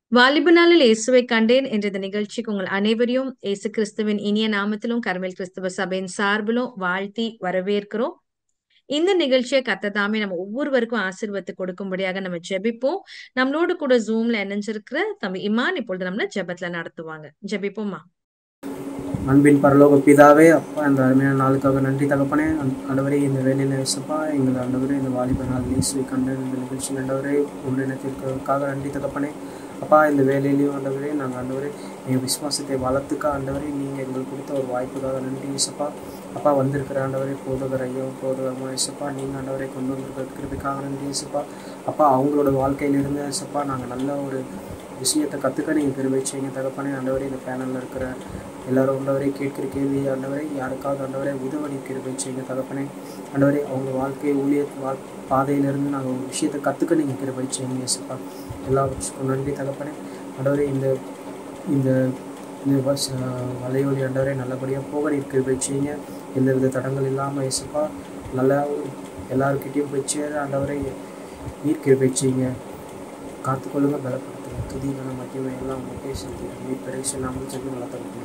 வாலிப நாளில் இயேசுவை கண்டேன் என்ற இந்த நிகழ்ச்சிக்கு உங்கள் அனைவரையும் இயேசு கிறிஸ்துவின் இனிய நாமத்திலும் கர்மேல் கிறிஸ்துவ சபையின் சார்பிலும் வாழ்த்தி வரவேற்கிறோம் இந்த நிகழ்ச்சியை கத்ததாமே நம்ம ஒவ்வொருவருக்கும் ஆசீர்வத்து கொடுக்கும்படியாக நம்ம ஜெபிப்போம் நம்மளோடு கூட ஜூம்ல இணைஞ்சிருக்கிற தம்பி இமான் இப்பொழுது நம்மள ஜெபத்துல நடத்துவாங்க ஜெபிப்போமா அன்பின் பரலோக பிதாவே அப்பா இந்த அருமையான நாளுக்காக நன்றி தகப்பனே ஆண்டவரே இந்த வேலையில் இயேசுப்பா எங்கள் ஆண்டவரே இந்த வாலிப நாள் இயேசுவை கண்ட இந்த நிகழ்ச்சி ஆண்டவரே ஒன்றிணைத்திருக்கிறதுக்காக நன்றி தகப்பனே அப்பா இந்த வேலையிலையும் ஆண்டவரே நாங்கள் ஆண்டவரே எங்கள் விசுவாசத்தை வளர்த்துக்க ஆண்டவரே நீங்கள் எங்களுக்கு கொடுத்த ஒரு வாய்ப்புக்காக நன்றி இயேசப்பா அப்பா வந்திருக்கிற ஆண்டவரே போதகர் ஐயோ போதகரமாக இயேசப்பா நீங்கள் ஆண்டவரை கொண்டு வந்திருக்கிற கிருபிக்காக நன்றி இயேசப்பா அப்பா அவங்களோட வாழ்க்கையிலிருந்து இயேசப்பா நாங்கள் நல்ல ஒரு விஷயத்தை கற்றுக்க நீங்கள் கிருபை செய்யுங்க தகப்பனே ஆண்டவரே இந்த பேனலில் இருக்கிற எல்லாரும் ஆண்டவரை கேட்கிற கேள்வி ஆண்டவரை யாருக்காவது ஆண்டவரை உதவடி கிருபை செய்யுங்க தகப்பனே ஆண்டவரே அவங்க வாழ்க்கை ஊழிய வாழ் பாதையிலிருந்து நாங்கள் ஒரு விஷயத்தை கற்றுக்க நீங்கள் கிருபை செய்யுங்க இயேசுப்பா எல்லாவற்றுக்கும் நன்றி தகப்பனே ஆண்டவரே இந்த இந்த இந்த வஸ் வலையொலி ஆண்டவரை நல்லபடியாக போக நீர் கிருபை செய்யுங்க எந்தவித தடங்கள் இல்லாமல் இயேசுப்பா நல்லா எல்லாருக்கிட்டேயும் போய் சேர ஆண்டவரை நீர் கிருபை செய்யுங்க காத்துக்கொள்ளுங்க பலப்படுத்துங்க துதி கன மகிமை எல்லாம் உங்களுக்கே செலுத்தி நீர் பரிசு நாமல் சொல்லி வளர்த்து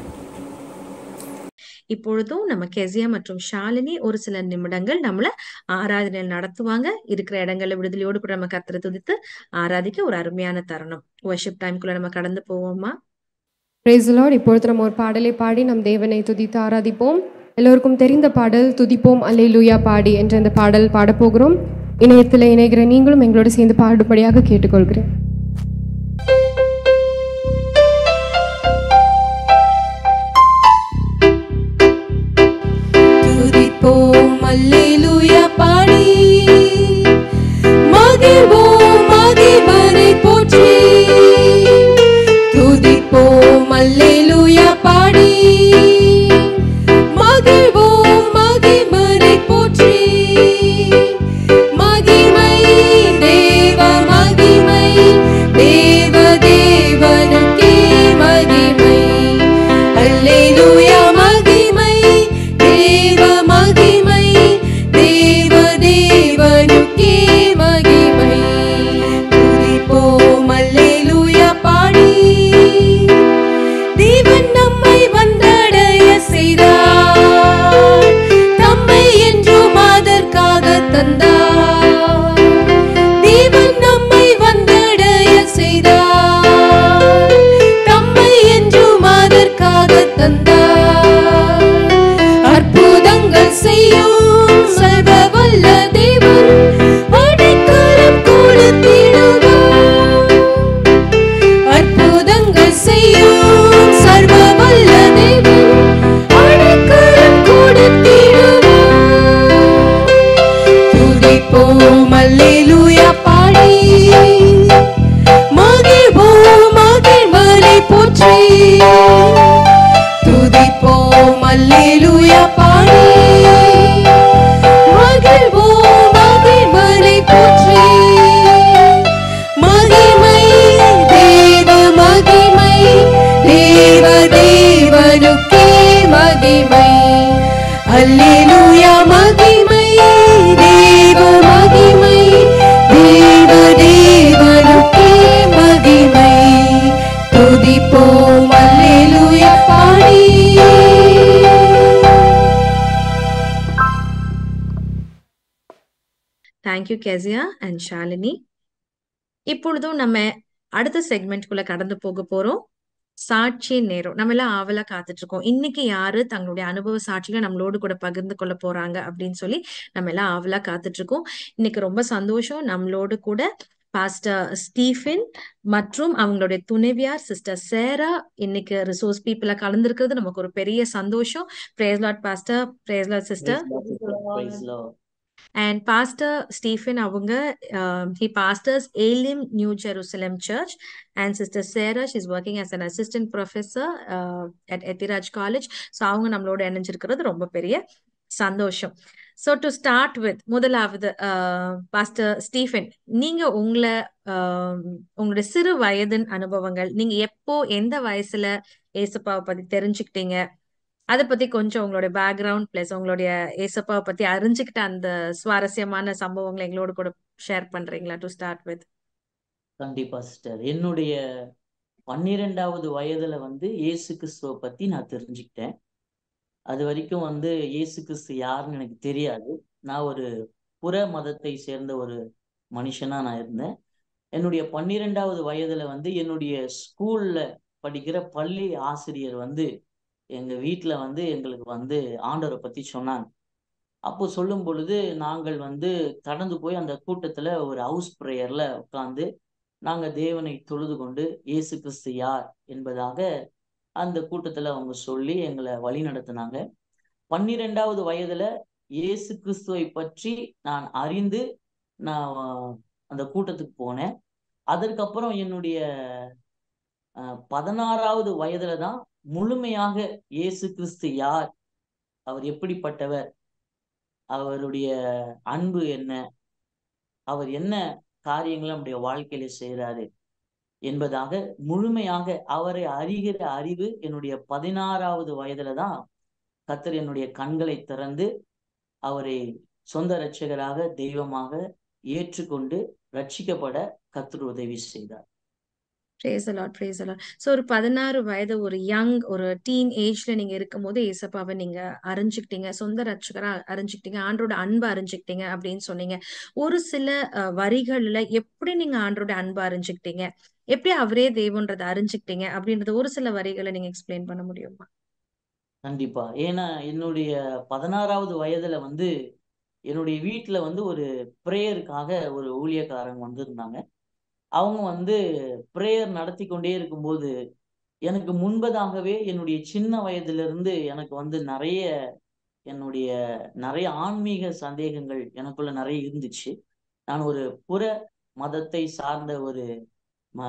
இப்பொழுதும் நம்ம கெசியா மற்றும் ஷாலினி ஒரு சில நிமிடங்கள் நம்மள ஆராதனையில் நடத்துவாங்க இருக்கிற இடங்கள்ல விடுதலையோடு கூட நம்ம கத்திர துதித்து ஆராதிக்க ஒரு அருமையான தருணம் வர்ஷிப் டைம்குள்ள நம்ம கடந்து போவோமா பிரேஸ் லார்ட் இப்பொழுது நம்ம ஒரு பாடலை பாடி நம் தேவனை துதித்து ஆராதிப்போம் எல்லோருக்கும் தெரிந்த பாடல் துதிப்போம் அல்லே லூயா பாடி என்ற இந்த பாடல் பாடப்போகிறோம் இணையத்தில் இணைகிற நீங்களும் எங்களோடு சேர்ந்து பாடுபடியாக கேட்டுக்கொள்கிறேன் துதிப்போம் அல்லேலூயா பாடி மகிழ்வோம் மகிழ்வரை போற்றி துதிப்போம் அல்லேலூயா பாடி மகிழ்வோம் மகிழ்வரை போற்றி மகிமை தேவ மகிமை தேவ தேவனுக்கே மகிமை அல்லேலூயா மகிமை தேவ மகிமை தேவ தேவனுக்கே மகிமை துதிப்போம் அல்லேலூயா பாடி தேவன் நம்மை வந்தடைய செய்தார் தம்மை என்றும் அதற்காக தந்தார் தேவன் நம்மை வந்தடைய செய்தார் தம்மை என்றும் அதற்காக தந்தார் அற்புதங்கள் செய்யும் சர்வ வல்ல தேவன் அடைக்கலம் கொடுத்திடுவார் அற்புதங்கள் செய்யும் சர்வ வல்ல தேவன் அடைக்கலம் கொடுத்திடுவார் துதிப்போம் அல்லேலூயா பாடி மகிழ்வோம் மகிழ்வரை போற்றி துதிப்போம் அல்லேலூயா பாடி மகிழ்வோம் மகிழ்வரை போற்றி மகிமை தேவ மகிமை தேவ தேவனுக்கே மகிமை அல்லேலூயா மகிமை தேவ மகிமை தேவ தேவனுக்கே மகிமை துதிப்போம் அல்லேலூயா பாடி தேங்க்யூ கெசியா அண்ட் ஷாலினி இப்பொழுதும் நம்ம அடுத்த செக்மெண்ட்குள்ள கடந்து போக போறோம் சாட்சி நேரம் நம்ம எல்லாம் ஆவலா காத்துட்டு இருக்கோம் இன்னைக்கு யாரு தங்களுடைய அனுபவ சாட்சிகளை நம்மளோடு கூட பகிர்ந்து கொள்ள போறாங்க அப்படின்னு சொல்லி நம்ம எல்லாம் ஆவலா காத்துட்டு இருக்கோம் இன்னைக்கு ரொம்ப சந்தோஷம் நம்மளோடு கூட பாஸ்டர் ஸ்டீஃபன் மற்றும் அவங்களுடைய துணைவியார் சிஸ்டர் சேரா இன்னைக்கு ரிசோர்ஸ் பீப்புள கலந்துருக்கிறது நமக்கு ஒரு பெரிய சந்தோஷம் praise the Lord pastor praise the Lord sister And Pastor Stephen Avunga, um, he pastors Elim New Jerusalem Church. And Sister Sarah, she's working as an assistant professor uh, at Etiraj College. So அவங்க நம்மளோட இணைஞ்சிருக்கிறது ரொம்ப பெரிய சந்தோஷம் ஸோ டு ஸ்டார்ட் வித் முதலாவது pastor Stephen நீங்க உங்களை ஆஹ், உங்களுடைய சிறு வயதின் அனுபவங்கள் நீங்க எப்போ எந்த வயசுல ஏசப்பாவை பத்தி தெரிஞ்சுக்கிட்டீங்க அதை பத்தி கொஞ்சம் உங்களுடைய பேக்ரவுண்ட் பிளஸ் உங்களுடைய ஏசப்பாவை பத்தி அறிஞ்சுக்கிட்ட அந்த சுவாரஸ்யமான சம்பவங்களை எங்களோட கூட ஷேர் பண்றீங்களா டு ஸ்டார்ட் வித் கண்டிப்பா சிஸ்டர் என்னுடைய பன்னிரெண்டாவது வயதுல வந்து இயேசு கிறிஸ்துவ பத்தி நான் தெரிஞ்சுக்கிட்டேன் அது வரைக்கும் வந்து இயேசு கிறிஸ்து யாருன்னு எனக்கு தெரியாது நான் ஒரு புற மதத்தை சேர்ந்த ஒரு மனுஷனா நான் இருந்தேன் என்னுடைய பன்னிரெண்டாவது வயதுல வந்து என்னுடைய ஸ்கூல்ல படிக்கிற பள்ளி ஆசிரியர் வந்து எங்க வீட்ல வந்து எங்களுக்கு வந்து ஆண்டவரை பத்தி சொன்னாங்க அப்போ சொல்லும் பொழுது நாங்கள் வந்து கடந்து போய் அந்த கூட்டத்துல ஒரு ஹவுஸ் ப்ரேயர்ல உட்கார்ந்து நாங்க தேவனை தொழுது கொண்டு இயேசு கிறிஸ்து யார் என்பதாக அந்த கூட்டத்துல அவங்க சொல்லி எங்களை வழி நடத்தினாங்க பன்னிரெண்டாவது வயதுல இயேசு கிறிஸ்துவை பற்றி நான் அறிந்து நான் அந்த கூட்டத்துக்கு போனேன் அதற்கப்புறம் என்னுடைய அஹ், பதினாறாவது வயதுல தான் முழுமையாக இயேசு கிறிஸ்து யார் அவர் எப்படிப்பட்டவர் அவருடைய அன்பு என்ன அவர் என்ன காரியங்களை நம்முடைய வாழ்க்கையில செய்கிறாரு என்பதாக முழுமையாக அவரை அறிகிற அறிவு என்னுடைய பதினாறாவது வயதுல தான் கத்தர் என்னுடைய கண்களை திறந்து அவரை சொந்த இரட்சகராக தெய்வமாக ஏற்றுக்கொண்டு ரட்சிக்கப்பட கத்தர் உதவி செய்தார் praise the Lord praise the Lord so ஒரு பதினாறு வயது ஒரு யங் ஒரு டீன் ஏஜ்ல நீங்க இருக்கும்போது ஏசப்பாவை நீங்க அறிஞ்சுக்கிட்டீங்க சொந்த ரட்சகரா அறிஞ்சுக்கிட்டீங்க ஆண்டோட அன்பை அறிஞ்சுக்கிட்டீங்க அப்படின்னு சொன்னீங்க ஒரு சில அஹ், வரிகள்ல எப்படி நீங்க ஆண்டோட அன்பை அறிஞ்சுக்கிட்டீங்க எப்படி அவரே தெய்வன்றதை அறிஞ்சுக்கிட்டீங்க அப்படின்றது ஒரு சில வரிகளை நீங்க எக்ஸ்பிளைன் பண்ண முடியுமா கண்டிப்பா ஏன்னா என்னுடைய பதினாறாவது வயதுல வந்து என்னுடைய வீட்டுல வந்து ஒரு ப்ரேயருக்காக ஒரு ஊழியக்காரங்க வந்திருந்தாங்க அவங்க வந்து ப்ரேயர் நடத்தி கொண்டே இருக்கும்போது எனக்கு முன்பதாகவே என்னுடைய சின்ன வயதுல இருந்து எனக்கு வந்து நிறைய என்னுடைய நிறைய ஆன்மீக சந்தேகங்கள் எனக்குள்ள நிறைய இருந்துச்சு நான் ஒரு புற மதத்தை சார்ந்த ஒரு ம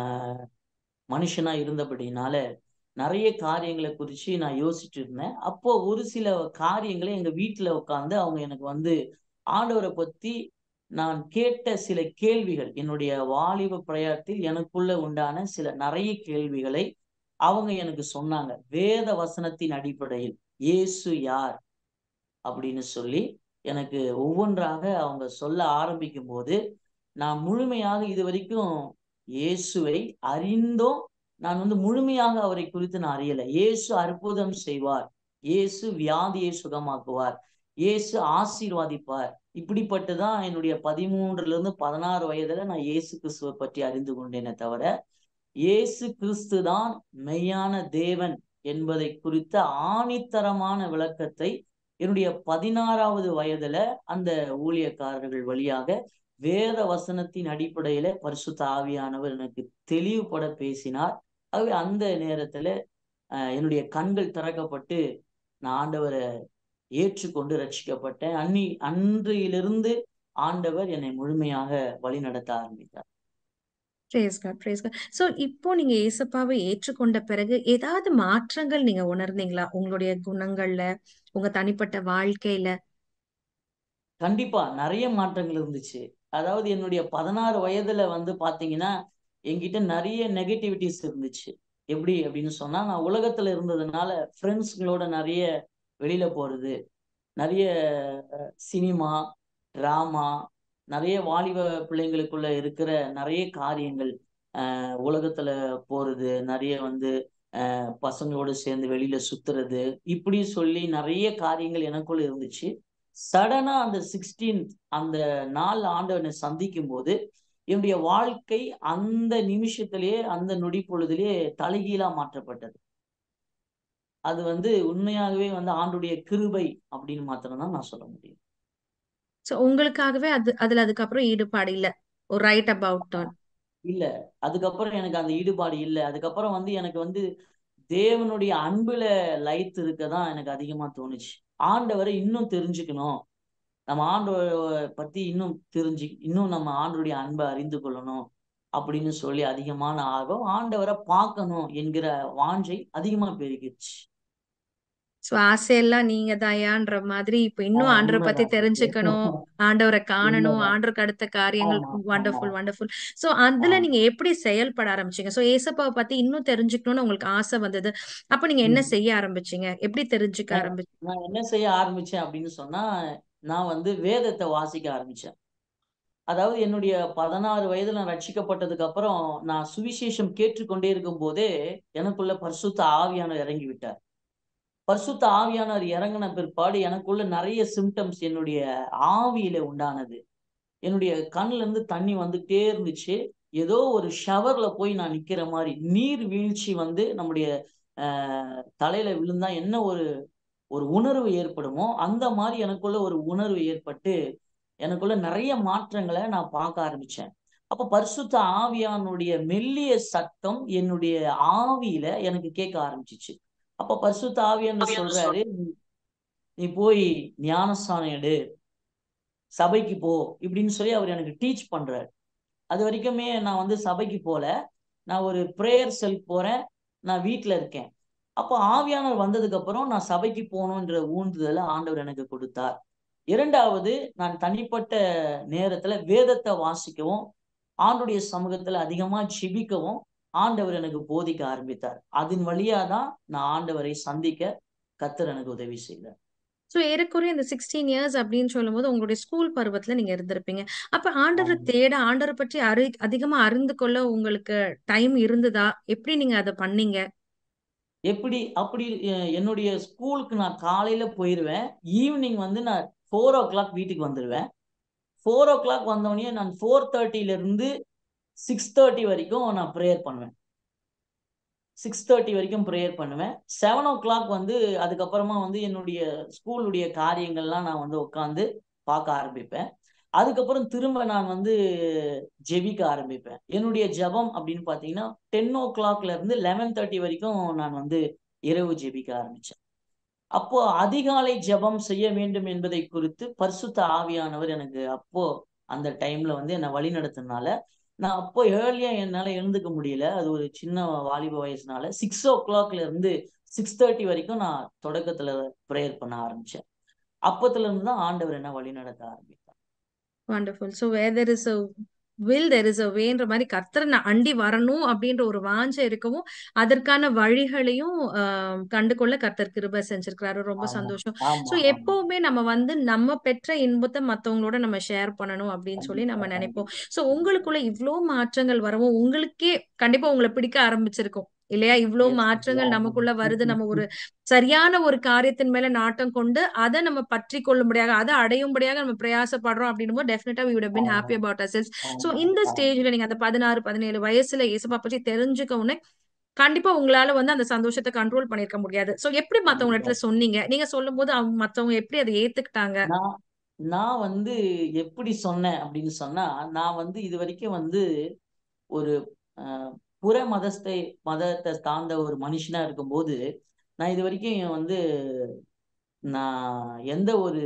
மனுஷனா இருந்தபடினால நிறைய காரியங்களை குறித்து நான் யோசிச்சுட்டு இருந்தேன் அப்போ ஒரு சில காரியங்களை எங்க வீட்டுல உட்காந்து அவங்க எனக்கு வந்து ஆண்டவரை பத்தி நான் கேட்ட சில கேள்விகள் என்னுடைய வாலிப பிரயாணத்தில் எனக்குள்ள உண்டான சில நிறைய கேள்விகளை அவங்க எனக்கு சொன்னாங்க வேத வசனத்தின் அடிப்படையில் இயேசு யார் அப்படின்னு சொல்லி எனக்கு ஒவ்வொன்றாக அவங்க சொல்ல ஆரம்பிக்கும் போது நான் முழுமையாக இது வரைக்கும் இயேசுவை அறிந்தோம் நான் வந்து முழுமையாக அவரை குறித்து நான் அறியல இயேசு அற்புதம் செய்வார் இயேசு வியாதியை சுகமாக்குவார் இயேசு ஆசீர்வாதிப்பார் இப்படிப்பட்டுதான் என்னுடைய பதிமூன்றுல இருந்து பதினாறு வயதுல நான் இயேசு கிறிஸ்துவை பற்றி அறிந்து கொண்டேனே தவிர இயேசு கிறிஸ்து தான் மெய்யான தேவன் என்பதை குறித்த ஆணித்தரமான விளக்கத்தை என்னுடைய பதினாறாவது வயதுல அந்த ஊழியக்காரர்கள் வழியாக வேத வசனத்தின் அடிப்படையில பரிசுத்த ஆவியானவர் எனக்கு தெளிவுபட பேசினார் ஆகவே அந்த நேரத்துல அஹ், என்னுடைய கண்கள் திறக்கப்பட்டு நான் ஆண்டவரை ஏற்றுக்கொண்டு ரட்சிக்கப்பட்டேன் அன்னி அன்றையிலிருந்து ஆண்டவர் என்னை முழுமையாக வழி நடத்த ஆரம்பித்தார் praise God praise God so இப்போ நீங்க ஏசப்பாவை ஏற்றுக்கொண்ட பிறகு ஏதாவது மாற்றங்கள் நீங்க உணர்ந்தீங்களா உங்களுடைய குணங்கள்ல உங்க தனிப்பட்ட வாழ்க்கையில கண்டிப்பா நிறைய மாற்றங்கள் இருந்துச்சு அதாவது என்னுடைய பதினாறு வயதுல வந்து பாத்தீங்கன்னா என்கிட்ட நிறைய நெகட்டிவிட்டிஸ் இருந்துச்சு எப்படி அப்படின்னு சொன்னா நான் உலகத்துல இருந்ததுனால ஃப்ரெண்ட்ஸுங்களோட நிறைய வெளியில போறது நிறைய சினிமா டிராமா நிறைய வாலிப பிள்ளைங்களுக்குள்ள இருக்கிற நிறைய காரியங்கள் அஹ் உலகத்துல போறது நிறைய வந்து அஹ் பசங்களோட சேர்ந்து வெளியில சுத்துறது இப்படி சொல்லி நிறைய காரியங்கள் எனக்குள்ள இருந்துச்சு சடனா அந்த சிக்ஸ்டீன்த் அந்த நாள் ஆண்டவனை சந்திக்கும் போது என்னுடைய வாழ்க்கை அந்த நிமிஷத்திலேயே அந்த நொடி பொழுதிலேயே தலைகீழா மாற்றப்பட்டது அது வந்து உண்மையாகவே வந்து ஆண்டுடைய கிருபை அப்படின்னு மாத்திரம்தான் நான் சொல்ல முடியும் ஸோ உங்களுக்காகவே அது அதுல அதுக்கப்புறம் ஈடுபாடு இல்ல ஒரு ரைட் அபவுட் டர்ன் இல்ல அதுக்கப்புறம் எனக்கு அந்த ஈடுபாடு இல்லை அதுக்கப்புறம் வந்து எனக்கு வந்து தேவனுடைய அன்புல லயித்து இருக்கதான் எனக்கு அதிகமா தோணுச்சு ஆண்டவரை இன்னும் தெரிஞ்சுக்கணும் நம்ம ஆண்டவரை பத்தி இன்னும் தெரிஞ்சு இன்னும் நம்ம ஆண்டவருடைய அன்பை அறிந்து கொள்ளணும் அப்படின்னு சொல்லி அதிகமான ஆர்வம் ஆண்டவரை பார்க்கணும் என்கிற வாஞ்சை அதிகமா பெருகிடுச்சு ஸோ ஆசையெல்லாம் நீங்க தாயான்ற மாதிரி இப்ப இன்னும் ஆஹ் ஆண்டரை பத்தி உண்மைதான் தெரிஞ்சுக்கணும் ஆண்டவரை காணணும் உண்மைதான் ஆண்டருக்கு அடுத்த காரியங்கள் ஆமா ஆமா வண்டர்ஃபுல் வண்டர்ஃபுல் ஸோ அதுல ஆமா நீங்க எப்படி செயல்பட ஆரம்பிச்சீங்க ஸோ ஏசப்பாவை பத்தி இன்னும் தெரிஞ்சுக்கணும்னு உங்களுக்கு ஆசை வந்தது அப்ப நீங்க என்ன ம். செய்ய ஆரம்பிச்சீங்க எப்படி தெரிஞ்சுக்க நான் ஆரம்பிச்சீங்க நான் என்ன செய்ய ஆரம்பிச்சேன் அப்படின்னு சொன்னா நான் வந்து வேதத்தை வாசிக்க ஆரம்பிச்சேன் அதாவது என்னுடைய பதினாறு வயதுல நான் ரட்சிக்கப்பட்டதுக்கு அப்புறம் நான் சுவிசேஷம் கேட்டுக்கொண்டே இருக்கும் போதே எனக்குள்ள பரிசுத்த ஆவியானவர் இறங்கி விட்டார் பரிசுத்த ஆவியானவர் இறங்கின பிற்பாடு எனக்குள்ள நிறைய சிம்டம்ஸ் என்னுடைய ஆவியில உண்டானது என்னுடைய கண்ணுல இருந்து தண்ணி வந்துட்டே இருந்துச்சு ஏதோ ஒரு ஷவர்ல போய் நான் நிக்கிற மாதிரி நீர் வீழ்ச்சி வந்து நம்முடைய ஆஹ் தலையில விழுந்தா என்ன ஒரு ஒரு உணர்வு ஏற்படுமோ அந்த மாதிரி எனக்குள்ள ஒரு உணர்வு ஏற்பட்டு எனக்குள்ள நிறைய மாற்றங்களை நான் பார்க்க ஆரம்பிச்சேன் அப்ப பரிசுத்த ஆவியானுடைய மெல்லிய சத்தம் என்னுடைய ஆவியில எனக்கு கேட்க ஆரம்பிச்சிச்சு அப்ப பரிசுத்த ஆவியான்னு சொல்றாரு நீ போய் ஞானஸ்தானம் எடு சபைக்கு போ இப்படின்னு சொல்லி அவர் எனக்கு டீச் பண்றாரு அது வரைக்குமே நான் வந்து சபைக்கு போல நான் ஒரு ப்ரேயர் செல் போறேன் நான் வீட்டுல இருக்கேன் அப்போ ஆவியானவர் வந்ததுக்கு அப்புறம் நான் சபைக்கு போகணுன்ற ஊண்டுதலை ஆண்டவர் எனக்கு கொடுத்தார் இரண்டாவது நான் தனிப்பட்ட நேரத்துல வேதத்தை வாசிக்கவும் ஆண்டுடைய சமூகத்துல அதிகமா ஜெபிக்கவும் ஆண்டவர் எனக்கு போதிக்க ஆரம்பித்தார் அதன் வழியா தான் நான் ஆண்டவரை சந்திக்க கத்தர் எனக்கு உதவி செய்தார் ஸோ ஏறக்குறைய இந்த சிக்ஸ்டீன் இயர்ஸ் அப்படின்னு சொல்லும்போது உங்களுடைய ஸ்கூல் பருவத்துல நீங்க இருந்திருப்பீங்க அப்ப ஆண்டவரை தேட ஆண்டவரை பற்றி அறி அதிகமா அறிந்து கொள்ள உங்களுக்கு டைம் இருந்ததா எப்படி நீங்க அதை பண்ணீங்க எப்படி அப்படி அஹ், என்னுடைய ஸ்கூலுக்கு நான் காலையில போயிடுவேன் ஈவினிங் வந்து நான் ஃபோர் ஓ கிளாக் வீட்டுக்கு வந்துடுவேன் ஃபோர் ஓ கிளாக் வந்தோடனே நான் ஃபோர் தேர்ட்டில இருந்து சிக்ஸ் தேர்ட்டி வரைக்கும் நான் ப்ரேயர் பண்ணுவேன் சிக்ஸ் தேர்ட்டி வரைக்கும் ப்ரேயர் பண்ணுவேன் செவன் ஓ கிளாக் வந்து அதுக்கப்புறமா வந்து என்னுடைய ஸ்கூலுடைய காரியங்கள்லாம் நான் வந்து உட்காந்து பார்க்க ஆரம்பிப்பேன் அதுக்கப்புறம் திரும்ப நான் வந்து ஜெபிக்க ஆரம்பிப்பேன் என்னுடைய ஜெபம் அப்படின்னு பார்த்தீங்கன்னா டென் ஓ கிளாக்ல இருந்து லெவன் தேர்ட்டி வரைக்கும் நான் வந்து இரவு ஜெபிக்க ஆரம்பிச்சேன் அப்போ அதிகாலை ஜெபம் செய்ய வேண்டும் என்பதை குறித்து பரிசுத்த ஆவியானவர் எனக்கு அப்போ அந்த டைம்ல வந்து என்னை வழி நடத்தினால நான் அப்போ ஏர்லியா என்னால எழுந்துக்க முடியல அது ஒரு சின்ன வாலிப வயசுனால சிக்ஸ் ஓ கிளாக்ல இருந்து சிக்ஸ் தேர்ட்டி வரைக்கும் நான் தொடக்கத்துல ப்ரேயர் பண்ண ஆரம்பிச்சேன் அப்பத்துல இருந்து தான் ஆண்டவர் என்ன வழி நடத்த ஆரம்பித்தார் wonderful so where there is a will there is a வேன்ற மாதிரி கர்த்தரை நான் அண்டி வரணும் அப்படின்ற ஒரு வாஞ்சை இருக்கவும் அதற்கான வழிகளையும் ஆஹ், கண்டுகொள்ள கர்த்தர் கிருபை செஞ்சிருக்கிறாரு ரொம்ப ஆமா சந்தோஷம் ஆமா ஸோ ஆமா எப்பவுமே நம்ம வந்து நம்ம பெற்ற இன்பத்தை மத்தவங்களோட நம்ம ஷேர் பண்ணணும் அப்படின்னு சொல்லி கண்டிப்பா நம்ம நினைப்போம் கண்டிப்பா ஸோ உங்களுக்குள்ள இவ்ளோ மாற்றங்கள் வரவும் உங்களுக்கே கண்டிப்பா உங்களை பிடிக்க ஆரம்பிச்சிருக்கும் இல்லையா இவ்ளோ எஸ் மாற்றங்கள் நமக்குள்ள வருது நம்ம ஒரு சரியான ஒரு காரியத்தின் மேல நாட்டம் கொண்டு அதை நம்ம பற்றி கொள்ளும்படியாக அதை அடையும்படியாக நம்ம பிரயாசப்படுறோம் அப்படின்னும் போது definitely we would have been ஆமா happy about ourselves ஸோ ஆமா இந்த ஆமா ஸ்டேஜ்ல நீங்க அந்த பதினாறு பதினேழு வயசுல இயேசுப்பா பற்றி தெரிஞ்சுக்க உடனே கண்டிப்பா உங்களால வந்து அந்த சந்தோஷத்தை கண்ட்ரோல் பண்ணிருக்க முடியாது சோ எப்படி மத்தவங்க கண்டிப்பா இடத்துல சொன்னீங்க நீங்க சொல்லும் போது அவங்க மத்தவங்க எப்படி அதை ஏத்துக்கிட்டாங்க நான் நான் வந்து எப்படி சொன்னேன் அப்படின்னு சொன்னா நான் வந்து இது வரைக்கும் வந்து ஒரு அஹ், புற மதத்தை மதத்தை சார்ந்த ஒரு மனுஷனா இருக்கும்போது நான் இது வரைக்கும் வந்து நான் எந்த ஒரு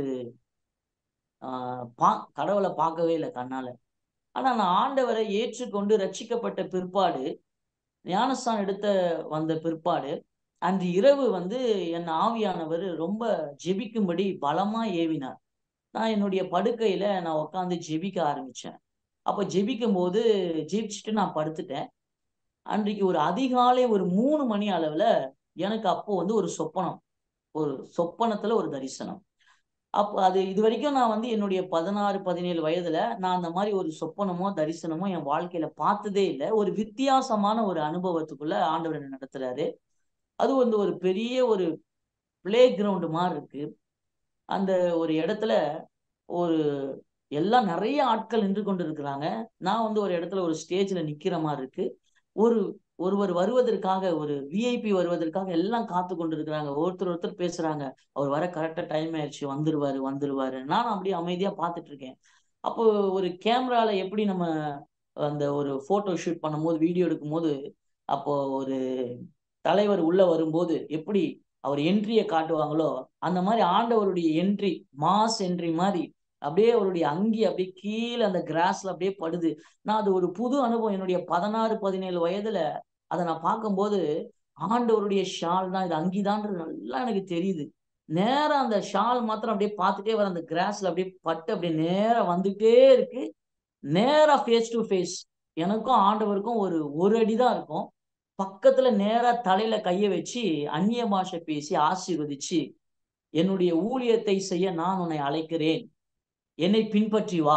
ஆஹ் பா கடவுளை பார்க்கவே இல்லை கண்ணால ஆனா நான் ஆண்டவரை ஏற்றுக்கொண்டு ரட்சிக்கப்பட்ட பிற்பாடு ஞானஸ்தானம் எடுத்த வந்த பிற்பாடு அன்று இரவு வந்து என் ஆவியானவர் ரொம்ப ஜெபிக்கும்படி பலமா ஏவினார் நான் என்னுடைய படுக்கையில நான் உட்காந்து ஜெபிக்க ஆரம்பிச்சேன் அப்ப ஜெபிக்கும் போது ஜெபிச்சுட்டு நான் படுத்துட்டேன் அன்றைக்கு ஒரு அதிகாலை ஒரு மூணு மணி அளவுல எனக்கு அப்போ வந்து ஒரு சொப்பனம் ஒரு சொப்பனத்துல ஒரு தரிசனம் அப்போ அது இது வரைக்கும் நான் வந்து என்னுடைய பதினாறு பதினேழு வயதுல நான் அந்த மாதிரி ஒரு சொப்பனமோ தரிசனமோ என் வாழ்க்கையில பார்த்ததே இல்லை ஒரு வித்தியாசமான ஒரு அனுபவத்துக்குள்ள ஆண்டவர் என்னை நடத்துறாரு அது வந்து ஒரு பெரிய ஒரு பிளே கிரவுண்டு மாதிரி இருக்கு அந்த ஒரு இடத்துல ஒரு எல்லாம் நிறைய ஆட்கள் நின்று கொண்டு இருக்கிறாங்க நான் வந்து ஒரு இடத்துல ஒரு ஸ்டேஜ்ல நிக்கிற மாதிரி இருக்கு ஒரு ஒருவர் வருவதற்காக ஒரு விஐபி வருவதற்காக எல்லாம் காத்து கொண்டு இருக்கிறாங்க ஒருத்தர் ஒருத்தர் பேசுறாங்க அவர் வர கரெக்டா டைம் ஆயிடுச்சு வந்துருவாரு வந்துருவாரு நான் அப்படியே அமைதியா பார்த்துட்டு இருக்கேன் அப்போ ஒரு கேமரால எப்படி நம்ம அந்த ஒரு போட்டோ ஷூட் பண்ணும்போது வீடியோ எடுக்கும்போது அப்போ ஒரு தலைவர் உள்ள வரும்போது எப்படி அவர் என்ட்ரியை காட்டுவாங்களோ அந்த மாதிரி ஆண்டவருடைய என்ட்ரி மாஸ் என்ட்ரி மாதிரி அப்படியே அவருடைய அங்கி அப்படியே கீழே அந்த கிராஸ்ல அப்படியே படுது நான் அது ஒரு புது அனுபவம் என்னுடைய பதினாறு பதினேழு வயதுல அதை நான் பார்க்கும்போது ஆண்டவருடைய ஷால் தான் இது அங்கிதான்றது நல்லா எனக்கு தெரியுது நேரா அந்த ஷால் மாத்திரம் அப்படியே பார்த்துட்டே வர அந்த கிராஸ்ல அப்படியே பட்டு அப்படியே நேரா வந்துட்டே இருக்கு நேரா ஃபேஸ் டு ஃபேஸ் எனக்கும் ஆண்டவருக்கும் ஒரு ஒரு அடி தான் இருக்கும் பக்கத்துல நேரா தலையில கைய வச்சு அந்நிய பாஷை பேசி ஆசீர்வதிச்சு என்னுடைய ஊழியத்தை செய்ய நான் உன்னை அழைக்கிறேன் என்னை பின்பற்றி வா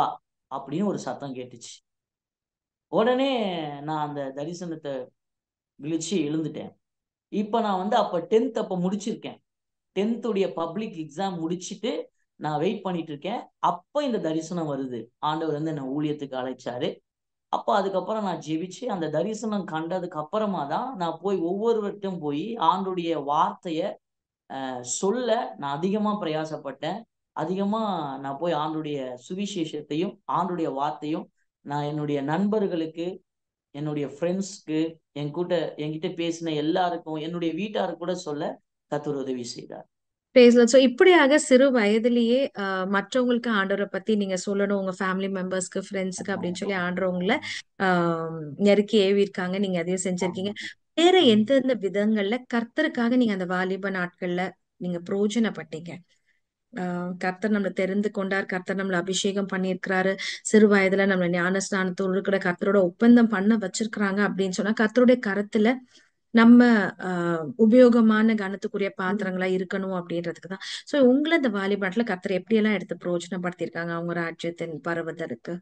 அப்படின்னு ஒரு சத்தம் கேட்டுச்சு உடனே நான் அந்த தரிசனத்தை விழிச்சு எழுந்துட்டேன் இப்ப நான் வந்து அப்ப டென்த் அப்ப முடிச்சிருக்கேன் டென்த்துடைய பப்ளிக் எக்ஸாம் முடிச்சுட்டு நான் வெயிட் பண்ணிட்டு இருக்கேன் அப்ப இந்த தரிசனம் வருது ஆண்டவர் வந்து என்னை ஊழியத்துக்கு அழைச்சாரு அப்ப அதுக்கப்புறம் நான் ஜெபிச்சு அந்த தரிசனம் கண்டதுக்கு அப்புறமா தான் நான் போய் ஒவ்வொருவர்கிட்டும் போய் ஆண்டுடைய வார்த்தைய அஹ், சொல்ல நான் அதிகமா பிரயாசப்பட்டேன் அதிகமா நான் போய் ஆண்டுடைய சுவிசேஷத்தையும் ஆண்டுடைய வார்த்தையும் நான் என்னுடைய நண்பர்களுக்கு என்னுடைய ஃப்ரெண்ட்ஸ்க்கு என் கூட்ட என்கிட்ட பேசின எல்லாருக்கும் என்னுடைய வீட்டாருக்கு கூட சொல்ல கத்தர் உதவி செய்தார் பேசலாம் ஸோ இப்படியாக சிறு வயதிலேயே ஆஹ், மற்றவங்களுக்கு ஆண்டவரை பத்தி நீங்க சொல்லணும் உங்க ஃபேமிலி மெம்பர்ஸ்க்கு ஃப்ரெண்ட்ஸ்க்கு அப்படின்னு சொல்லி ஆண்டவங்கள ஆஹ், நெருக்கி ஏவிருக்காங்க நீங்க அதையும் செஞ்சிருக்கீங்க வேற எந்தெந்த விதங்கள்ல கர்த்தருக்காக நீங்க அந்த வாலிப நாட்கள்ல நீங்க பிரயோஜனப்பட்டீங்க ஆஹ் கர்த்தர் நம்மளை தெரிந்து கொண்டார் கர்த்தர் நம்மளை அபிஷேகம் பண்ணியிருக்கிறாரு சிறு வயதுல நம்மளை ஞானஸ்நானத்தோடு கூட கர்த்தரோட ஒப்பந்தம் பண்ண வச்சிருக்கிறாங்க அப்படின்னு சொன்னா கர்த்தருடைய கரத்துல நம்ம ஆஹ் உபயோகமான கனத்துக்குரிய பாத்திரங்களா இருக்கணும் அப்படின்றதுக்கு தான் சோ உங்களை இந்த வாலிபாட்ல கர்த்தர் எப்படி எல்லாம் எடுத்து பிரயோஜனப்படுத்தியிருக்காங்க அவங்க ராஜ்யத்தின் பரவுதலுக்கு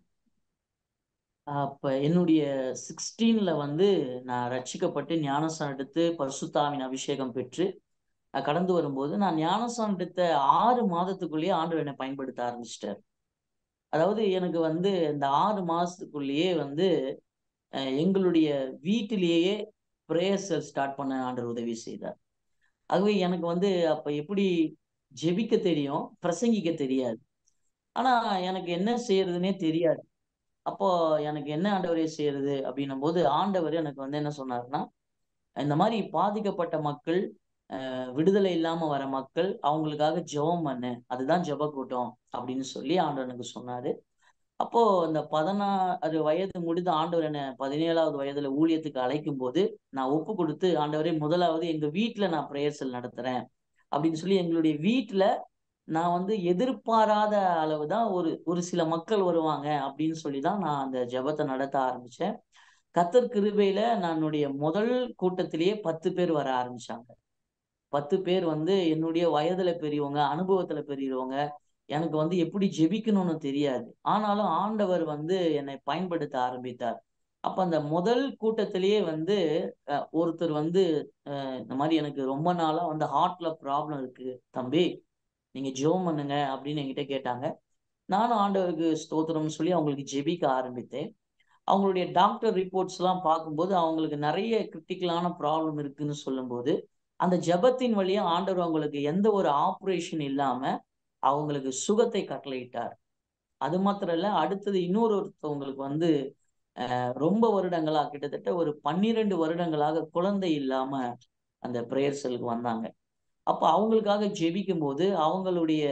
அப்ப என்னுடைய சிக்ஸ்டீன்ல வந்து நான் ரட்சிக்கப்பட்டு ஞானஸ்நானம் எடுத்து பரிசுத்தாவின் அபிஷேகம் பெற்று நான் கடந்து வரும்போது நான் ஞானஸ்நானம் எடுத்த ஆறு மாதத்துக்குள்ளேயே ஆண்டவர் என்னை பயன்படுத்த ஆரம்பிச்சிட்டார் அதாவது எனக்கு வந்து இந்த ஆறு மாசத்துக்குள்ளேயே வந்து அஹ், எங்களுடைய வீட்டிலேயே பிரேயர் செல் ஸ்டார்ட் பண்ண ஆண்டவர் உதவி செய்தார் ஆகவே எனக்கு வந்து அப்ப எப்படி ஜெபிக்க தெரியும் பிரசங்கிக்க தெரியாது ஆனா எனக்கு என்ன செய்யறதுனே தெரியாது அப்போ எனக்கு என்ன ஆண்டவரே செய்யறது அப்படின்னும் போது ஆண்டவர் எனக்கு வந்து என்ன சொன்னாருன்னா இந்த மாதிரி பாதிக்கப்பட்ட மக்கள் அஹ், விடுதலை இல்லாம வர மக்கள் அவங்களுக்காக ஜெபம் பண்ணு அதுதான் ஜெப கூட்டம் அப்படின்னு சொல்லி ஆண்டவர் எனக்கு சொன்னாரு அப்போ இந்த பதினாறு வயது முடிந்து ஆண்டவர் என்னை பதினேழாவது வயதுல ஊழியத்துக்கு அழைக்கும் போது நான் ஒப்பு கொடுத்து ஆண்டவரே முதலாவது எங்க வீட்டுல நான் பிரேயர் செல் நடத்துறேன் அப்படின்னு சொல்லி எங்களுடைய வீட்டுல நான் வந்து எதிர்பாராத அளவு தான் ஒரு ஒரு சில மக்கள் வருவாங்க அப்படின்னு சொல்லி தான் நான் அந்த ஜெபத்தை நடத்த ஆரம்பிச்சேன் கத்தர் கிருபையில நான் என்னுடைய முதல் கூட்டத்திலேயே பத்து பேர் வர ஆரம்பிச்சாங்க பத்து பேர் வந்து என்னுடைய வயதுல பெரியவங்க அனுபவத்துல பெரியவங்க எனக்கு வந்து எப்படி ஜெபிக்கணும்னு தெரியாது ஆனாலும் ஆண்டவர் வந்து என்னை பயன்படுத்த ஆரம்பித்தார் அப்ப அந்த முதல் கூட்டத்திலேயே வந்து அஹ், ஒருத்தர் வந்து அஹ், இந்த மாதிரி எனக்கு ரொம்ப நாளா வந்து ஹார்ட்ல ப்ராப்ளம் இருக்கு தம்பி நீங்க ஜெபம் பண்ணுங்க அப்படின்னு என்கிட்ட கேட்டாங்க நானும் ஆண்டவருக்கு ஸ்தோத்திரம்னு சொல்லி அவங்களுக்கு ஜெபிக்க ஆரம்பித்தேன் அவங்களுடைய டாக்டர் ரிப்போர்ட்ஸ் எல்லாம் பார்க்கும்போது அவங்களுக்கு நிறைய கிரிட்டிக்கலான ப்ராப்ளம் இருக்குன்னு சொல்லும்போது அந்த ஜெபத்தின் வழியா ஆண்டவர் அவங்களுக்கு எந்த ஒரு ஆப்ரேஷன் இல்லாம அவங்களுக்கு சுகத்தை கட்டளையிட்டார் அது மாத்திரம் இல்ல அடுத்தது இன்னொரு ஒருத்தவங்களுக்கு வந்து அஹ், ரொம்ப வருடங்களா கிட்டத்தட்ட ஒரு பன்னிரெண்டு வருடங்களாக குழந்தை இல்லாம அந்த பிரேயர் செல்லுக்கு வந்தாங்க அப்ப அவங்களுக்காக ஜெபிக்கும் போது அவங்களுடைய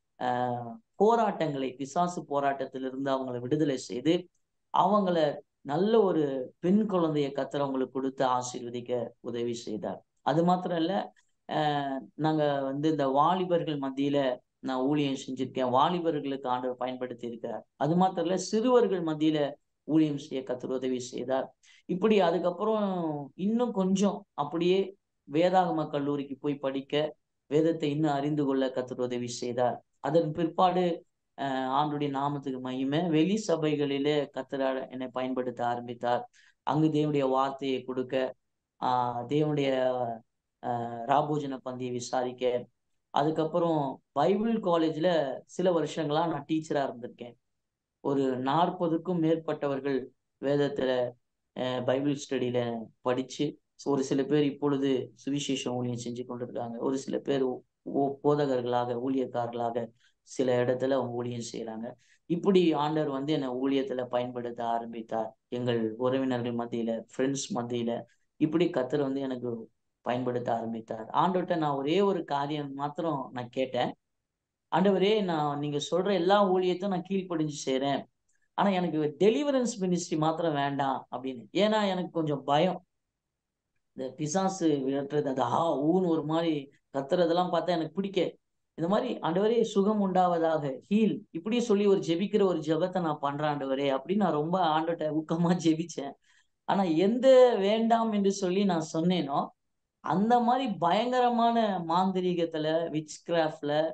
ஆஹ், போராட்டங்களை பிசாசு போராட்டத்திலிருந்து அவங்களை விடுதலை செய்து அவங்கள நல்ல ஒரு பெண் குழந்தைய கத்தர் அவங்களுக்கு கொடுத்து ஆசீர்வதிக்க உதவி செய்தார் அது மாத்திரம் இல்ல ஆஹ், நாங்க வந்து இந்த வாலிபர்கள் மத்தியில நான் ஊழியம் செஞ்சிருக்கேன் வாலிபர்களுக்கு ஆண்டவர் பயன்படுத்தி இருக்கார் அது மாத்திரம் இல்ல சிறுவர்கள் மத்தியில ஊழியம் செய்ய கத்தர் உதவி செய்தார் இப்படி அதுக்கப்புறம் இன்னும் கொஞ்சம் அப்படியே வேதாகம கல்லூரிக்கு போய் படிக்க வேதத்தை இன்னும் அறிந்து கொள்ள கத்தர் உதவி செய்தார் அதன் பிற்பாடு ஆஹ் ஆண்டுடைய நாமத்துக்கு மகிமை வெளி சபைகளிலே கத்தர் என்னை பயன்படுத்த ஆரம்பித்தார் அங்கு தேவனுடைய வார்த்தையை கொடுக்க ஆஹ் தேவனுடைய ஆஹ் ராபோஜன பந்தியை விசாரிக்க அதுக்கப்புறம் பைபிள் காலேஜ்ல சில வருஷங்களா நான் டீச்சரா இருந்திருக்கேன் ஒரு நாற்பதுக்கும் மேற்பட்டவர்கள் வேதத்துல அஹ், பைபிள் ஸ்டடியில படிச்சு ஒரு சில பேர் இப்பொழுது சுவிசேஷ ஊழியம் செஞ்சு கொண்டிருக்காங்க ஒரு சில பேர் ஓ- போதகர்களாக ஊழியக்காரர்களாக சில இடத்துல அவங்க ஊழியம் செய்யறாங்க இப்படி ஆண்டவர் வந்து என்னை ஊழியத்துல பயன்படுத்த ஆரம்பித்தார் எங்கள் உறவினர்கள் மத்தியில ஃப்ரெண்ட்ஸ் மத்தியில இப்படி கத்தர் வந்து எனக்கு பயன்படுத்த ஆரம்பித்தார் ஆண்டவர்கிட்ட நான் ஒரே ஒரு காரியம் மாத்திரம் நான் கேட்டேன் ஆண்டவரே நான் நீங்க சொல்ற எல்லா ஊழியத்தையும் நான் கீழ்ப்படிஞ்சு செய்றேன் ஆனா எனக்கு டெலிவரன்ஸ் மினிஸ்ட்ரி மாத்திரம் வேண்டாம் அப்படின்னு ஏன்னா எனக்கு கொஞ்சம் பயம் இந்த பிசாசு விரட்டுறது அது ஆ ஊன்னு ஒரு மாதிரி கத்துறதெல்லாம் பார்த்தா எனக்கு பிடிக்க இந்த மாதிரி ஆண்டவரே சுகம் உண்டாவதாக ஹீல் இப்படி சொல்லி ஒரு ஜெபிக்கிற ஒரு ஜெபத்தை நான் பண்றேன் ஆண்டவரே அப்படின்னு நான் ரொம்ப ஆண்டவர்கிட்ட ஊக்கமா ஜெபிச்சேன் ஆனா எந்த வேண்டாம் என்று சொல்லி நான் சொன்னேனோ அந்த மாதிரி பயங்கரமான மாந்திரீகத்துல விச் கிராஃப்ட்ல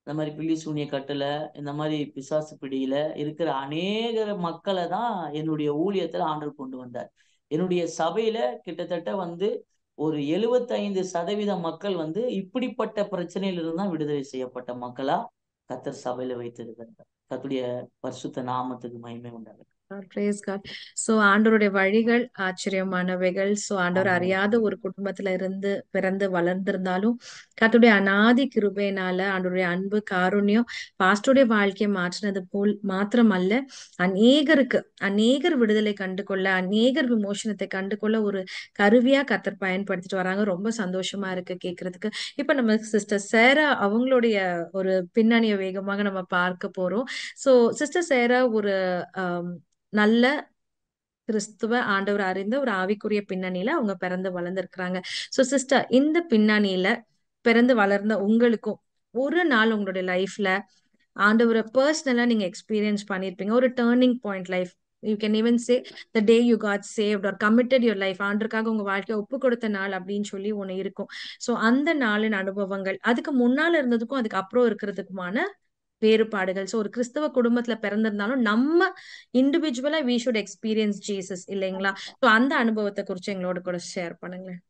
இந்த மாதிரி பில்லி சூனிய கட்டுல இந்த மாதிரி பிசாசு பிடியில இருக்கிற அநேக மக்களை தான் என்னுடைய ஊழியத்துல ஆண்டவர் கொண்டு வந்தார் என்னுடைய சபையில கிட்டத்தட்ட வந்து ஒரு எழுபத்தைந்து சதவீத மக்கள் வந்து இப்படிப்பட்ட பிரச்சனையிலிருந்து தான் விடுதலை செய்யப்பட்ட மக்களா கத்தர் சபையில வைத்திருக்கிறார் கத்துடைய பரிசுத்த நாமத்துக்கு மகிமை உண்டாகும் praise God. So ஆண்டவருடைய வழிகள் ஆச்சரியமானவைகள் சோ ஆண்டவர் ஆமா. அறியாத ஒரு குடும்பத்துல இருந்து பிறந்து வளர்ந்திருந்தாலும் கர்த்தருடைய அநாதி கிருபையினால ஆண்டவருடைய அன்பு காருண்யம் பாஸ்டருடைய வாழ்க்கையை மாற்றினது போல் மாத்திரமல்ல அநேகருக்கு அநேகர் விடுதலை கண்டுகொள்ள அநேகர் விமோசனத்தை கண்டுகொள்ள ஒரு கருவியா கத்தர் பயன்படுத்திட்டு வராங்க ரொம்ப சந்தோஷமா இருக்கு கேக்குறதுக்கு இப்ப நம்ம சிஸ்டர் சேரா அவங்களுடைய ஒரு பின்னணியை வேகமாக நம்ம பார்க்க போறோம் சோ சிஸ்டர் சேரா ஒரு ஆம், நல்ல கிறிஸ்துவ ஆண்டவர் அறிந்த ஒரு ஆவிக்குரிய பின்னணியில அவங்க பிறந்து வளர்ந்துருக்கிறாங்க சோ சிஸ்டர் இந்த பின்னணியில பிறந்து வளர்ந்த உங்களுக்கும் ஒரு நாள் உங்களுடைய லைஃப்ல ஆண்டவரை பர்சனலா நீங்க எக்ஸ்பீரியன்ஸ் பண்ணிருப்பீங்க ஒரு turning point life you can even say the day you got saved or committed your life ஆண்டருக்காக உங்க வாழ்க்கையை ஒப்பு கொடுத்த நாள் அப்படின்னு சொல்லி ஒண்ணு இருக்கும் சோ அந்த நாளின் அனுபவங்கள் அதுக்கு முன்னால இருந்ததுக்கும் அதுக்கு அப்புறம் இருக்கிறதுக்குமான வேறுபாடுகள் ஸோ ஒரு கிறிஸ்தவ குடும்பத்துல பிறந்திருந்தாலும் நம்ம இண்டிவிஜுவலா வி ஷுட் எக்ஸ்பீரியன்ஸ் ஜீசஸ் இல்லைங்களா ஸோ அந்த அனுபவத்தை குறித்து எங்களோட கூட ஷேர் பண்ணுங்களேன்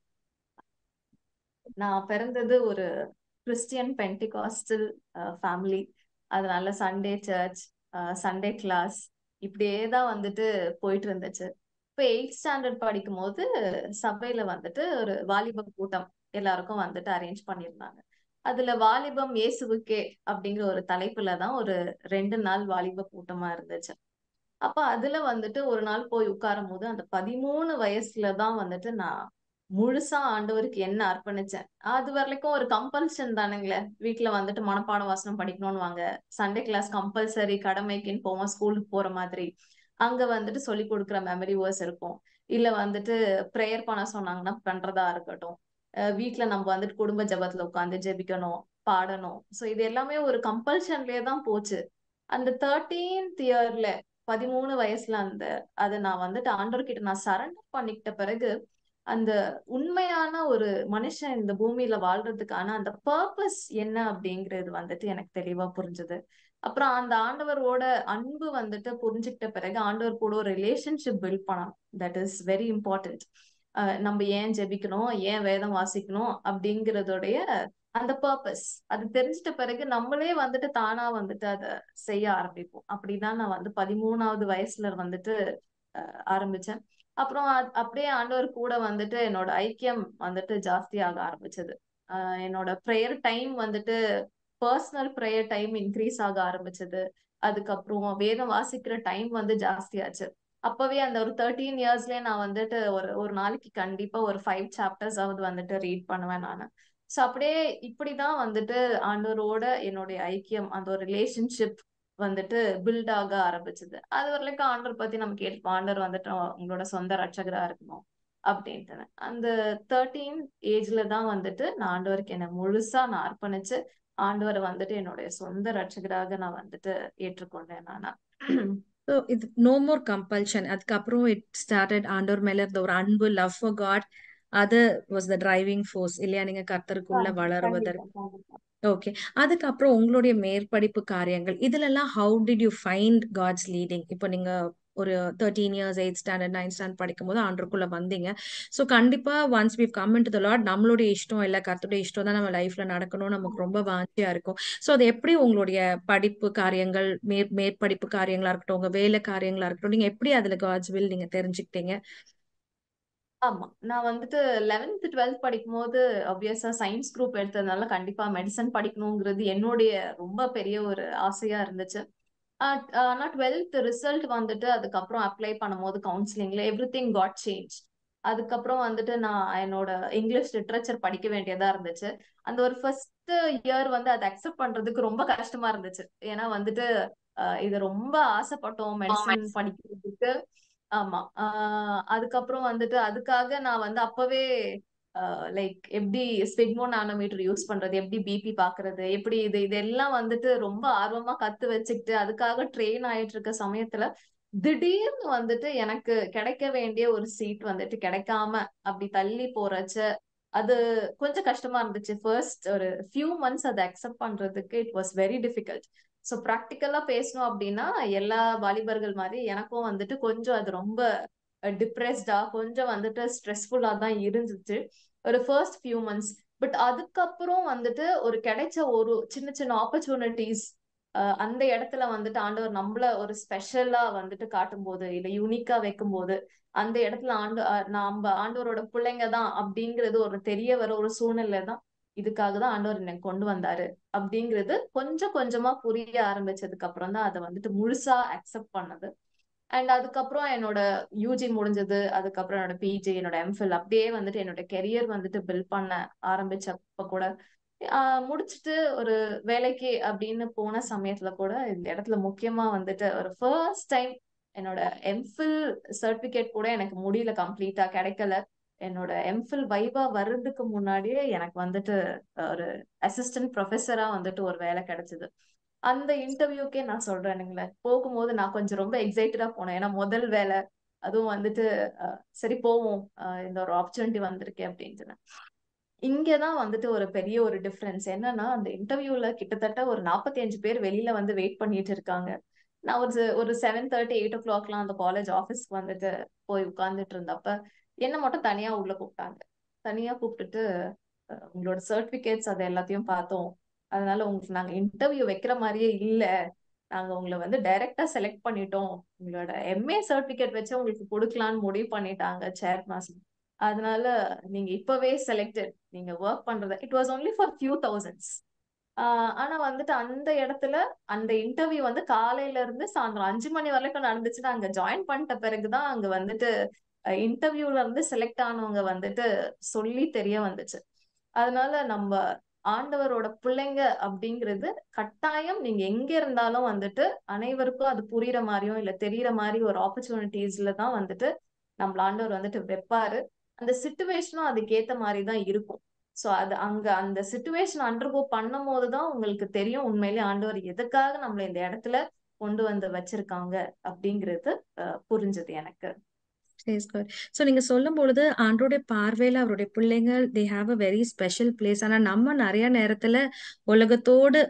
நான் பிறந்தது ஒரு கிறிஸ்டியன் பென்டிகாஸ்டல் ஃபேமிலி அதனால சண்டே சர்ச் சண்டே கிளாஸ் இப்படியே தான் வந்துட்டு போயிட்டு இருந்துச்சு இப்போ எயிட் ஸ்டாண்டர்ட் படிக்கும் போது சபையில வந்துட்டு ஒரு வாலிப கூட்டம் எல்லாருக்கும் வந்துட்டு அரேஞ்ச் பண்ணியிருந்தாங்க அதுல வாலிபம் இயேசுவுக்கே அப்படிங்கிற ஒரு தலைப்புல தான் ஒரு ரெண்டு நாள் வாலிப கூட்டமா இருந்துச்சு அப்ப அதுல வந்துட்டு ஒரு நாள் போய் உட்காரும் போது அந்த பதிமூணு வயசுல தான் வந்துட்டு நான் முழுசா ஆண்டவருக்கு என்ன அர்ப்பணிச்சேன் அது வரைக்கும் ஒரு கம்பல்ஷன் தானுங்களே வீட்டுல வந்துட்டு மனப்பாட வாசனம் படிக்கணும்னு வாங்க சண்டே கிளாஸ் கம்பல்சரி கடமைக்குன்னு போவோம் ஸ்கூலுக்கு போற மாதிரி அங்க வந்துட்டு சொல்லி கொடுக்குற மெமரி வேர்ஸ் இருக்கும் இல்ல வந்துட்டு ப்ரேயர் பண்ண சொன்னாங்கன்னா பண்றதா இருக்கட்டும் அஹ் வீட்ல நம்ம வந்துட்டு குடும்ப ஜபத்துல உட்காந்து ஜெபிக்கணும் பாடணும் சோ இது எல்லாமே ஒரு கம்பல்ஷன்லயே தான் போச்சு அந்த தேர்ட்டீன்த் இயர்ல பதிமூணு வயசுல அந்த அதை நான் வந்துட்டு ஆண்டவர்கிட்ட நான் சரண்டர் பண்ணிக்கிட்ட பிறகு அந்த உண்மையான ஒரு மனுஷன் இந்த பூமியில வாழ்றதுக்கான அந்த பர்பஸ் என்ன அப்படிங்கிறது வந்துட்டு எனக்கு தெளிவா புரிஞ்சுது அப்புறம் அந்த ஆண்டவரோட அன்பு வந்துட்டு புரிஞ்சுக்கிட்ட பிறகு ஆண்டவர் கூட ஒரு ரிலேஷன்ஷிப் பில்ட் பண்ணணும் தட் இஸ் வெரி இம்பார்ட்டன்ட் நம்ம ஏன் ஜெபிக்கணும் ஏன் வேதம் வாசிக்கணும் அப்படிங்கறதோடைய அந்த பர்பஸ் அது தெரிஞ்சிட்ட பிறகு நம்மளே வந்துட்டு தானா வந்துட்டு அதை செய்ய ஆரம்பிப்போம் அப்படிதான் நான் வந்து பதிமூணாவது வயசுல வந்துட்டு அஹ், ஆரம்பிச்சேன் அப்புறம் அ- அப்படியே ஆண்டவர் கூட வந்துட்டு என்னோட ஐக்கியம் வந்துட்டு ஜாஸ்தியாக ஆரம்பிச்சது ஆஹ் என்னோட ப்ரேயர் டைம் வந்துட்டு பர்சனல் ப்ரேயர் டைம் இன்க்ரீஸ் ஆக ஆரம்பிச்சது அதுக்கப்புறம் வேதம் வாசிக்கிற டைம் வந்து ஜாஸ்தியாச்சு அப்பவே அந்த ஒரு தேர்ட்டீன் இயர்ஸ்லயே நான் வந்துட்டு ஒரு ஒரு நாளைக்கு கண்டிப்பா ஒரு ஃபைவ் சாப்டர்ஸ் ஆவது வந்துட்டு ரீட் பண்ணுவேன் நான் ஸோ அப்படியே இப்படிதான் வந்துட்டு ஆண்டவரோட என்னுடைய ஐக்கியம் அந்த ஒரு ரிலேஷன்ஷிப் வந்துட்டு பில்ட் ஆக ஆரம்பிச்சது அது வரைக்கும் ஆண்டவர் பத்தி நம்ம கேட்போம் ஆண்டவர் வந்துட்டு உங்களோட சொந்த ரட்சகரா இருக்கணும் அப்படின்ட்டு அந்த தேர்ட்டீன் ஏஜ்ல தான் வந்துட்டு நான் ஆண்டவருக்கு என்னை முழுசா நான் அர்ப்பணிச்சு ஆண்டவரை வந்துட்டு என்னுடைய சொந்த ரட்சகராக நான் வந்துட்டு ஏற்றுக்கொண்டேன் நானா ஸோ இது நோ மோர் கம்பல்ஷன் அதுக்கப்புறம் இட் ஸ்டார்டட் ஆண்டவர் மேல இருந்த ஒரு அன்பு லவ் ஃபார் காட் அது வாஸ் த டிரைவிங் ஃபோர்ஸ் இல்லையா நீங்க கர்த்தருக்குள்ள வளருவதற்கு கண்டிப்பா கண்டிப்பா ஓகே அதுக்கப்புறம் உங்களுடைய மேற்படிப்பு காரியங்கள் இதுலெல்லாம் how did you find God's leading இப்போ நீங்க ஒரு thirteen years eight standard ninth standard படிக்கும் போது ஆண்டருக்குள்ள வந்தீங்க ஸோ கண்டிப்பா once we've come into the Lord நம்மளுடைய இஷ்டம் இல்லை கர்த்தருடைய இஷ்டம் தான் நம்ம லைஃப்ல நடக்கணும் நமக்கு ரொம்ப வாஞ்சியா இருக்கும் ஸோ அது எப்படி உங்களுடைய படிப்பு காரியங்கள் மேற் மேற்படிப்பு காரியங்களா இருக்கட்டும் உங்க வேலை காரியங்களா இருக்கட்டும் நீங்க எப்படி அதுல காட்ஸ் வில் நீங்க தெரிஞ்சுக்கிட்டீங்க ஆமா நான் வந்துட்டு லெவன்த் டுவெல்த் படிக்கும் போது ஆப்வியஸா சயின்ஸ் குரூப் எடுத்ததுனால கண்டிப்பா மெடிசன் படிக்கணுங்கிறது என்னுடைய ரொம்ப பெரிய ஒரு ஆசையா இருந்துச்சு ஆஹ் ஆனா டுவெல்த் ரிசல்ட் வந்துட்டு அதுக்கப்புறம் அப்ளை பண்ணும்போது கவுன்சிலிங்ல எவ்ரி திங் காட் சேஞ்ச் அதுக்கப்புறம் வந்துட்டு நான் என்னோட இங்கிலீஷ் லிட்ரேச்சர் படிக்க வேண்டியதா இருந்துச்சு அந்த ஒரு ஃபர்ஸ்ட் இயர் வந்து அதை அக்செப்ட் பண்றதுக்கு ரொம்ப கஷ்டமா இருந்துச்சு ஏன்னா வந்துட்டு ஆஹ் இது ரொம்ப ஆசைப்பட்டோம் மெடிசன் படிக்கிறதுக்கு ஆமா ஆஹ் அதுக்கப்புறம் வந்துட்டு அதுக்காக நான் வந்து அப்பவே லைக் எப்படி ஸ்பிக்மோ நானோமீட்டர் யூஸ் பண்றது எப்படி பிபி பாக்குறது எப்படி இது இதெல்லாம் வந்துட்டு ரொம்ப ஆர்வமா கத்து வச்சுக்கிட்டு அதுக்காக ட்ரெயின் ஆயிட்டு இருக்க சமயத்துல திடீர்னு வந்துட்டு எனக்கு கிடைக்க வேண்டிய ஒரு சீட் வந்துட்டு கிடைக்காம அப்படி தள்ளி போறச்ச அது கொஞ்சம் கஷ்டமா இருந்துச்சு ஃபர்ஸ்ட் ஒரு ஃபியூ மந்த்ஸ் அதை அக்செப்ட் பண்றதுக்கு it was very difficult so ப்ராக்டிக்கலா பேசணும் அப்படின்னா எல்லா வாலிபர்கள் மாதிரி எனக்கும் வந்துட்டு கொஞ்சம் அது ரொம்ப டிப்ரெஸ்டா கொஞ்சம் வந்துட்டு ஸ்ட்ரெஸ்ஃபுல்லா தான் இருந்துச்சு ஒரு ஃபர்ஸ்ட் ஃபியூ மந்த்ஸ் பட் அதுக்கப்புறம் வந்துட்டு ஒரு கிடைச்ச ஒரு சின்ன சின்ன ஆப்பர்ச்சுனிட்டிஸ் அந்த இடத்துல வந்துட்டு ஆண்டவர் நம்மள ஒரு ஸ்பெஷலா வந்துட்டு காட்டும் போது இல்ல யூனிக்கா வைக்கும் போது அந்த இடத்துல ஆண்டு நம்ம ஆண்டவரோட பிள்ளைங்க தான் அப்படிங்கிறது ஒரு தெரிய வர ஒரு சூழ்நிலை தான் இதுக்காக தான் ஆண்டவர் என்னை கொண்டு வந்தாரு அப்படிங்கிறது கொஞ்சம் கொஞ்சமா புரிய ஆரம்பிச்சதுக்கு அப்புறம் தான் அதை வந்துட்டு முழுசா அக்செப்ட் பண்ணது அண்ட் அதுக்கப்புறம் என்னோட யூஜி முடிஞ்சது அதுக்கப்புறம் என்னோட பிஜி என்னோட எம்ஃபில் அப்படியே வந்துட்டு என்னோட கெரியர் வந்துட்டு பில்ட் பண்ண ஆரம்பிச்சப்ப கூட முடிச்சுட்டு ஒரு வேலைக்கு அப்படின்னு போன சமயத்துல கூட இந்த இடத்துல முக்கியமா வந்துட்டு ஒரு ஃபர்ஸ்ட் டைம் என்னோட எம்ஃபில் சர்டிபிகேட் கூட எனக்கு முடியல கம்ப்ளீட்டா கிடைக்கல என்னோட எம்ஃபில் வைவா வர்றதுக்கு முன்னாடியே எனக்கு வந்துட்டு ஒரு அசிஸ்டன்ட் ப்ரொஃபஸரா வந்துட்டு ஒரு வேலை கிடைச்சது அந்த இன்டர்வியூக்கே நான் சொல்றேனுங்களே போகும்போது நான் கொஞ்சம் ரொம்ப எக்ஸைட்டடா போனேன் ஏன்னா முதல் வேலை அதுவும் வந்துட்டு சரி போவோம் இந்த ஒரு ஆப்பர்ச்சுனிட்டி வந்திருக்கு அப்படின்ட்டு இங்கதான் வந்துட்டு ஒரு பெரிய ஒரு டிஃபரன்ஸ் என்னன்னா அந்த இன்டர்வியூல கிட்டத்தட்ட ஒரு நாற்பத்தி அஞ்சு பேர் வெளியில வந்து வெயிட் பண்ணிட்டு இருக்காங்க நான் ஒரு ஒரு செவன் தேர்ட்டி எயிட் ஓ கிளாக்லாம் அந்த காலேஜ் ஆஃபீஸ்க்கு வந்துட்டு போய் உட்கார்ந்துட்டு இருந்தப்ப என்ன மட்டும் தனியா உள்ள கூப்பிட்டாங்க தனியா கூப்பிட்டுட்டு உங்களோட சர்டிபிகேட்ஸ் அது எல்லாத்தையும் பார்த்தோம் அதனால உங்களுக்கு நாங்க இன்டர்வியூ வைக்கிற மாதிரியே இல்ல நாங்க உங்களை வந்து டைரக்டா செலக்ட் பண்ணிட்டோம் உங்களோட எம்ஏ சர்டிபிகேட் வச்சு உங்களுக்கு கொடுக்கலான்னு முடிவு பண்ணிட்டாங்க சேர்மாசம் அதனால நீங்க இப்பவே செலக்டட் நீங்க ஒர்க் பண்றது it was only for few thousands ஆனா வந்துட்டு அந்த இடத்துல அந்த இன்டர்வியூ வந்து காலையில இருந்து சாயந்தரம் அஞ்சு மணி வரைக்கும் நடந்துச்சுன்னா அங்க ஜாயின் பண்ணிட்ட பிறகுதான் அங்க வந்துட்டு இன்டர்வியூல இருந்து செலக்ட் ஆனவங்க வந்துட்டு சொல்லி தெரிய வந்துச்சு அதனால நம்ம ஆண்டவரோட பிள்ளைங்க அப்படிங்கிறது கட்டாயம் நீங்க எங்க இருந்தாலும் வந்துட்டு அனைவருக்கும் அது புரியுற மாதிரியும் இல்ல தெரியற மாதிரி ஒரு ஆப்பர்ச்சுனிட்டிஸ்ல தான் வந்துட்டு நம்மள ஆண்டவர் வந்துட்டு வைப்பாரு அந்த சுச்சுவேஷனும் அதுக்கு ஏத்த மாதிரி தான் இருக்கும் சோ அது அங்க அந்த சுச்சுவேஷன் அண்டர்கோ பண்ணும் போதுதான் உங்களுக்கு தெரியும் உண்மையிலே ஆண்டவர் எதுக்காக நம்மள இந்த இடத்துல கொண்டு வந்து வச்சிருக்காங்க அப்படிங்கிறது புரிஞ்சது எனக்கு ஸோ நீங்க சொல்லும் பொழுது ஆண்டோடைய பார்வையில அவருடைய பிள்ளைங்கள் they have a very special place ஆனா நம்ம நிறைய நேரத்துல உலகத்தோடு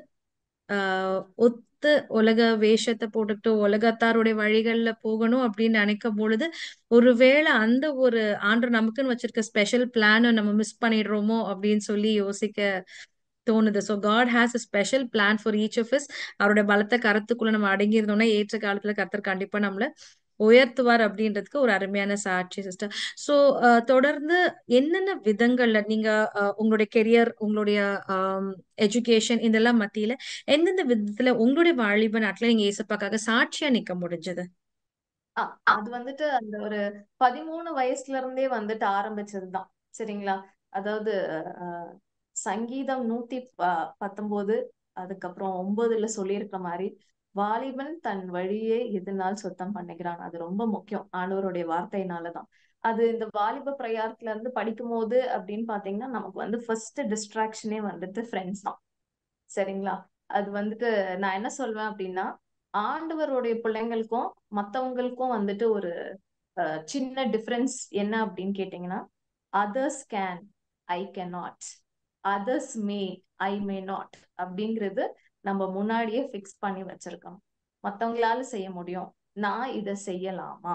ஆஹ் ஒத்து உலக வேஷத்தை போட்டுக்கிட்டு உலகத்தாருடைய வழிகள்ல போகணும் அப்படின்னு நினைக்கும் பொழுது ஒருவேளை அந்த ஒரு ஆண்டு நமக்குன்னு வச்சிருக்க ஸ்பெஷல் பிளானை நம்ம மிஸ் பண்ணிடுறோமோ அப்படின்னு சொல்லி யோசிக்க தோணுது so God has a special plan for each of his அவருடைய பலத்த கருத்துக்குள்ள நம்ம அடங்கி இருந்தோம்னா ஏற்ற காலத்துல கர்த்தர் கண்டிப்பா நம்மள உயர்த்துவார் அப்படின்றதுக்கு ஒரு அருமையான சாட்சி சிஸ்டர் ஸோ தொடர்ந்து என்னென்ன விதங்கள்ல நீங்க உங்களுடைய கெரியர் உங்களுடைய எஜுகேஷன் இதெல்லாம் மத்தியில எந்தெந்த விதத்துல உங்களுடைய வாலிப நாட்டுல நீங்க ஏசப்பாக்காக சாட்சியா நிக்க முடிஞ்சது அது வந்துட்டு அந்த ஒரு பதிமூணு வயசுல இருந்தே வந்துட்டு ஆரம்பிச்சதுதான் சரிங்களா அதாவது சங்கீதம் நூத்தி பத்தொன்பது அதுக்கப்புறம் ஒன்பதுல சொல்லியிருக்க மாதிரி வாலிபன் தன் வழியே எதனால் சுத்தம் பண்ணிக்கிறான் அது ரொம்ப முக்கியம் ஆண்டவருடைய வார்த்தையினாலதான் அது இந்த வாலிப பிரயாரத்துல இருந்து படிக்கும் போது அப்படின்னு பாத்தீங்கன்னா நமக்கு வந்து ஃபர்ஸ்ட் டிஸ்ட்ராக்ஷனே வந்துட்டு ஃப்ரெண்ட்ஸ் தான் சரிங்களா அது வந்துட்டு நான் என்ன சொல்வேன் அப்படின்னா ஆண்டவருடைய பிள்ளைங்களுக்கும் மத்தவங்களுக்கும் வந்துட்டு ஒரு சின்ன டிஃபரன்ஸ் என்ன அப்படின்னு கேட்டீங்கன்னா others can I can not others may I may not அப்படிங்கிறது நம்ம முன்னாடியே ஃபிக்ஸ் பண்ணி வச்சிருக்கோம் மத்தவங்களால செய்ய முடியும் நான் இத செய்யலாமா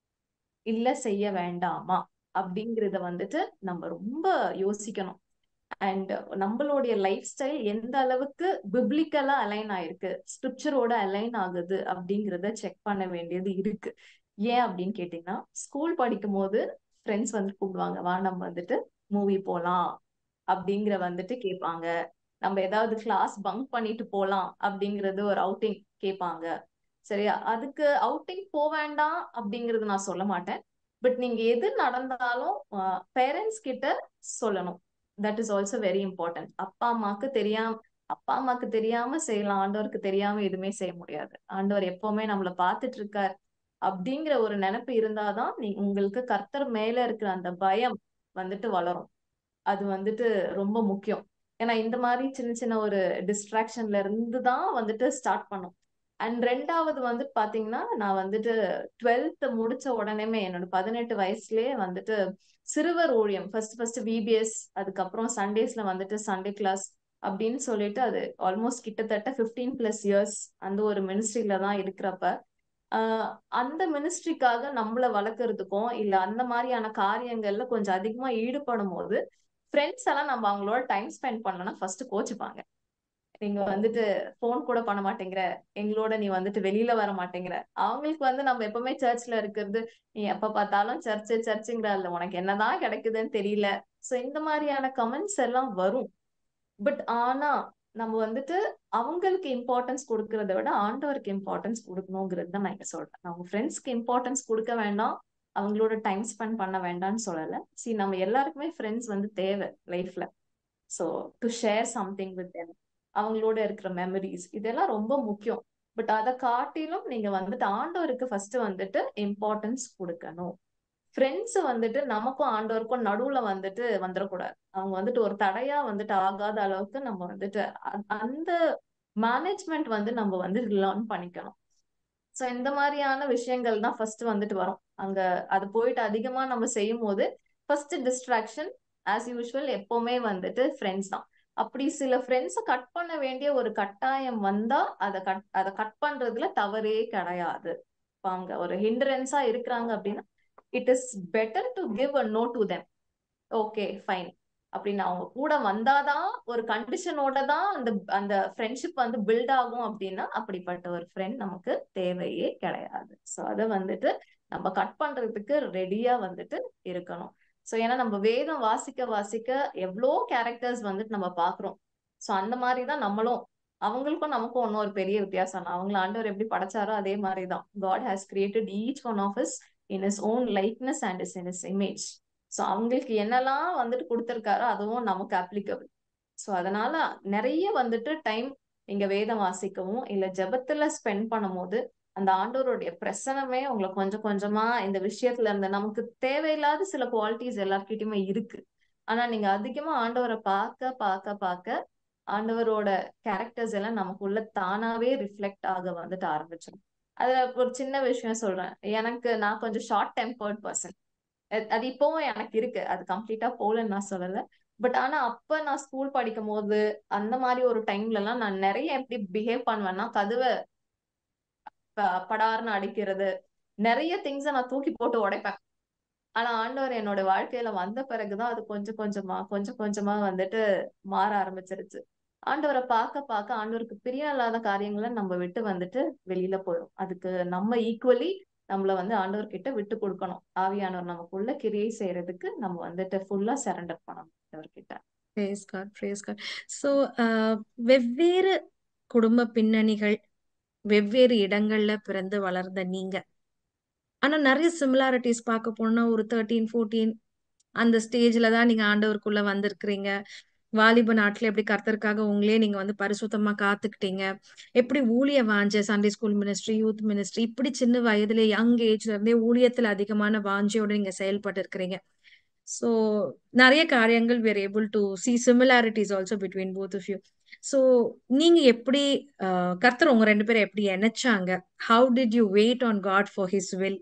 இல்ல செய்ய வேண்டாமா அப்படிங்கறத வந்துட்டு நம்ம ரொம்ப யோசிக்கணும் அண்ட் நம்மளுடைய லைஃப் ஸ்டைல் எந்த அளவுக்கு பிப்ளிக்கலா அலைன் ஆயிருக்கு ஸ்கிரிப்சரோட அலைன் ஆகுது அப்படிங்கறத செக் பண்ண வேண்டியது இருக்கு ஏன் அப்படின்னு கேட்டீங்கன்னா ஸ்கூல் படிக்கும் போது ஃப்ரெண்ட்ஸ் வந்து கூப்பிடுவாங்க வா நம்ம வந்துட்டு மூவி போலாம் அப்படிங்கிற வந்துட்டு கேட்பாங்க நம்ம ஏதாவது கிளாஸ் பங்க் பண்ணிட்டு போலாம் அப்படிங்கறது ஒரு அவுட்டிங் கேட்பாங்க சரியா அதுக்கு அவுட்டிங் போக வேண்டாம் அப்படிங்கறது நான் சொல்ல மாட்டேன் பட் நீங்க எது நடந்தாலும் பேரண்ட்ஸ் கிட்ட சொல்லணும் that is also very important அப்பா அம்மாக்கு தெரியாம அப்பா அம்மாக்கு தெரியாம செய்யலாம் ஆண்டவருக்கு தெரியாம எதுவுமே செய்ய முடியாது ஆண்டவர் எப்பவுமே நம்மள பாத்துட்டு இருக்கார் அப்படிங்கிற ஒரு நினைப்பு இருந்தாதான் நீ உங்களுக்கு கர்த்தர் மேல இருக்கிற அந்த பயம் வந்துட்டு வளரும் அது வந்துட்டு ரொம்ப முக்கியம் ஏன்னா இந்த மாதிரி சின்ன சின்ன ஒரு டிஸ்ட்ராக்ஷன்ல இருந்து தான் வந்துட்டு ஸ்டார்ட் பண்ணும் அண்ட் ரெண்டாவது வந்து பாத்தீங்கன்னா நான் வந்துட்டு டுவெல்த் முடிச்ச உடனேமே என்னோட பதினெட்டு வயசுலயே வந்துட்டு சிறுவர் ஊழியம் ஃபர்ஸ்ட் ஃபர்ஸ்ட் விபிஎஸ் அதுக்கப்புறம் சண்டேஸ்ல வந்துட்டு சண்டே கிளாஸ் அப்படின்னு சொல்லிட்டு அது ஆல்மோஸ்ட் கிட்டத்தட்ட ஃபிஃப்டீன் பிளஸ் இயர்ஸ் அந்த ஒரு மினிஸ்ட்ரியில தான் இருக்கிறப்ப ஆஹ் அந்த மினிஸ்ட்ரிக்காக நம்மள வளர்க்கறதுக்கும் இல்ல அந்த மாதிரியான காரியங்கள்ல கொஞ்சம் அதிகமா ஈடுபடும் போது ஃப்ரெண்ட்ஸ் எல்லாம் நம்ம அவங்களோட டைம் ஸ்பெண்ட் பண்ணலன்னா ஃபர்ஸ்ட் கோச்சுப்பாங்க நீங்க வந்துட்டு ஃபோன் கூட பண்ண மாட்டேங்கிற எங்களோட நீ வந்துட்டு வெளியில வர மாட்டேங்கிற அவங்களுக்கு வந்து நம்ம எப்பவுமே சர்ச்ல இருக்கிறது நீ எப்ப பார்த்தாலும் சர்ச்சு சர்ச்சுங்கிற இல்ல உனக்கு என்னதான் கிடைக்குதுன்னு தெரியல சோ இந்த மாதிரியான கமெண்ட்ஸ் எல்லாம் வரும் பட் ஆனா நம்ம வந்துட்டு அவங்களுக்கு இம்பார்ட்டன்ஸ் கொடுக்கறத விட ஆண்டவருக்கு இம்பார்ட்டன்ஸ் கொடுக்கணுங்கிறது தான் நான் இங்க சொல்றேன் அவங்க ஃப்ரெண்ட்ஸ்க்கு இம்பார்ட்டன்ஸ் கொடுக்க வேண்டாம் அவங்களோட டைம் ஸ்பெண்ட் பண்ண வேண்டாம்னு சொல்லல சி நம்ம எல்லாருக்குமே ஃப்ரெண்ட்ஸ் வந்து தேவை லைஃப்ல so to share something with them அவங்களோட இருக்கிற மெமரிஸ் இதெல்லாம் ரொம்ப முக்கியம் பட் அதை காட்டிலும் நீங்க வந்துட்டு ஆண்டவருக்கு ஃபர்ஸ்ட் வந்துட்டு இம்பார்ட்டன்ஸ் கொடுக்கணும் ஃப்ரெண்ட்ஸ் வந்துட்டு நமக்கும் ஆண்டவருக்கும் நடுவுல வந்துட்டு வந்துடக்கூடாது அவங்க வந்துட்டு ஒரு தடையா வந்துட்டு ஆகாத அளவுக்கு நம்ம வந்துட்டு அ- அந்த மேனேஜ்மெண்ட் வந்து நம்ம வந்து லேர்ன் பண்ணிக்கணும் சோ இந்த மாதிரியான விஷயங்கள் தான் ஃபர்ஸ்ட் வந்துட்டு வரும் அங்க அது போயிட்டு அதிகமா நம்ம செய்யும் போது ஃபர்ஸ்ட் டிஸ்ட்ராக்ஷன் ஆஸ் யூஷுவல் எப்பவுமே வந்துட்டு ஃப்ரெண்ட்ஸ் தான் அப்படி சில ஃப்ரெண்ட்ஸை கட் பண்ண வேண்டிய ஒரு கட்டாயம் வந்தா அதை கட் அதை கட் பண்றதுல தவறே கிடையாது இப்ப அவங்க ஒரு ஹிண்டரன்ஸா இருக்கிறாங்க அப்படின்னா it is better to give a no to them okay fine அப்படின்னு அவங்க கூட வந்தாதான் ஒரு கண்டிஷனோட தான் அந்த அந்த ஃப்ரெண்ட்ஷிப் வந்து பில்ட் ஆகும் அப்படின்னா அப்படிப்பட்ட ஒரு ஃப்ரெண்ட் நமக்கு தேவையே கிடையாது ஸோ அதை வந்துட்டு நம்ம கட் பண்றதுக்கு ரெடியா வந்துட்டு இருக்கணும் ஸோ ஏன்னா நம்ம வேதம் வாசிக்க வாசிக்க எவ்வளோ கேரக்டர்ஸ் வந்துட்டு நம்ம பாக்குறோம் ஸோ அந்த மாதிரி தான் நம்மளும் அவங்களுக்கும் நமக்கும் ஒன்றும் ஒரு பெரிய வித்தியாசம் இல்லை அவங்கள ஆண்டவர் எப்படி படைச்சாரோ அதே மாதிரி தான் God has created each one of his in his own likeness and his in his image so அவங்களுக்கு என்னெல்லாம் வந்துட்டு கொடுத்துருக்காரோ அதுவும் நமக்கு அப்ளிகபிள் ஸோ அதனால நிறைய வந்துட்டு டைம் நீங்க வேதம் வாசிக்கவும் இல்ல ஜெபத்துல ஸ்பெண்ட் பண்ணும்போது அந்த ஆண்டவருடைய பிரசனமே உங்களை கொஞ்சம் கொஞ்சமா இந்த விஷயத்துல இருந்து நமக்கு தேவையில்லாத சில குவாலிட்டிஸ் எல்லார்கிட்டயுமே இருக்கு ஆனா நீங்க அதிகமா ஆண்டவரை பார்க்க பார்க்க பார்க்க ஆண்டவரோட கேரக்டர்ஸ் எல்லாம் நமக்குள்ள தானாவே ரிஃப்ளெக்ட் ஆக வந்துட்டு ஆரம்பிச்சிடும் அதுல ஒரு சின்ன விஷயம் சொல்றேன் எனக்கு நான் கொஞ்சம் ஷார்ட் டெம்பர்ட் பர்சன் அது இப்பவும் எனக்கு இருக்கு அது கம்ப்ளீட்டா போகலன்னு நான் சொல்லல பட் ஆனா அப்ப நான் ஸ்கூல் படிக்கும் போது அந்த மாதிரி ஒரு டைம்ல எல்லாம் நான் நிறைய எப்படி பிஹேவ் பண்ணுவேன்னா கதவை ப- படார்னு அடிக்கிறது நிறைய திங்ஸை நான் தூக்கி போட்டு உடைப்பேன் ஆனா ஆண்டவர் என்னோட வாழ்க்கையில வந்த பிறகுதான் அது கொஞ்சம் கொஞ்சமா கொஞ்சம் கொஞ்சமா வந்துட்டு மாற ஆரம்பிச்சிருச்சு ஆண்டவரை பார்க்க பார்க்க ஆண்டவருக்கு பிரியம் இல்லாத காரியங்களை நம்ம விட்டு வந்துட்டு வெளியில போயிடும் அதுக்கு நம்ம ஈக்குவலி நம்மள வந்து ஆண்டவர் கிட்ட விட்டு கொடுக்கணும் ஆவியானவர் நமக்குள்ள கிரியை செய்யறதுக்கு நம்ம வந்துட்டு ஃபுல்லா சரண்டர் பண்ணணும் ஆண்டவர்கிட்ட praise God praise God so வெவ்வேறு குடும்ப பின்னணிகள் வெவ்வேறு இடங்கள்ல பிறந்து வளர்ந்த நீங்க ஆனா நிறைய சிமிலாரிட்டிஸ் பார்க்க போனா ஒரு தேர்ட்டீன் ஃபோர்டீன் அந்த ஸ்டேஜ்ல தான் நீங்க ஆண்டவருக்குள்ள வந்திருக்கிறீங்க வாலிப நாட்டுல எப்படி கர்த்தருக்காக உங்களே நீங்க வந்து பரிசுத்தமா காத்துக்கிட்டீங்க எப்படி ஊழிய வாஞ்ச Sunday school ministry youth ministry இப்படி சின்ன வயதுல யங் ஏஜ்ல இருந்தே ஊழியத்துல அதிகமான வாஞ்சையோட நீங்க செயல்பட்டு இருக்கிறீங்க ஸோ நிறைய காரியங்கள் were able to see similarities also between both of you so நீங்க எப்படி அஹ், கர்த்தர் உங்க ரெண்டு பேரும் எப்படி இணைச்சாங்க how did you wait on God for his will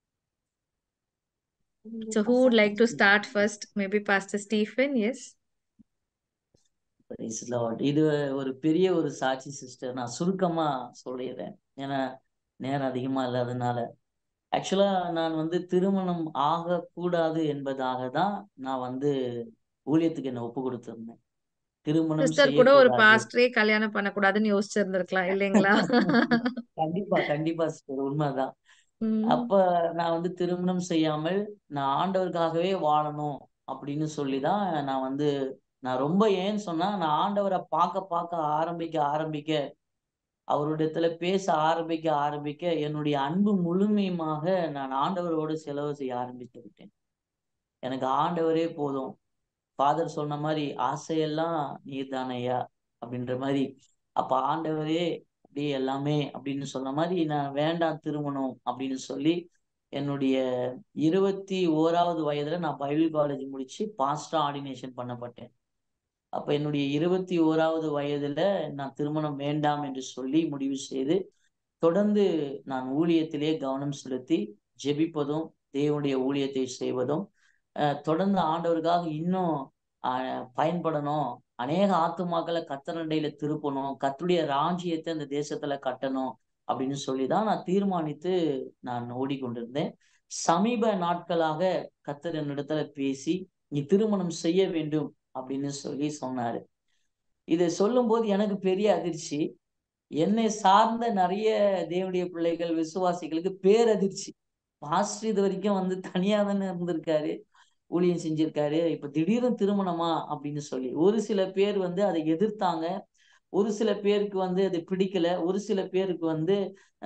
so who would like to start first maybe pastor Stephen yes Praise the Lord. இது ஒரு பெரிய ஒரு சாட்சி சிஸ்டர் நான் சுருக்கமா சொல்லிடுறேன் ஏன்னா நேரம் அதிகமா இல்லாதனால ஆக்சுவலா நான் வந்து திருமணம் ஆகக்கூடாது என்பதாக தான் நான் வந்து ஊழியத்துக்கு என்ன ஒப்பு கொடுத்திருந்தேன் திருமணம் சிஸ்டர் கூட ஒரு செய்யக்கூடாது பாஸ்டரே கல்யாணம் பண்ணக்கூடாதுன்னு யோசிச்சிருந்திருக்கலாம் இல்லைங்களா கண்டிப்பா கண்டிப்பா சிஸ்டர் உண்மைதான் உம் அப்ப நான் வந்து திருமணம் செய்யாமல் நான் ஆண்டவருக்காகவே வாழணும் அப்படின்னு சொல்லிதான் நான் வந்து நான் ரொம்ப ஏன்னு சொன்னா நான் ஆண்டவரை பார்க்க பார்க்க ஆரம்பிக்க ஆரம்பிக்க அவருடையத்துல பேச ஆரம்பிக்க ஆரம்பிக்க என்னுடைய அன்பு முழுமையுமாக நான் ஆண்டவரோடு செலவு செய்ய ஆரம்பித்து விட்டேன் எனக்கு ஆண்டவரே போதும் ஃபாதர் சொன்ன மாதிரி ஆசையெல்லாம் நீர்தானையா அப்படின்ற மாதிரி அப்ப ஆண்டவரே அப்படியே எல்லாமே அப்படின்னு சொன்ன மாதிரி நான் வேண்டாம் திருமணம் அப்படின்னு சொல்லி என்னுடைய இருபத்தி ஓராவது வயதுல நான் பைபிள் காலேஜ் முடிச்சு பாஸ்டா ஆர்டினேஷன் பண்ணப்பட்டேன் அப்ப என்னுடைய இருபத்தி ஓராவது வயதுல நான் திருமணம் வேண்டாம் என்று சொல்லி முடிவு செய்து தொடர்ந்து நான் ஊழியத்திலே கவனம் செலுத்தி ஜெபிப்பதும் தேவனுடைய ஊழியத்தை செய்வதும் அஹ், தொடர்ந்து ஆண்டவருக்காக இன்னும் அஹ், பயன்படணும் அநேக ஆத்துமாக்களை கத்தரண்டையில திருப்பணும் கத்துடைய ராஜ்யத்தை அந்த தேசத்துல கட்டணும் அப்படின்னு சொல்லி தான் நான் தீர்மானித்து நான் ஓடிக்கொண்டிருந்தேன் சமீப நாட்களாக கத்தர் என்னிடத்துல பேசி நீ திருமணம் செய்ய வேண்டும் அப்படின்னு சொல்லி சொன்னாரு இதை சொல்லும்போது எனக்கு பெரிய அதிர்ச்சி என்னை சார்ந்த நிறைய தேவனுடைய பிள்ளைகள் விசுவாசிகளுக்கு பேரதிர்ச்சி பாஸ்டர் இது வரைக்கும் வந்து தனியா தானே இருந்திருக்காரு ஊழியம் செஞ்சிருக்காரு இப்ப திடீர்னு திருமணமா அப்படின்னு சொல்லி ஒரு சில பேர் வந்து அதை எதிர்த்தாங்க ஒரு சில பேருக்கு வந்து அது பிடிக்கல ஒரு சில பேருக்கு வந்து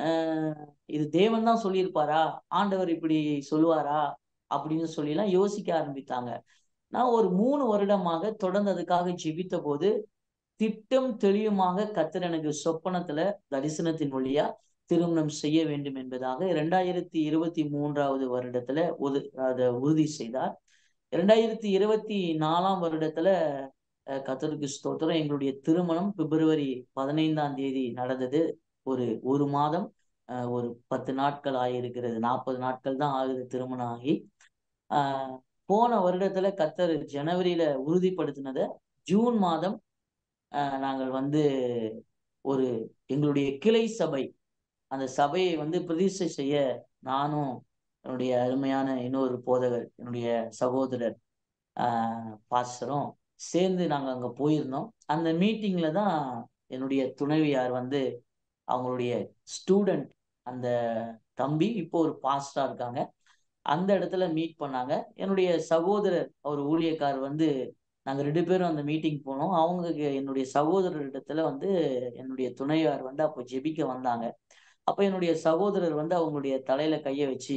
ஆஹ் இது தேவன் தான் சொல்லியிருப்பாரா ஆண்டவர் இப்படி சொல்லுவாரா அப்படின்னு சொல்லி எல்லாம் யோசிக்க ஆரம்பித்தாங்க நான் ஒரு மூணு வருடமாக தொடர்ந்து அதுக்காக ஜெபித்த போது திட்டம் தெளிவுமாக கத்தர் எனக்கு சொப்பனத்துல தரிசனத்தின் வழியா திருமணம் செய்ய வேண்டும் என்பதாக இரண்டாயிரத்தி இருபத்தி மூன்றாவது வருடத்துல உது அதை உறுதி செய்தார் இரண்டாயிரத்தி இருபத்தி நாலாம் வருடத்துல அஹ், கர்த்தருக்கு ஸ்தோத்திரம் எங்களுடைய திருமணம் பிப்ரவரி பதினைந்தாம் தேதி நடந்தது ஒரு ஒரு மாதம் அஹ், ஒரு பத்து நாட்கள் ஆகியிருக்கிறது நாற்பது நாட்கள் தான் ஆகுது திருமணம் ஆகி ஆஹ் போன வருடத்துல கத்தர் ஜனவரியில உறுதிப்படுத்தினதை ஜூன் மாதம் ஆஹ் நாங்கள் வந்து ஒரு எங்களுடைய கிளை சபை அந்த சபையை வந்து பிரதிஷ்டை செய்ய நானும் என்னுடைய அருமையான இன்னொரு போதகர் என்னுடைய சகோதரர் ஆஹ் பாஸ்டரும் சேர்ந்து நாங்கள் அங்கே போயிருந்தோம் அந்த மீட்டிங்ல தான் என்னுடைய துணைவியார் வந்து அவங்களுடைய ஸ்டூடெண்ட் அந்த தம்பி இப்போ ஒரு பாஸ்டா இருக்காங்க அந்த இடத்துல மீட் பண்ணாங்க என்னுடைய சகோதரர் அவர் ஊழியக்காரர் வந்து நாங்கள் ரெண்டு பேரும் அந்த மீட்டிங் போனோம் அவங்க என்னுடைய சகோதரர் இடத்துல வந்து என்னுடைய துணையார் வந்து அப்போ ஜெபிக்க வந்தாங்க அப்போ என்னுடைய சகோதரர் வந்து அவங்களுடைய தலையில கையை வச்சு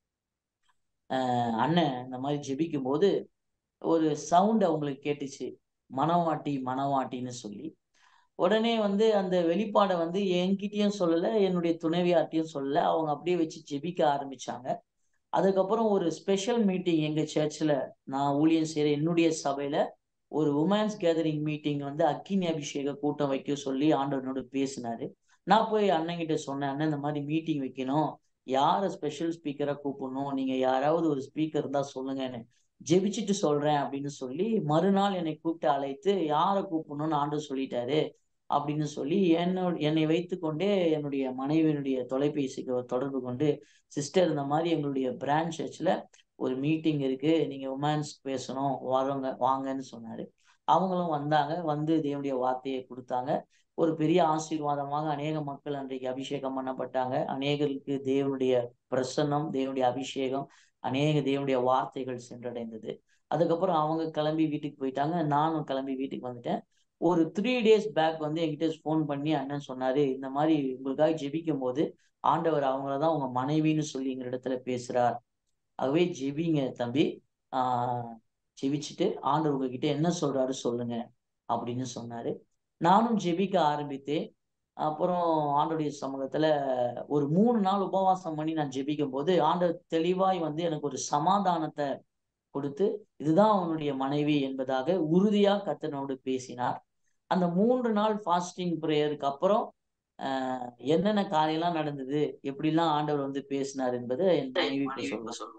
ஆஹ் அண்ணன் இந்த மாதிரி ஜெபிக்கும் போது ஒரு சவுண்ட் அவங்களுக்கு கேட்டுச்சு மணவாட்டி மணவாட்டின்னு சொல்லி உடனே வந்து அந்த வெளிப்பாடை வந்து என்கிட்டயும் சொல்லல என்னுடைய துணைவியார்ட்டையும் சொல்லல அவங்க அப்படியே வச்சு ஜெபிக்க ஆரம்பிச்சாங்க அதுக்கப்புறம் ஒரு ஸ்பெஷல் மீட்டிங் எங்க சர்ச்சில் நான் ஊழியம் செய்யற என்னுடைய சபையில ஒரு உமன்ஸ் கேதரிங் மீட்டிங் வந்து அக்கினி அபிஷேக கூட்டம் வைக்க சொல்லி ஆண்டவனோட பேசினாரு நான் போய் அண்ணன்கிட்ட சொன்னேன் அண்ணன் இந்த மாதிரி மீட்டிங் வைக்கணும் யாரை ஸ்பெஷல் ஸ்பீக்கரா கூப்பிடணும் நீங்க யாராவது ஒரு ஸ்பீக்கர் இருந்தா சொல்லுங்கன்னு ஜெபிச்சுட்டு சொல்றேன் அப்படின்னு சொல்லி மறுநாள் என்னை கூப்பிட்டு அழைத்து யாரை கூப்பிடணும்னு ஆண்டவர் சொல்லிட்டாரு அப்படின்னு சொல்லி என்னோட என்னை வைத்து கொண்டே என்னுடைய மனைவியினுடைய தொலைபேசிக்கு தொடர்பு கொண்டு சிஸ்டர் இந்த மாதிரி எங்களுடைய பிரான்ச் சர்ச்சில் ஒரு மீட்டிங் இருக்கு நீங்க உமன்ஸ் பேசணும் வரவங்க வாங்கன்னு சொன்னாரு அவங்களும் வந்தாங்க வந்து தேவனுடைய வார்த்தையை கொடுத்தாங்க ஒரு பெரிய ஆசீர்வாதமாக அநேக மக்கள் அன்றைக்கு அபிஷேகம் பண்ணப்பட்டாங்க அநேகருக்கு தேவனுடைய பிரசன்னம் தேவனுடைய அபிஷேகம் அநேக தேவனுடைய வார்த்தைகள் சென்றடைந்தது அதுக்கப்புறம் அவங்க கிளம்பி வீட்டுக்கு போயிட்டாங்க நானும் கிளம்பி வீட்டுக்கு வந்துட்டேன் ஒரு த்ரீ டேஸ் பேக் வந்து என்கிட்ட ஃபோன் பண்ணி அண்ணன் சொன்னாரு இந்த மாதிரி உங்களுக்காக ஜெபிக்கும் போது ஆண்டவர் அவங்களதான் உங்க மனைவின்னு சொல்லி எங்க இடத்துல பேசுறார் ஆகவே ஜெபிங்க தம்பி ஆஹ் ஜெபிச்சுட்டு ஆண்டவர் உங்ககிட்ட என்ன சொல்றாரு சொல்லுங்க அப்படின்னு சொன்னாரு நானும் ஜெபிக்க ஆரம்பித்தேன் அப்புறம் ஆண்டோடைய சமூகத்துல ஒரு மூணு நாள் உபவாசம் பண்ணி நான் ஜெபிக்கும் போது ஆண்டவர் தெளிவாய் வந்து எனக்கு ஒரு சமாதானத்தை கொடுத்து இதுதான் அவனுடைய மனைவி என்பதாக உறுதியா கத்தனோடு பேசினார் அந்த மூன்று நாள் ஃபாஸ்டிங் ப்ரேயருக்கு அப்புறம் ஆஹ் என்னென்ன காரியெல்லாம் நடந்தது எப்படிலாம் ஆண்டவர் வந்து பேசினார் என்பதை என் மனைவி இப்ப சொல்லுவாங்க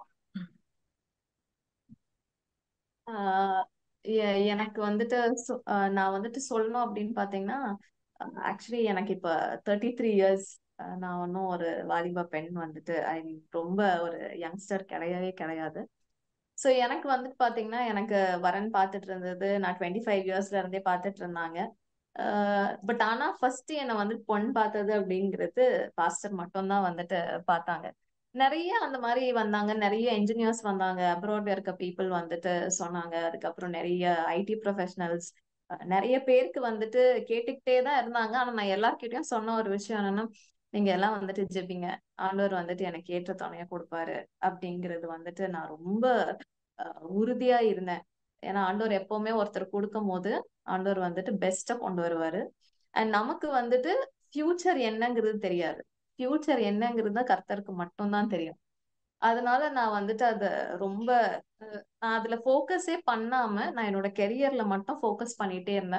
ஆஹ் எ- எனக்கு வந்துட்டு சொ- ஆஹ் நான் வந்துட்டு சொல்லணும் அப்படின்னு பாத்தீங்கன்னா ஆக்சுவலி எனக்கு இப்ப தேர்ட்டி த்ரீ இயர்ஸ் நான் ஒன்றும் ஒரு வாலிப பெண் வந்துட்டு ஐ ரொம்ப ஒரு யங்ஸ்டர் கிடையவே கிடையாது ஸோ எனக்கு வந்துட்டு பாத்தீங்கன்னா எனக்கு வரன் பார்த்துட்டு இருந்தது நான் டுவெண்ட்டி ஃபைவ் இயர்ஸ்ல இருந்தே பார்த்துட்டு இருந்தாங்க பட் ஆனா ஃபர்ஸ்ட் என்னை வந்துட்டு பொண்ணு பார்த்தது அப்படிங்கிறது பாஸ்டர் மட்டும்தான் வந்துட்டு பார்த்தாங்க நிறைய அந்த மாதிரி வந்தாங்க நிறைய என்ஜினியர்ஸ் வந்தாங்க அப்ராட்ல இருக்க பீப்புள் வந்துட்டு சொன்னாங்க அதுக்கப்புறம் நிறைய ஐடி ப்ரொஃபஷனல்ஸ் நிறைய பேருக்கு வந்துட்டு கேட்டுக்கிட்டே தான் இருந்தாங்க ஆனா நான் எல்லார்கிட்டயும் சொன்ன ஒரு விஷயம் என்னன்னா நீங்க எல்லாம் வந்துட்டு ஜெபிங்க ஆண்டவர் வந்துட்டு எனக்கு ஏற்ற துணைய கொடுப்பாரு அப்படிங்கிறது வந்துட்டு நான் ரொம்ப அஹ், உறுதியா இருந்தேன் ஏன்னா ஆண்டவர் எப்பவுமே ஒருத்தர் கொடுக்கும் போது ஆண்டவர் வந்துட்டு பெஸ்ட்டா கொண்டு வருவாரு அண்ட் நமக்கு வந்துட்டு ஃபியூச்சர் என்னங்கிறது தெரியாது ஃபியூச்சர் என்னங்கிறது கர்த்தருக்கு மட்டும்தான் தெரியும் அதனால நான் வந்துட்டு அத ரொம்ப அஹ், நான் அதுல ஃபோக்கஸே பண்ணாம நான் என்னோட கெரியர்ல மட்டும் ஃபோக்கஸ் பண்ணிட்டே இருந்தேன்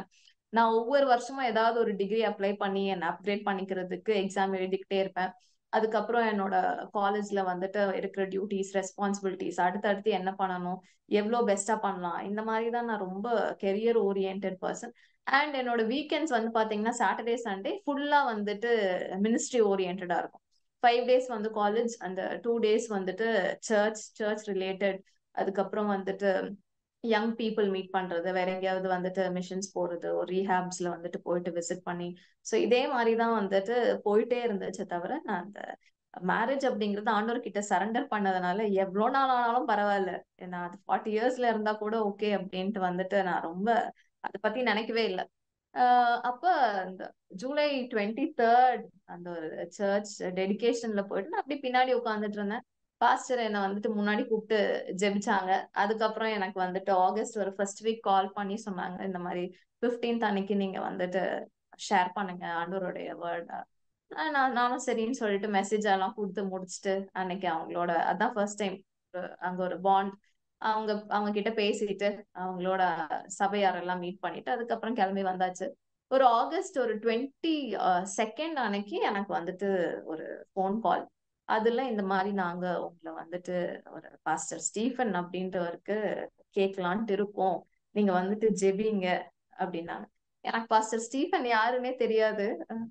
நான் ஒவ்வொரு வருஷமும் ஏதாவது ஒரு டிகிரி அப்ளை பண்ணி என்னை அப்கிரேட் பண்ணிக்கிறதுக்கு எக்ஸாம் எழுதிக்கிட்டே இருப்பேன் அதுக்கப்புறம் என்னோட காலேஜ்ல வந்துட்டு இருக்கிற டியூட்டிஸ் ரெஸ்பான்சிபிலிட்டிஸ் அடுத்தடுத்து என்ன பண்ணணும் எவ்வளோ பெஸ்டா பண்ணலாம் இந்த மாதிரி தான் நான் ரொம்ப கெரியர் ஓரியன்ட் பர்சன் அண்ட் என்னோட வீக்கெண்ட்ஸ் வந்து பாத்தீங்கன்னா சாட்டர்டே சண்டே ஃபுல்லா வந்துட்டு மினிஸ்ட்ரி ஓரியன்டா இருக்கும் ஃபைவ் டேஸ் வந்து காலேஜ் அந்த டூ டேஸ் வந்துட்டு சர்ச் சர்ச் ரிலேட்டட் அதுக்கப்புறம் வந்துட்டு யங் பீப்புள் மீட் பண்றது வேற எங்கேயாவது வந்துட்டு மிஷன்ஸ் போறது ஒரு ரீஹாப்ஸ்ல வந்துட்டு போயிட்டு விசிட் பண்ணி ஸோ இதே மாதிரி தான் வந்துட்டு போயிட்டே இருந்துச்சு தவிர நான் அந்த மேரேஜ் அப்படிங்கறது ஆண்டவர் கிட்ட சரண்டர் பண்ணதுனால எவ்வளோ நாள் ஆனாலும் பரவாயில்ல நான் அது ஃபார்ட்டி இயர்ஸ்ல இருந்தா கூட ஓகே அப்படின்ட்டு வந்துட்டு நான் ரொம்ப அதை பத்தி நினைக்கவே இல்லை அப்ப அந்த ஜூலை டுவெண்ட்டி தேர்ட் அந்த ஒரு சர்ச் டெடிகேஷன்ல போயிட்டு நான் அப்படி பின்னாடி உட்காந்துட்டு இருந்தேன் பாஸ்டர் என்னை வந்துட்டு முன்னாடி கூப்பிட்டு ஜெபிச்சாங்க அதுக்கப்புறம் எனக்கு வந்துட்டு ஆகஸ்ட் ஒரு ஃபர்ஸ்ட் வீக் கால் பண்ணி சொன்னாங்க இந்த மாதிரி பிப்டீன்த் அன்னைக்கு நீங்க வந்துட்டு ஷேர் பண்ணுங்க ஆண்டவருடைய வேர்ட் நான் நானும் சரின்னு சொல்லிட்டு மெசேஜ் எல்லாம் கொடுத்து முடிச்சுட்டு அன்னைக்கு அவங்களோட அதான் ஃபர்ஸ்ட் டைம் அங்க ஒரு பாண்ட் அவங்க அவங்க கிட்ட பேசிட்டு அவங்களோட சபையாரெல்லாம் மீட் பண்ணிட்டு அதுக்கப்புறம் கிளம்பி வந்தாச்சு ஒரு ஆகஸ்ட் ஒரு டுவெண்ட்டி செகண்ட் அன்னைக்கு எனக்கு வந்துட்டு ஒரு ஃபோன் கால் அதுல இந்த மாதிரி நாங்க உங்களை வந்துட்டு ஒரு பாஸ்டர் ஸ்டீஃபன் அப்படின்றவருக்கு கேட்கலான்ட்டு இருக்கோம் நீங்க வந்துட்டு ஜெபிங்க அப்படின்னாங்க எனக்கு பாஸ்டர் ஸ்டீஃபன் யாருன்னே தெரியாது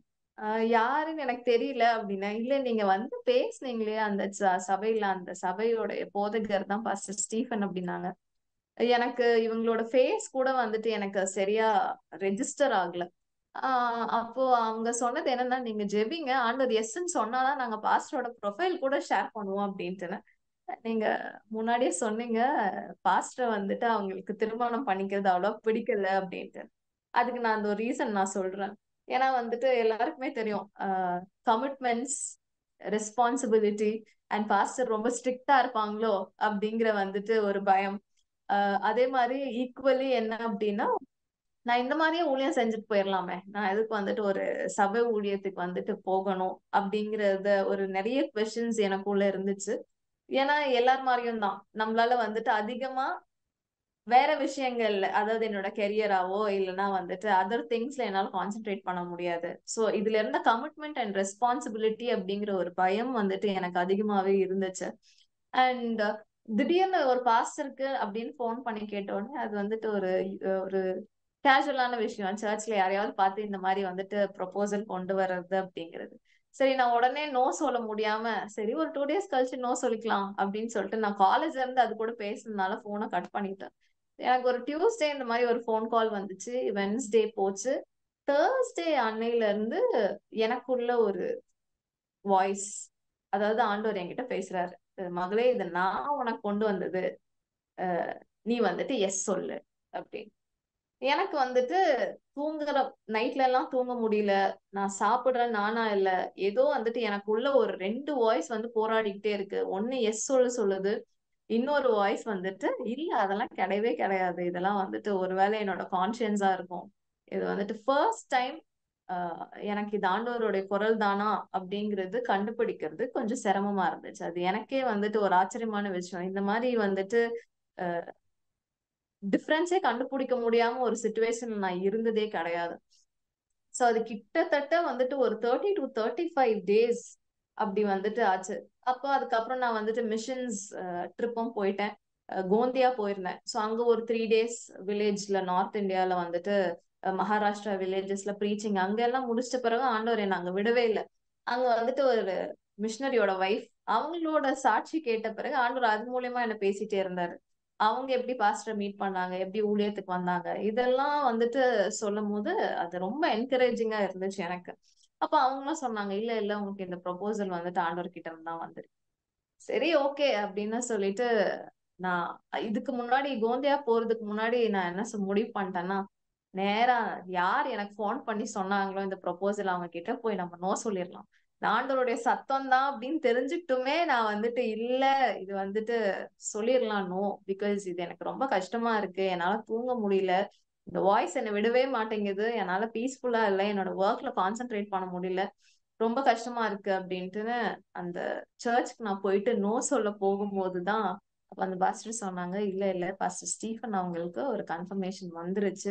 யாருன்னு எனக்கு தெரியல அப்படின்னா இல்ல நீங்க வந்து பேசுனீங்களே அந்த சபையில அந்த சபையோட போதகர் தான் பாஸ்டர் ஸ்டீஃபன் அப்படின்னாங்க எனக்கு இவங்களோட ஃபேஸ் கூட வந்துட்டு எனக்கு சரியா ரெஜிஸ்டர் ஆகல ஆஹ் அப்போ அவங்க சொன்னது என்னன்னா நீங்க ஜெபிங்க ஆண்டவர் எஸ்ன்னு சொன்னாதான் நாங்க பாஸ்டரோட ப்ரொஃபைல் கூட ஷேர் பண்ணுவோம் அப்படின்ட்டுன்னு நீங்க முன்னாடியே சொன்னீங்க பாஸ்டரை வந்துட்டு அவங்களுக்கு திருமணம் பண்ணிக்கிறது அவ்வளவு பிடிக்கல அப்படின்ட்டு அதுக்கு நான் அந்த ஒரு ரீசன் நான் சொல்றேன் ஏன்னா வந்துட்டு எல்லாருக்குமே தெரியும் கமிட்மெண்ட்ஸ் ரெஸ்பான்சிபிலிட்டி அண்ட் பாஸ்டர் ரொம்ப ஸ்ட்ரிக்டா இருப்பாங்களோ அப்படிங்கிற வந்துட்டு ஒரு பயம் அதே மாதிரி ஈக்குவலி என்ன அப்படின்னா நான் இந்த மாதிரியே ஊழியம் செஞ்சுட்டு போயிடலாமே நான் எதுக்கு வந்துட்டு ஒரு சபை ஊழியத்துக்கு வந்துட்டு போகணும் அப்படிங்கறத ஒரு நிறைய கொஸ்டின்ஸ் எனக்குள்ள இருந்துச்சு ஏன்னா எல்லார் மாதிரியும் தான் நம்மளால வந்துட்டு அதிகமா வேற விஷயங்கள்ல அதாவது என்னோட கெரியராவோ இல்லைன்னா வந்துட்டு அதர் திங்ஸ்ல என்னால கான்சென்ட்ரேட் பண்ண முடியாது ஸோ இதுல இருந்த கமிட்மெண்ட் அண்ட் ரெஸ்பான்சிபிலிட்டி அப்படிங்கிற ஒரு பயம் வந்துட்டு எனக்கு அதிகமாவே இருந்துச்சு அண்ட் திடீர்னு ஒரு பாஸ்டருக்கு அப்படின்னு ஃபோன் பண்ணி கேட்டோடனே அது வந்துட்டு ஒரு ஒரு கேஷுவலான விஷயம் சர்ச்ல யாரையாவது பார்த்து இந்த மாதிரி வந்துட்டு ப்ரொபோசல் கொண்டு வர்றது அப்படிங்கிறது சரி நான் உடனே நோ சொல்ல முடியாம சரி ஒரு டூ டேஸ் கழிச்சு நோ சொல்லிக்கலாம் அப்படின்னு சொல்லிட்டு நான் காலேஜ்ல இருந்து அது கூட பேசுனதுனால போனை கட் பண்ணிட்டேன் எனக்கு ஒரு டியூஸ்டே இந்த மாதிரி ஒரு ஃபோன் கால் வந்துச்சு வென்ஸ்டே போச்சு தேர்ஸ்டே அன்னையில இருந்து எனக்குள்ள ஒரு வாய்ஸ் அதாவது ஆண்டவர் என்கிட்ட பேசுறாரு மகளே இது நான் உனக்கு கொண்டு வந்தது நீ வந்துட்டு எஸ் சொல்லு அப்படின்னு எனக்கு வந்துட்டு தூங்குற நைட்ல எல்லாம் தூங்க முடியல நான் சாப்பிடுறேன் நானா இல்ல ஏதோ வந்துட்டு எனக்குள்ள ஒரு ரெண்டு வாய்ஸ் வந்து போராடிக்கிட்டே இருக்கு ஒன்னு எஸ் சொல்லு சொல்லுது இன்னொரு வாய்ஸ் வந்துட்டு இல்ல அதெல்லாம் கிடையவே கிடையாது இதெல்லாம் வந்துட்டு ஒருவேளை என்னோட கான்சியன்ஸா இருக்கும் இது வந்துட்டு ஃபர்ஸ்ட் டைம் எனக்கு இது ஆண்டவருடைய குரல் தானா அப்படிங்கிறது கண்டுபிடிக்கிறது கொஞ்சம் சிரமமா இருந்துச்சு அது எனக்கே வந்துட்டு ஒரு ஆச்சரியமான விஷயம் இந்த மாதிரி வந்துட்டு டிஃப்ரென்ஸே கண்டுபிடிக்க முடியாம ஒரு சுச்சுவேஷன்ல நான் இருந்ததே கிடையாது ஸோ அது கிட்டத்தட்ட வந்துட்டு ஒரு thirty to thirty five days அப்படி வந்துட்டு ஆச்சு அப்போ அதுக்கப்புறம் நான் வந்துட்டு மிஷன்ஸ் ட்ரிப்பும் போயிட்டேன் கோந்தியா போயிருந்தேன் ஸோ அங்க ஒரு த்ரீ டேஸ் வில்லேஜ்ல நார்த் இந்தியால வந்துட்டு மகாராஷ்டிரா வில்லேஜஸ்ல ப்ரீச்சிங் அங்க எல்லாம் முடிச்சிட்ட பிறகு ஆண்டவர் என்ன அங்க விடவே இல்லை அங்க வந்துட்டு ஒரு மிஷினரியோட ஒய்ஃப் அவங்களோட சாட்சி கேட்ட பிறகு ஆண்டவர் அது மூலியமா என்ன பேசிட்டே இருந்தாரு அவங்க எப்படி பாஸ்டர் மீட் பண்ணாங்க எப்படி ஊழியத்துக்கு வந்தாங்க இதெல்லாம் வந்துட்டு சொல்லும் போது அது ரொம்ப என்கரேஜிங்கா இருந்துச்சு எனக்கு அப்ப அவங்களும் சொன்னாங்க இல்ல இல்ல உங்களுக்கு இந்த ப்ரொபோசல் வந்துட்டு ஆண்டவர் கிட்ட இருந்தா வந்துரு சரி ஓகே அப்படின்னு சொல்லிட்டு நான் இதுக்கு முன்னாடி கோந்தியா போறதுக்கு முன்னாடி நான் என்ன முடிவு பண்ணிட்டேன்னா நேரா யார் எனக்கு ஃபோன் பண்ணி சொன்னாங்களோ இந்த ப்ரொபோசல் அவங்க கிட்ட போய் நம்ம நோ சொல்லிடலாம் ஆண்டவருடைய சத்தம் தான் அப்படின்னு தெரிஞ்சுக்கிட்டுமே நான் வந்துட்டு இல்ல இது வந்துட்டு சொல்லிடலாம் நோ பிகாஸ் இது எனக்கு ரொம்ப கஷ்டமா இருக்கு என்னால தூங்க முடியல இந்த வாய்ஸ் என்னை விடவே மாட்டேங்குது என்னால பீஸ்ஃபுல்லா இல்லை என்னோட ஒர்க்ல கான்சென்ட்ரேட் பண்ண முடியல ரொம்ப கஷ்டமா இருக்கு அப்படின்ட்டுன்னு அந்த சர்ச்சுக்கு நான் போயிட்டு நோ சொல்ல போகும்போது தான் அப்ப அந்த பாஸ்டர் சொன்னாங்க இல்ல இல்ல பாஸ்டர் ஸ்டீஃபன் அவங்களுக்கு ஒரு கன்ஃபர்மேஷன் வந்துருச்சு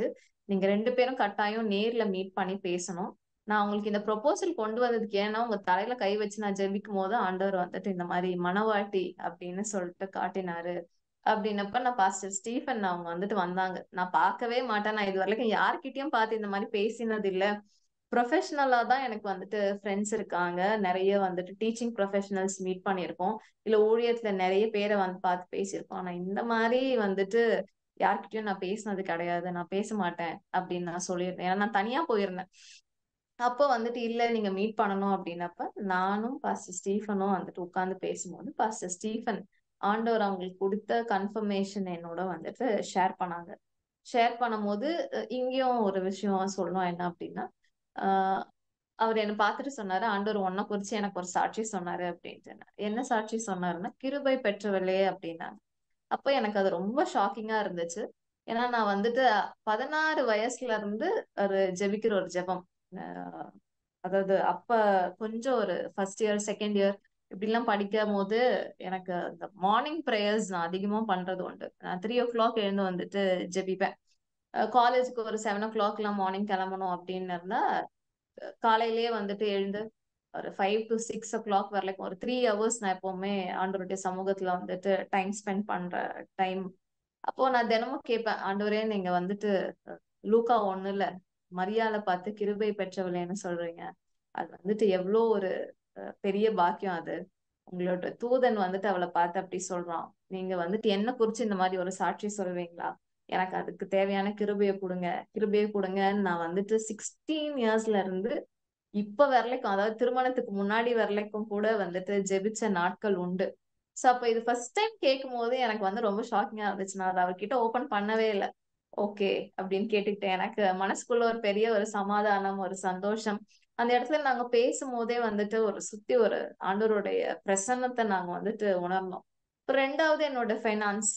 நீங்க ரெண்டு பேரும் கட்டாயம் நேர்ல மீட் பண்ணி பேசணும் நான் உங்களுக்கு இந்த ப்ரொபோசல் கொண்டு வந்ததுக்கு ஏன்னா உங்க தலையில கை வச்சு நான் ஜெபிக்கும் போது ஆண்டவர் வந்துட்டு இந்த மாதிரி மனவாட்டி அப்படின்னு சொல்லிட்டு காட்டினாரு அப்படின்னப்ப நான் பாஸ்டர் ஸ்டீஃபன் அவங்க வந்துட்டு வந்தாங்க நான் பார்க்கவே மாட்டேன் நான் இது வரைக்கும் யார்கிட்டயும் பார்த்து இந்த மாதிரி பேசினது இல்ல ப்ரொஃபஷனலா தான் எனக்கு வந்துட்டு ஃப்ரெண்ட்ஸ் இருக்காங்க நிறைய வந்துட்டு டீச்சிங் ப்ரொஃபஷனல்ஸ் மீட் பண்ணியிருக்கோம் இல்ல ஊழியத்துல நிறைய பேரை வந்து பார்த்து பேசியிருக்கோம் ஆனா இந்த மாதிரி வந்துட்டு யார்கிட்டயும் நான் பேசினது கிடையாது நான் பேச மாட்டேன் அப்படின்னு நான் சொல்லியிருந்தேன் ஏன்னா நான் தனியா போயிருந்தேன் அப்போ வந்துட்டு இல்ல நீங்க மீட் பண்ணணும் அப்படின்னப்ப நானும் பாஸ்டர் ஸ்டீஃபனும் வந்துட்டு உட்கார்ந்து பேசும்போது பாஸ்டர் ஸ்டீஃபன் ஆண்டவர் அவங்களுக்கு கொடுத்த கன்ஃபர்மேஷன் என்னோட வந்துட்டு ஷேர் பண்ணாங்க ஷேர் பண்ணும்போது அஹ் இங்கேயும் ஒரு விஷயம் சொல்லணும் என்ன அப்படின்னா ஆஹ் அவர் என்ன பார்த்துட்டு சொன்னாரு ஆண்டவர் ஒன்ன குறிச்சு எனக்கு ஒரு சாட்சி சொன்னாரு அப்படின்ட்டு என்ன சாட்சி சொன்னாருன்னா கிருபை பெற்றவளே அப்படின்னாங்க அப்போ எனக்கு அது ரொம்ப ஷாக்கிங்கா இருந்துச்சு ஏன்னா நான் வந்துட்டு பதினாறு வயசுல இருந்து ஒரு ஜெபிக்கிற ஒரு ஜெபம் ஆஹ் அதாவது அப்ப கொஞ்சம் ஒரு ஃபர்ஸ்ட் இயர் செகண்ட் இயர் இப்படிலாம் படிக்கும் போது எனக்கு இந்த மார்னிங் ப்ரேயர்ஸ் நான் அதிகமா பண்றது உண்டு நான் த்ரீ ஓ கிளாக் எழுந்து வந்துட்டு ஜெபிப்பேன் காலேஜுக்கு ஒரு செவன் ஓ கிளாக்லாம் மார்னிங் கிளம்பணும் அப்படின்னு இருந்தா காலையிலேயே வந்துட்டு எழுந்து ஒரு five to six o'clock வரலைக்கும் ஒரு த்ரீ ஹவர்ஸ் நான் எப்பவுமே ஆண்டவருடைய சமூகத்துல வந்துட்டு டைம் ஸ்பெண்ட் பண்ற டைம் அப்போ நான் தினமும் கேட்பேன் ஆண்டவரே நீங்க வந்துட்டு அஹ், லூக்கா ஒண்ணு இல்ல மரியாதை பார்த்து கிருபை பெற்றவளேன்னு சொல்றீங்க அது வந்துட்டு எவ்வளோ ஒரு அஹ், பெரிய பாக்கியம் அது உங்களோட தூதன் வந்துட்டு அவளை பார்த்து அப்படி சொல்றான் நீங்க வந்துட்டு என்ன குறிச்சு இந்த மாதிரி ஒரு சாட்சி சொல்வீங்களா எனக்கு அதுக்கு தேவையான கிருபையை கொடுங்க கிருபையை கொடுங்கன்னு நான் வந்துட்டு சிக்ஸ்டீன் இயர்ஸ்ல இருந்து இப்ப வரலைக்கும் அதாவது திருமணத்துக்கு முன்னாடி வரலைக்கும் கூட வந்துட்டு ஜெபிச்ச நாட்கள் உண்டு சோ அப்ப இது ஃபர்ஸ்ட் டைம் கேட்கும் போது எனக்கு வந்து ரொம்ப ஷாக்கிங்கா இருந்துச்சு நான் அதை அவர்கிட்ட ஓபன் பண்ணவே இல்லை ஓகே அப்படின்னு கேட்டுக்கிட்டேன் எனக்கு மனசுக்குள்ள ஒரு பெரிய ஒரு சமாதானம் ஒரு சந்தோஷம் அந்த இடத்துல நாங்க பேசும்போதே வந்துட்டு ஒரு சுத்தி ஒரு ஆண்டவருடைய பிரசன்னத்தை நாங்க வந்துட்டு உணர்ந்தோம் இப்ப ரெண்டாவது என்னோட ஃபைனான்ஸ்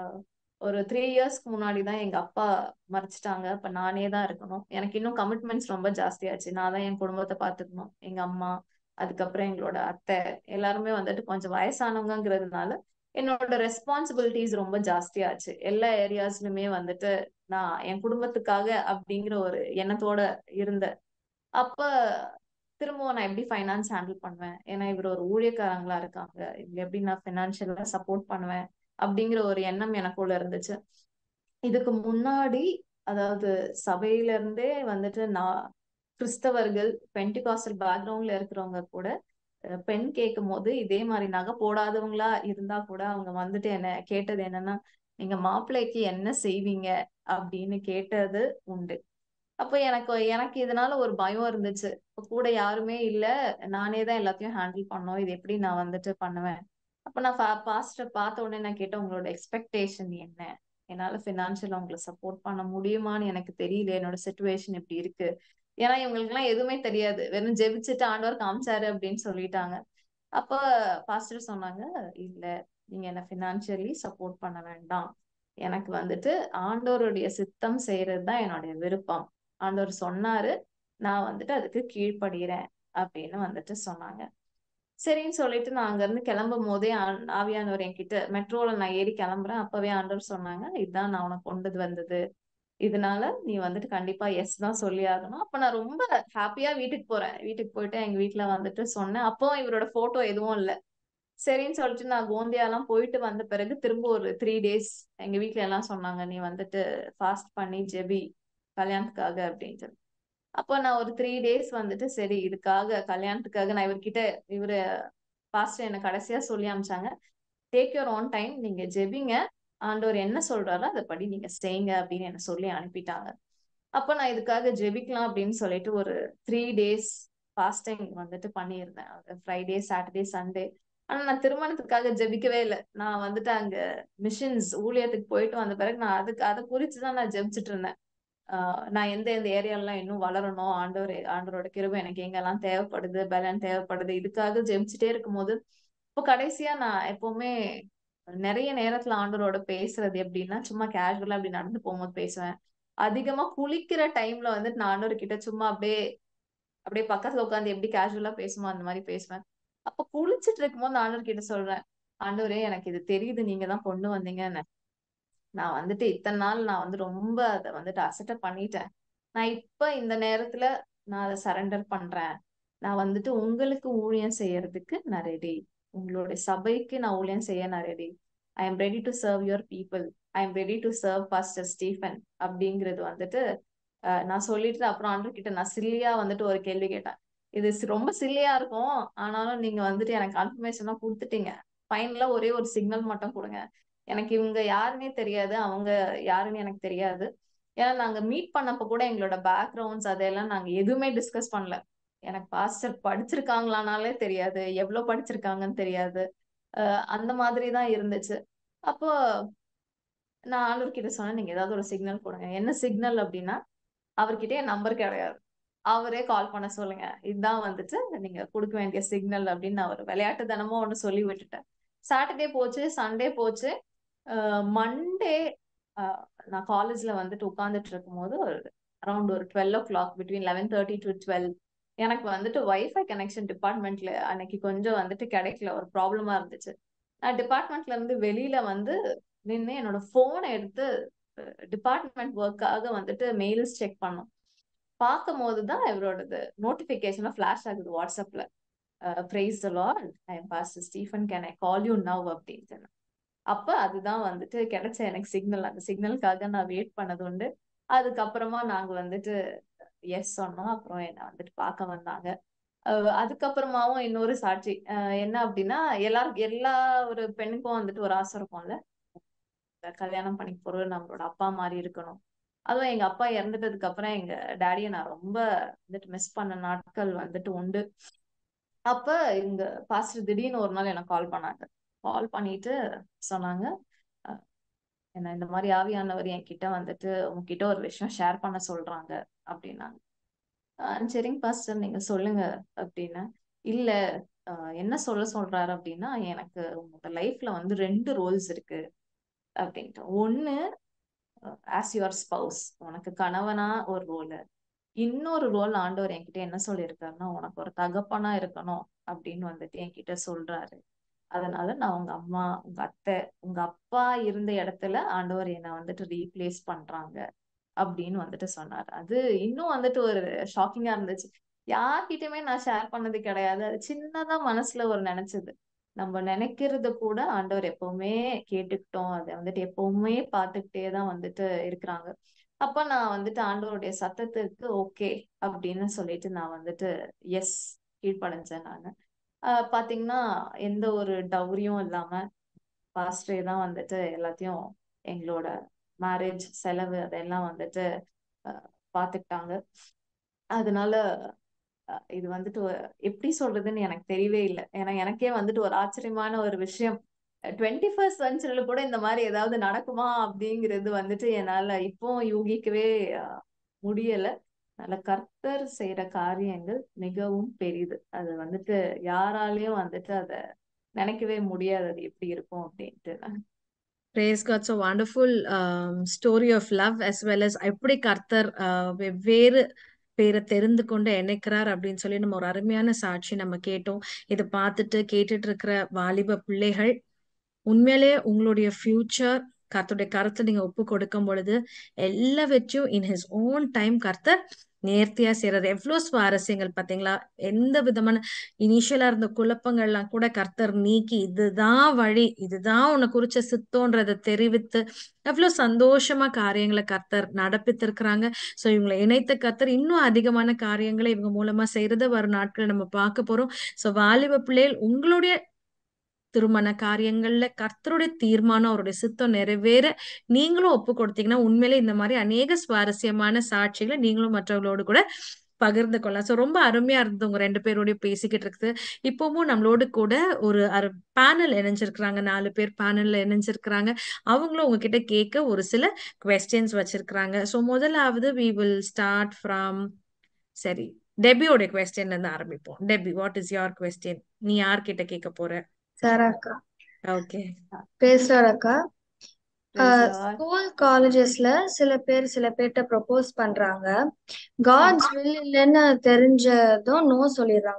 ஒரு த்ரீ இயர்ஸ்க்கு முன்னாடி தான் எங்க அப்பா மறைச்சிட்டாங்க அப்ப நானே தான் இருக்கணும் எனக்கு இன்னும் கமிட்மெண்ட்ஸ் ரொம்ப ஜாஸ்தியாச்சு நான் தான் என் குடும்பத்தை பாத்துக்கணும் எங்க அம்மா அதுக்கப்புறம் எங்களோட அத்தை எல்லாருமே வந்துட்டு கொஞ்சம் வயசானவங்கங்கிறதுனால என்னோட ரெஸ்பான்சிபிலிட்டிஸ் ரொம்ப ஜாஸ்தியாச்சு எல்லா ஏரியாஸ்லயுமே வந்துட்டு நான் என் குடும்பத்துக்காக அப்படிங்கிற ஒரு எண்ணத்தோட இருந்தேன் அப்ப திரும்பவும் நான் எப்படி ஃபைனான்ஸ் ஹேண்டில் பண்ணுவேன் ஏன்னா இவர் ஒரு ஊழியக்காரங்களா இருக்காங்க இவங்க எப்படி நான் ஃபினான்ஷியலா சப்போர்ட் பண்ணுவேன் அப்படிங்கிற ஒரு எண்ணம் எனக்குள்ள இருந்துச்சு இதுக்கு முன்னாடி அதாவது சபையில இருந்தே வந்துட்டு நான் கிறிஸ்தவர்கள் பென்டிகாஸ்டல் பேக்ரவுண்ட்ல இருக்கிறவங்க கூட அஹ், பெண் கேட்கும் போது இதே மாதிரி நகை போடாதவங்களா இருந்தா கூட அவங்க வந்துட்டு என்ன கேட்டது என்னன்னா நீங்க மாப்பிள்ளைக்கு என்ன செய்வீங்க அப்படின்னு கேட்டது உண்டு அப்ப எனக்கு எனக்கு இதனால ஒரு பயம் இருந்துச்சு இப்ப கூட யாருமே இல்ல நானே தான் எல்லாத்தையும் ஹேண்டில் பண்ணோம் இது எப்படி நான் வந்துட்டு பண்ணுவேன் அப்ப நான் பாஸ்டர் பார்த்த உடனே நான் கேட்டேன் உங்களோட எக்ஸ்பெக்டேஷன் என்ன என்னால பினான்சியலா உங்களை சப்போர்ட் பண்ண முடியுமான்னு எனக்கு தெரியல என்னோட சுச்சுவேஷன் இப்படி இருக்கு ஏன்னா இவங்களுக்கு எல்லாம் எதுவுமே தெரியாது வெறும் ஜெபிச்சுட்டு ஆண்டவர் காமிச்சாரு அப்படின்னு சொல்லிட்டாங்க அப்ப பாஸ்டர் சொன்னாங்க இல்ல நீங்க என்ன பினான்சியலி சப்போர்ட் பண்ண வேண்டாம் எனக்கு வந்துட்டு ஆண்டவருடைய சித்தம் செய்யறது தான் என்னுடைய விருப்பம் ஆண்டவர் சொன்னாரு நான் வந்துட்டு அதுக்கு கீழ்ப்படுகிறேன் அப்படின்னு வந்துட்டு சொன்னாங்க சரின்னு சொல்லிட்டு நான் அங்க இருந்து கிளம்பும் போதே ஆ- ஆவியானவர் என்கிட்ட மெட்ரோல நான் ஏறி கிளம்புறேன் அப்பவே ஆண்டவர் சொன்னாங்க இதுதான் நான் உனக்கு கொண்டு வந்தது இதனால நீ வந்துட்டு கண்டிப்பா எஸ் தான் சொல்லி ஆகணும் அப்ப நான் ரொம்ப ஹாப்பியா வீட்டுக்கு போறேன் வீட்டுக்கு போயிட்டு எங்க வீட்ல வந்துட்டு சொன்னேன் அப்போ இவரோட போட்டோ எதுவும் இல்ல சரின்னு சொல்லிட்டு நான் கோந்தியா எல்லாம் போயிட்டு வந்த பிறகு திரும்ப ஒரு த்ரீ டேஸ் எங்க வீட்ல எல்லாம் சொன்னாங்க நீ வந்துட்டு ஃபாஸ்ட் பண்ணி ஜெபி கல்யாணத்துக்காக அப்படின்ட்டு அப்போ நான் ஒரு த்ரீ டேஸ் வந்துட்டு சரி இதுக்காக கல்யாணத்துக்காக நான் இவர்கிட்ட இவரு பாஸ்டர் என்ன கடைசியா சொல்லி அமிச்சாங்க டேக் யுவர் ஓன் டைம் நீங்க ஜெபிங்க ஆண்டவர் என்ன சொல்றாரோ அதை படி நீங்க செய்யுங்க அப்படின்னு என்ன சொல்லி அனுப்பிட்டாங்க அப்போ நான் இதுக்காக ஜெபிக்கலாம் அப்படின்னு சொல்லிட்டு ஒரு த்ரீ டேஸ் ஃபாஸ்டிங் வந்துட்டு பண்ணியிருந்தேன் ஃப்ரைடே சாட்டர்டே சண்டே ஆனா நான் திருமணத்துக்காக ஜெபிக்கவே இல்லை நான் வந்துட்டு அங்க மிஷின்ஸ் ஊழியத்துக்கு போயிட்டு வந்த பிறகு நான் அதுக்கு அதை குறிச்சு தான் நான் ஜெபிச்சுட்டு இருந்தேன் ஆஹ் நான் எந்த எந்த ஏரியாலாம் இன்னும் வளரணும் ஆண்டவர் ஆண்டவரோட கிருபை எனக்கு எங்கெல்லாம் தேவைப்படுது பலன் தேவைப்படுது இதுக்காக ஜெபிச்சுட்டே இருக்கும்போது இப்போ கடைசியா நான் எப்பவுமே நிறைய நேரத்துல ஆண்டவரோட பேசுறது எப்படின்னா சும்மா கேஷுவலா அப்படி நடந்து போகும்போது பேசுவேன் அதிகமா குளிக்கிற டைம்ல வந்து நான் ஆண்டவர் கிட்ட சும்மா அப்படியே அப்படியே பக்கத்துல உட்காந்து எப்படி கேஷுவலா பேசுமோ அந்த மாதிரி பேசுவேன் அப்ப குளிச்சிட்டு இருக்கும்போது நான் ஆண்டவர் கிட்ட சொல்றேன் ஆண்டவரே எனக்கு இது தெரியுது நீங்க தான் கொண்டு வந்தீங்கன்னு நான் வந்துட்டு இத்தனை நாள் நான் வந்து ரொம்ப அதை வந்துட்டு அசட்டை பண்ணிட்டேன் நான் இப்ப இந்த நேரத்துல நான் அதை சரண்டர் பண்றேன் நான் வந்துட்டு உங்களுக்கு ஊழியம் செய்யறதுக்கு நான் ரெடி உங்களுடைய சபைக்கு நான் ஊழியம் செய்ய நான் ready I am ready to serve your people I am ready to serve pastor Stephen அப்படிங்கிறது வந்துட்டு அஹ், நான் சொல்லிட்டு அப்புறம் ஆண்டர் கிட்ட நான் சில்லியா வந்துட்டு ஒரு கேள்வி கேட்டேன் இது சி- ரொம்ப சில்லியா இருக்கும் ஆனாலும் நீங்க வந்துட்டு எனக்கு கன்ஃபர்மேஷனா கொடுத்துட்டீங்க ஃபைனலா ஒரே ஒரு சிக்னல் மட்டும் கொடுங்க எனக்கு இவங்க யாருன்னே தெரியாது அவங்க யாருன்னு எனக்கு தெரியாது ஏன்னா நாங்க மீட் பண்ணப்ப கூட எங்களோட பேக்ரவுண்ட்ஸ் அதெல்லாம் நாங்க எதுவுமே டிஸ்கஸ் பண்ணல எனக்கு பாஸ்டர் படிச்சிருக்காங்களானாலே தெரியாது எவ்வளவு படிச்சிருக்காங்கன்னு தெரியாது அஹ் அந்த மாதிரி தான் இருந்துச்சு அப்போ நான் ஆண்டவர்கிட்ட சொன்னேன் நீங்க ஏதாவது ஒரு சிக்னல் கொடுங்க என்ன சிக்னல் அப்படின்னா அவர்கிட்ட என் நம்பர் கிடையாது அவரே கால் பண்ண சொல்லுங்க இதுதான் வந்துட்டு நீங்க கொடுக்க வேண்டிய சிக்னல் அப்படின்னு நான் ஒரு விளையாட்டு தினமும் ஒன்று சொல்லி விட்டுட்டேன் சாட்டர்டே போச்சு சண்டே போச்சு மண்டே நான் காலேஜ்ல வந்துட்டு உட்கார்ந்துட்டு இருக்கும்போது ஒரு அரௌண்ட் ஒரு twelve o'clock between eleven thirty to twelve எனக்கு வந்துட்டு வைஃபை கனெக்ஷன் டிபார்ட்மெண்ட்ல அன்னைக்கு கொஞ்சம் வந்துட்டு கிடைக்கல ஒரு ப்ராப்ளமா இருந்துச்சு நான் டிபார்ட்மெண்ட்ல இருந்து வெளியில வந்து நின்று என்னோட போனை எடுத்து டிபார்ட்மெண்ட் ஒர்க்காக வந்துட்டு மெயில்ஸ் செக் பண்ணோம் பார்க்கும் போதுதான் இவரோடது நோட்டிபிகேஷனா ஃபிளாஷ் ஆகுது வாட்ஸ்அப்ல praise the Lord I am pastor Stephen can I call you now அப்படின்னு அப்ப அதுதான் வந்துட்டு கிடைச்ச எனக்கு சிக்னல் அந்த சிக்னலுக்காக நான் வெயிட் பண்ணது உண்டு அதுக்கப்புறமா நாங்க வந்துட்டு எஸ் சொன்னோம் அப்புறம் என்ன வந்துட்டு பார்க்க வந்தாங்க அஹ் அதுக்கப்புறமாவும் இன்னொரு சாட்சி அஹ் என்ன அப்படின்னா எல்லாரும் எல்லா ஒரு பெண்ணுக்கும் வந்துட்டு ஒரு ஆசை இருக்கும்ல கல்யாணம் பண்ணி போறது நம்மளோட அப்பா மாதிரி இருக்கணும் அதுவும் எங்க அப்பா இறந்துட்டதுக்கு அப்புறம் எங்க டேடியை நான் ரொம்ப வந்துட்டு மிஸ் பண்ண நாட்கள் வந்துட்டு உண்டு அப்ப இங்க பாஸ்டர் திடீர்னு ஒரு நாள் எனக்கு கால் பண்ணாங்க கால் பண்ணிட்டு சொன்னாங்க அஹ் என்ன இந்த மாதிரி ஆவியானவர் என்கிட்ட வந்துட்டு உங்ககிட்ட ஒரு விஷயம் ஷேர் பண்ண சொல்றாங்க அப்படின்னாங்க ஆஹ் சரிங்க பாஸ்டர் நீங்க சொல்லுங்க அப்படின்னு இல்ல ஆஹ் என்ன சொல்ல சொல்றாரு அப்படின்னா எனக்கு உங்க லைஃப்ல வந்து ரெண்டு ரோல்ஸ் இருக்கு அப்படின்ட்டு ஒண்ணு ஆஸ் யுவர் ஸ்பவுஸ் உனக்கு கணவனா ஒரு ரோல் இன்னொரு ரோல் ஆண்டவர் என்கிட்ட என்ன சொல்லியிருக்காருன்னா உனக்கு ஒரு தகப்பனா இருக்கணும் அப்படின்னு வந்துட்டு என்கிட்ட சொல்றாரு அதனால நான் உங்க அம்மா உங்க அத்தை உங்க அப்பா இருந்த இடத்துல ஆண்டவர் என்னை வந்துட்டு ரீப்ளேஸ் பண்றாங்க அப்படின்னு வந்துட்டு சொன்னார் அது இன்னும் வந்துட்டு ஒரு ஷாக்கிங்கா இருந்துச்சு யார்கிட்டயுமே நான் ஷேர் பண்ணது கிடையாது அது சின்னதா மனசுல ஒரு நினைச்சது நம்ம நினைக்கிறது கூட ஆண்டவர் எப்பவுமே கேட்டுக்கிட்டோம் அதை வந்துட்டு எப்பவுமே பார்த்துக்கிட்டே தான் வந்துட்டு இருக்கிறாங்க அப்ப நான் வந்துட்டு ஆண்டவருடைய சத்தத்துக்கு ஓகே அப்படின்னு சொல்லிட்டு நான் வந்துட்டு எஸ் கீழ்ப்படைஞ்சேன் நான் ஆஹ் பாத்தீங்கன்னா எந்த ஒரு டவுரியும் இல்லாம பாஸ்டரே தான் வந்துட்டு எல்லாத்தையும் எங்களோட மேரேஜ் செலவு அதெல்லாம் வந்துட்டு ஆஹ் பாத்துக்கிட்டாங்க அதனால அஹ் இது வந்துட்டு ஒரு- எப்படி சொல்றதுன்னு எனக்கு தெரியவே இல்லை ஏன்னா எனக்கே வந்துட்டு ஒரு ஆச்சரியமான ஒரு விஷயம் டுவெண்ட்டி ஃபர்ஸ்ட் செஞ்சுரியில கூட இந்த மாதிரி ஏதாவது நடக்குமா அப்படிங்கிறது வந்துட்டு என்னால இப்போ யூகிக்கவே அஹ், முடியல அதனால கர்த்தர் செய்யற காரியங்கள் மிகவும் பெரிது அது வந்துட்டு யாராலையும் வந்துட்டு அதை நினைக்கவே முடியாது அது எப்படி இருக்கும் அப்படின்ட்டு praise God so wonderful story of love as well as எப்படி கர்த்தர் uh, வெவ்வேறு பேரை தெரிந்து கொண்டு இணைக்கிறார் அப்படின்னு சொல்லி நம்ம ஒரு அருமையான சாட்சி நம்ம கேட்டோம் இதை பார்த்துட்டு கேட்டுட்டு இருக்கிற வாலிப பிள்ளைகள் உண்மையிலேயே உங்களுடைய ஃபியூச்சர் கர்த்தருடைய கருத்தை நீங்க ஒப்பு கொடுக்கும் பொழுது எல்லாவற்றையும் இன் ஹிஸ் ஓன் டைம் கர்த்தர் நேர்த்தியா செய்யறது எவ்வளவு சுவாரஸ்யங்கள் பாத்தீங்களா எந்த விதமான இனிஷியலா இருந்த குழப்பங்கள்லாம் கூட கர்த்தர் நீக்கி இதுதான் வழி இதுதான் உன்னை குறிச்ச சித்தோன்றதை தெரிவித்து எவ்வளவு சந்தோஷமா காரியங்களை கர்த்தர் நடப்பித்திருக்கிறாங்க சோ இவங்களை இணைத்த கர்த்தர் இன்னும் அதிகமான காரியங்களை இவங்க மூலமா செய்யறத வரும் நாட்கள் நம்ம பார்க்க போறோம் சோ வாலிப பிள்ளைகள் உங்களுடைய திருமண காரியங்கள்ல கர்த்தருடைய தீர்மானம் அவருடைய சித்தம் நிறைவேற நீங்களும் ஒப்பு கொடுத்தீங்கன்னா உண்மையிலே இந்த மாதிரி அநேக சுவாரஸ்யமான சாட்சிகளை நீங்களும் மற்றவர்களோடு கூட பகிர்ந்து கொள்ளலாம் ஸோ ரொம்ப அருமையா இருந்தது உங்க ரெண்டு பேரோடய பேசிக்கிட்டு இருக்குது இப்பவும் நம்மளோடு கூட ஒரு அரு பேனல் இணைஞ்சிருக்கிறாங்க நாலு பேர் பேனல்ல இணைஞ்சிருக்கிறாங்க அவங்களும் உங்ககிட்ட கேட்க ஒரு சில கொஸ்டின்ஸ் வச்சிருக்கிறாங்க ஸோ முதலாவது வி வில் ஸ்டார்ட் ஃப்ரம் சரி டெபியோட கொஸ்டின்ல இருந்து ஆரம்பிப்போம் Debbie what is your question நீ யார்கிட்ட கேட்க போற சாரா அக்கா ஓகே பேசுறாரு அக்கா Praise the Lord. ஸ்கூல் காலேஜஸ்ல சில பேர் சில பேர்கிட்ட ப்ரப்போஸ் பண்றாங்க காட்ஸ் வில் இல்லைன்னு தெரிஞ்சதும் நோ சொல்லிடுறாங்க